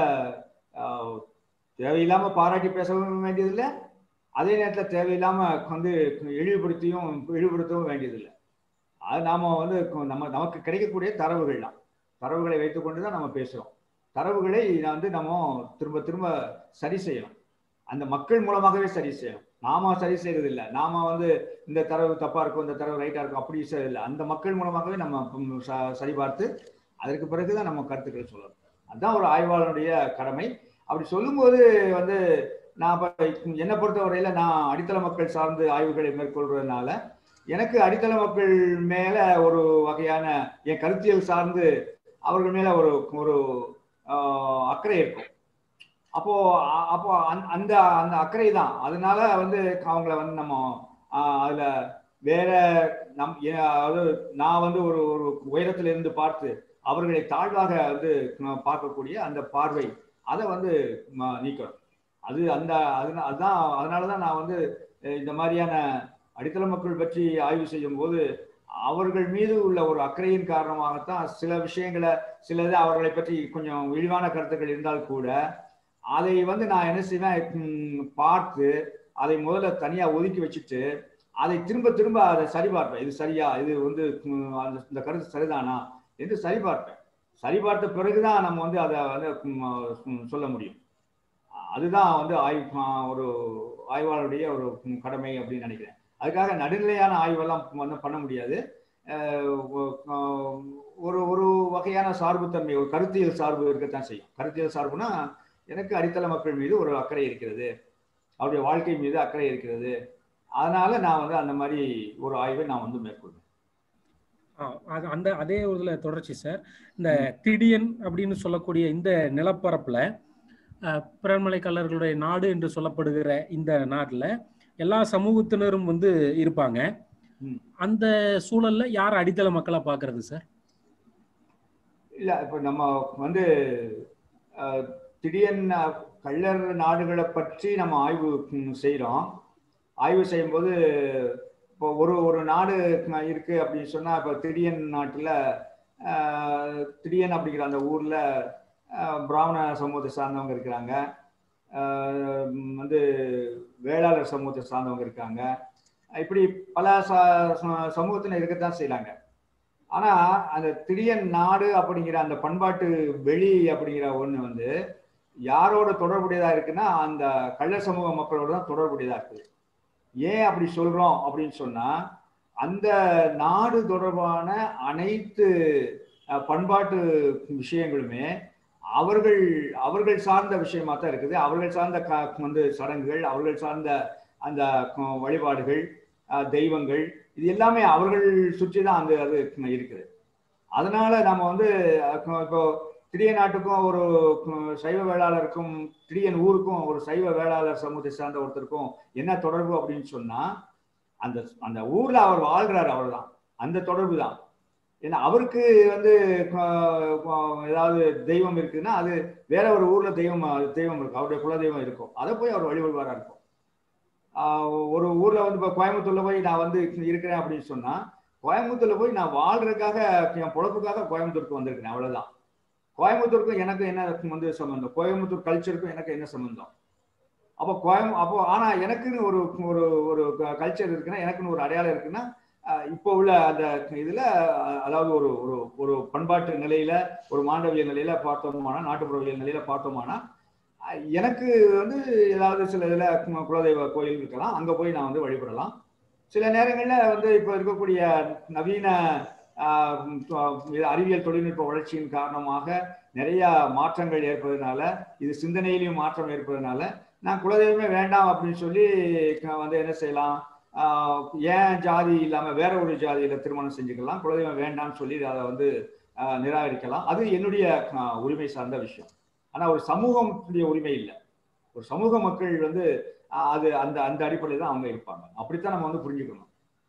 ஆஹ், தேவையில்லாம பாராட்டி பேசவும் வேண்டியதில்லை அதே நேரத்தில் தேவையில்லாம வந்து இழிவுபடுத்தியும் இழிவுபடுத்தவும் வேண்டியதில்லை அது நாம வந்து நம்ம நமக்கு கிடைக்கக்கூடிய தரவுகள் தான் தரவுகளை வைத்துக்கொண்டு தான் நம்ம பேசுறோம் தரவுகளை வந்து நம்ம திரும்ப திரும்ப சரி செய்யணும் அந்த மக்கள் மூலமாகவே சரி செய்யணும் நாம சரி செய்யறது இல்லை நாம வந்து இந்த தரவு தப்பா இருக்கும் இந்த தரவு ரைட்டா இருக்கும் அப்படி செய்யறது இல்லை அந்த மக்கள் மூலமாகவே நம்ம ம், ச- சரிபார்த்து அதற்கு பிறகுதான் நம்ம கருத்துக்களை சொல்லணும் அதுதான் ஒரு ஆய்வாளருடைய கடமை அப்படி சொல்லும்போது வந்து நான் இப்ப என்னை பொறுத்தவரையில நான் அடித்தள மக்கள் சார்ந்து ஆய்வுகளை மேற்கொள்றதுனால எனக்கு அடித்தள மக்கள் மேல ஒரு வகையான என் கருத்தியல் சார்ந்து அவர்கள் மேல ஒரு ஒரு ஆஹ், அக்கறை இருக்கும் அப்போ அ- அப்போ அந்த- அந்த அந்த அக்கறை தான் அதனால வந்து அவங்கள வந்து நம்ம ஆஹ், அதுல வேற நம் எ- அதாவது நான் வந்து ஒரு ஒரு உயரத்துல இருந்து பார்த்து அவர்களை தாழ்வாக வந்து நான் பார்க்கக்கூடிய அந்த பார்வை அதை வந்து ம- நீக்கணும் அது அந்த அதுனா- அதுதான் அதனால தான் நான் வந்து அஹ் இந்த மாதிரியான அடித்தள மக்கள் பற்றி ஆய்வு செய்யும் போது அவர்கள் மீது உள்ள ஒரு அக்கறையின் காரணமாகத்தான் சில விஷயங்களை சிலது அவர்களை பற்றி கொஞ்சம் விரிவான கருத்துக்கள் இருந்தால் கூட அதை வந்து நான் என்ன செய்வேன் ம், பார்த்து அதை முதல்ல தனியா ஒதுக்கி வச்சுட்டு அதை திரும்ப திரும்ப அதை சரிபார்ப்பேன் இது சரியா இது வந்து ம், அந்த- இந்த கருத்து சரிதானா என்று சரிபார்ப்பேன் சரிபார்த்த பிறகுதான் நம்ம வந்து அதை வந்து ம், ம், சொல்ல முடியும் அதுதான் வந்து ஆய்வு ஆ, ஒரு ஆய்வாளருடைய ஒரு ம், கடமை அப்படின்னு நினைக்கிறேன் அதுக்காக நடுநிலையான ஆய்வெல்லாம் வந்து பண்ண முடியாது அஹ் ஒ- ஆஹ் ஒரு ஒரு வகையான சார்புத்தன்மை ஒரு கருத்தியல் சார்பு இருக்கத்தான் செய்யும் கருத்தியல் சார்புனா எனக்கு அடித்தள மக்கள் மீது ஒரு அக்கறை இருக்கிறது அவருடைய வாழ்க்கை மீது அக்கறை இருக்கிறது அதனால நான் வந்து அந்த மாதிரி ஒரு ஆய்வை நான் வந்து மேற்கொள்வேன் ஆ, அது அந்த அதே ஒரு இதுல தொடர்ச்சி சார் இந்த திடியன் அப்படின்னு சொல்லக்கூடிய இந்த நிலப்பரப்புல அஹ், பிறன்மலை கல்லர்களுடைய நாடு என்று சொல்லப்படுகிற இந்த நாட்டுல எல்லா சமூகத்தினரும் வந்து இருப்பாங்க அந்த சூழல்ல யார் அடித்தள மக்களா பாக்குறது சார் இல்ல இப்ப நம்ம வந்து அஹ், திடீர்னு அஹ், கள்ளர் நாடுகளை பற்றி நம்ம ஆய்வு ம், செய்றோம் ஆய்வு செய்யும்போது இப்போ ஒரு ஒரு நாடு ம், இருக்கு அப்படின்னு சொன்னா இப்போ திடியன் நாட்டுல அஹ், திடியன் அப்படிங்கிற அந்த ஊர்ல அஹ், பிராமண சமூகத்தை சார்ந்தவங்க இருக்கிறாங்க அஹ், ம், வந்து வேளாளர் சமூகத்தை சார்ந்தவங்க இருக்காங்க இப்படி பல ச ச- சமூகத்தினர் இருக்கத்தான் செய்யறாங்க ஆனா அந்த திடியன் நாடு அப்படிங்கிற அந்த பண்பாட்டு வெளி அப்படிங்கிற ஒண்ணு வந்து யாரோட தொடர்புடையதா இருக்குன்னா அந்த கள்ளர் சமூக மக்களோட தான் தொடர்புடையதா இருக்குது ஏன் அப்படி சொல்றோம் அப்படின்னு சொன்னா அந்த நாடு தொடர்பான அனைத்து அஹ், பண்பாட்டு விஷயங்களுமே அவர்கள் அவர்கள் சார்ந்த விஷயமா தான் இருக்குது அவர்கள் சார்ந்த க வந்து சடங்குகள் அவர்கள் சார்ந்த அந்த க- வழிபாடுகள் அஹ், தெய்வங்கள் இது எல்லாமே அவர்கள் சுற்றி தான் அந்த அது இருக்குது அதனால நம்ம வந்து அஹ், இப்போ திரிய நாட்டுக்கும் ஒரு அஹ், சைவ வேளாளருக்கும் திரியன் ஊருக்கும் ஒரு சைவ வேளாளர் சமூகத்தை சார்ந்த ஒருத்தருக்கும் என்ன தொடர்பு அப்படின்னு சொன்னா அந்த அந்த ஊர்ல அவர் வாழ்கிறாரு அவ்வளவுதான் அந்த தொடர்பு தான் ஏன்னா அவருக்கு வந்து அஹ், அஹ், ஏதாவது தெய்வம் இருக்குன்னா அது வேற ஒரு ஊர்ல தெய்வம் தெய்வம் இருக்கும் அவருடைய குலதெய்வம் இருக்கும் அதை போய் அவர் வழிபடுவாரா இருக்கும் ஆஹ் ஒரு ஊர்ல வந்து இப்போ கோயம்புத்தூர்ல போய் நான் வந்து இருக்கிறேன் அப்படின்னு சொன்னா கோயம்புத்தூர்ல போய் நான் வாழ்றதுக்காக என் பொழப்புக்காக கோயம்புத்தூருக்கு வந்திருக்கிறேன் அவ்வளவுதான் கோயம்புத்தூருக்கும் எனக்கு என்ன வந்து சம்பந்தம் கோயம்புத்தூர் கல்ச்சருக்கும் எனக்கு என்ன சம்பந்தம் அப்போ கோயம் அப்போ ஆனா எனக்குன்னு ஒரு ஒரு ஒரு கல்ச்சர் இருக்குன்னா எனக்குன்னு ஒரு அடையாளம் இருக்குன்னா ஆஹ் இப்போ உள்ள அந்த இதுல அஹ் அதாவது ஒரு ஒரு ஒரு பண்பாட்டு நிலையில ஒரு மாண்டவியல் நிலையில பார்த்தோமானா நாட்டுப்புறவியல் நிலையில பார்த்தோமானா அஹ் எனக்கு வந்து ஏதாவது சில இதுல கு- குலதெய்வ கோயில் இருக்கலாம் அங்க போய் நான் வந்து வழிபடலாம் சில நேரங்கள்ல வந்து இப்போ இருக்கக்கூடிய நவீன ஆஹ் உம் தொ- அறிவியல் தொழில்நுட்ப வளர்ச்சியின் காரணமாக நிறைய மாற்றங்கள் ஏற்பதனால இது சிந்தனையிலையும் மாற்றம் ஏற்பதனால நான் குலதெய்வமே வேண்டாம் அப்படின்னு சொல்லி க- வந்து என்ன செய்யலாம் ஆஹ் ஏன் ஜாதி இல்லாம வேற ஒரு ஜாதியில திருமணம் செஞ்சுக்கலாம் குலதெய்வம் வேண்டாம்னு சொல்லி அதை வந்து ஆஹ் நிராகரிக்கலாம் அது என்னுடைய ஆஹ் உரிமை சார்ந்த விஷயம் ஆனா ஒரு சமூகத்துடைய உரிமை இல்லை ஒரு சமூக மக்கள் வந்து ஆஹ் அது அந்த அந்த அடிப்படையில் தான் அவங்க இருப்பாங்க அப்படித்தான் நம்ம வந்து புரிஞ்சுக்கணும்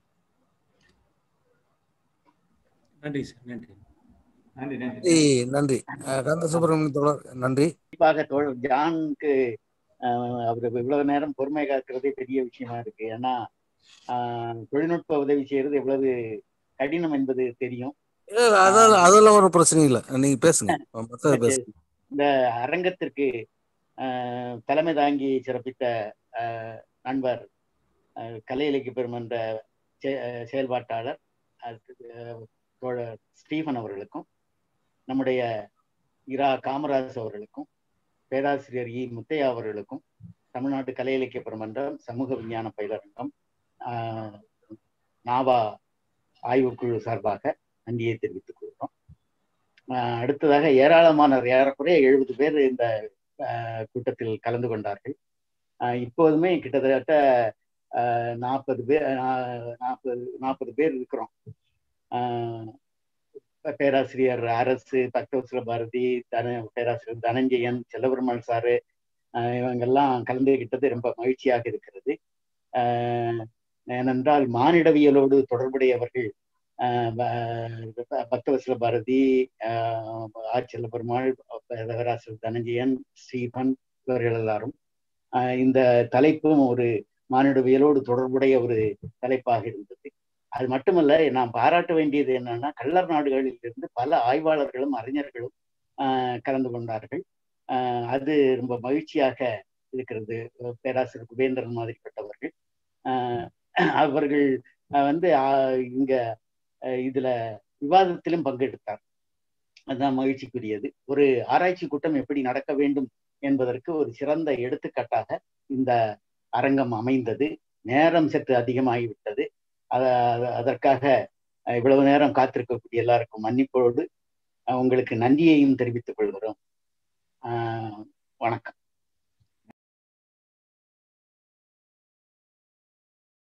நன்றி சார் நன்றி நன்றி நன்றி ஏய், நன்றி அஹ், காந்த சுப்பிரமணியம் தோழர் நன்றி குறிப்பாக தோழர் ஜானுக்கு ஆஹ், அவர் இவ்வளவு நேரம் பொறுமை காக்கிறதே பெரிய விஷயமா இருக்கு ஏன்னா ஆஹ், தொழில்நுட்ப உதவி செய்யறது எவ்வளவு கடினம் என்பது தெரியும் ஏ, அதெல்லாம் அதெல்லாம் ஒரு பிரச்சனையும் இல்லை நீங்க பேசுங்க மத்த பேசுங்க இந்த அரங்கத்திற்கு ஆஹ், தலைமை தாங்கி சிறப்பித்த ஆஹ், நண்பர் ஆஹ், கலை இலக்கிய பெருமன்ற செ- ஆஹ், செயல்பாட்டாளர் ஆஹ், தோழர் ஸ்டீஃபன் அவர்களுக்கும் நம்முடைய இரா காமராஜ் அவர்களுக்கும் பேராசிரியர் இ முத்தையா அவர்களுக்கும் தமிழ்நாட்டு கலை இலக்கிய பெருமன்றம் சமூக விஞ்ஞான பயிலரங்கம் ஆஹ், நாவா ஆய்வுக்குழு சார்பாக நன்றியை தெரிவித்துக் கொள்கிறோம் ஆஹ், அடுத்ததாக ஏராளமானவர் ஏறக்குறைய எழுபது பேர் இந்த ஆஹ், கூட்டத்தில் கலந்து கொண்டார்கள் ஆஹ், இப்போதுமே கிட்டத்தட்ட நாற்பது பேர் நாற்பது நாற்பது பேர் இருக்கிறோம் ஆஹ், பேராசிரியர் அரசு பக்தவசல பாரதி தன பேராசிரியர் தனஞ்சயன் செல்லபெருமாள் சாரு ஆஹ் இவங்கெல்லாம் கலந்துகிட்டது ரொம்ப மகிழ்ச்சியாக இருக்கிறது ஆஹ் ஏனென்றால் மானிடவியலோடு தொடர்புடையவர்கள் ஆஹ் ப- பக்தவசல பாரதி ஆஹ் ஆர் செல்லபெருமாள் பேராசிரியர் தனஞ்சயன் ஸ்ரீபன் இவர்கள் எல்லாரும் ஆஹ் இந்த தலைப்பும் ஒரு மானிடவியலோடு தொடர்புடைய ஒரு தலைப்பாக இருந்தது அது மட்டுமல்ல நாம் பாராட்ட வேண்டியது என்னன்னா கள்ளர் நாடுகளில் இருந்து பல ஆய்வாளர்களும் அறிஞர்களும் ஆஹ் கலந்து கொண்டார்கள் ஆஹ் அது ரொம்ப மகிழ்ச்சியாக இருக்கிறது பேராசிரியர் குபேந்திரன் மாதிரிப்பட்டவர்கள் ஆஹ் அவர்கள் ஆஹ் வந்து ஆஹ் இங்க ஆஹ் இதுல விவாதத்திலும் பங்கெடுத்தார் அதுதான் மகிழ்ச்சிக்குரியது ஒரு ஆராய்ச்சி கூட்டம் எப்படி நடக்க வேண்டும் என்பதற்கு ஒரு சிறந்த எடுத்துக்காட்டாக இந்த அரங்கம் அமைந்தது நேரம் சற்று அதிகமாகிவிட்டது அத- அதற்காக இவ்வளவு நேரம் காத்திருக்கக்கூடிய எல்லாருக்கும் மன்னிப்போடு உங்களுக்கு நன்றியையும் தெரிவித்துக் கொள்கிறேன்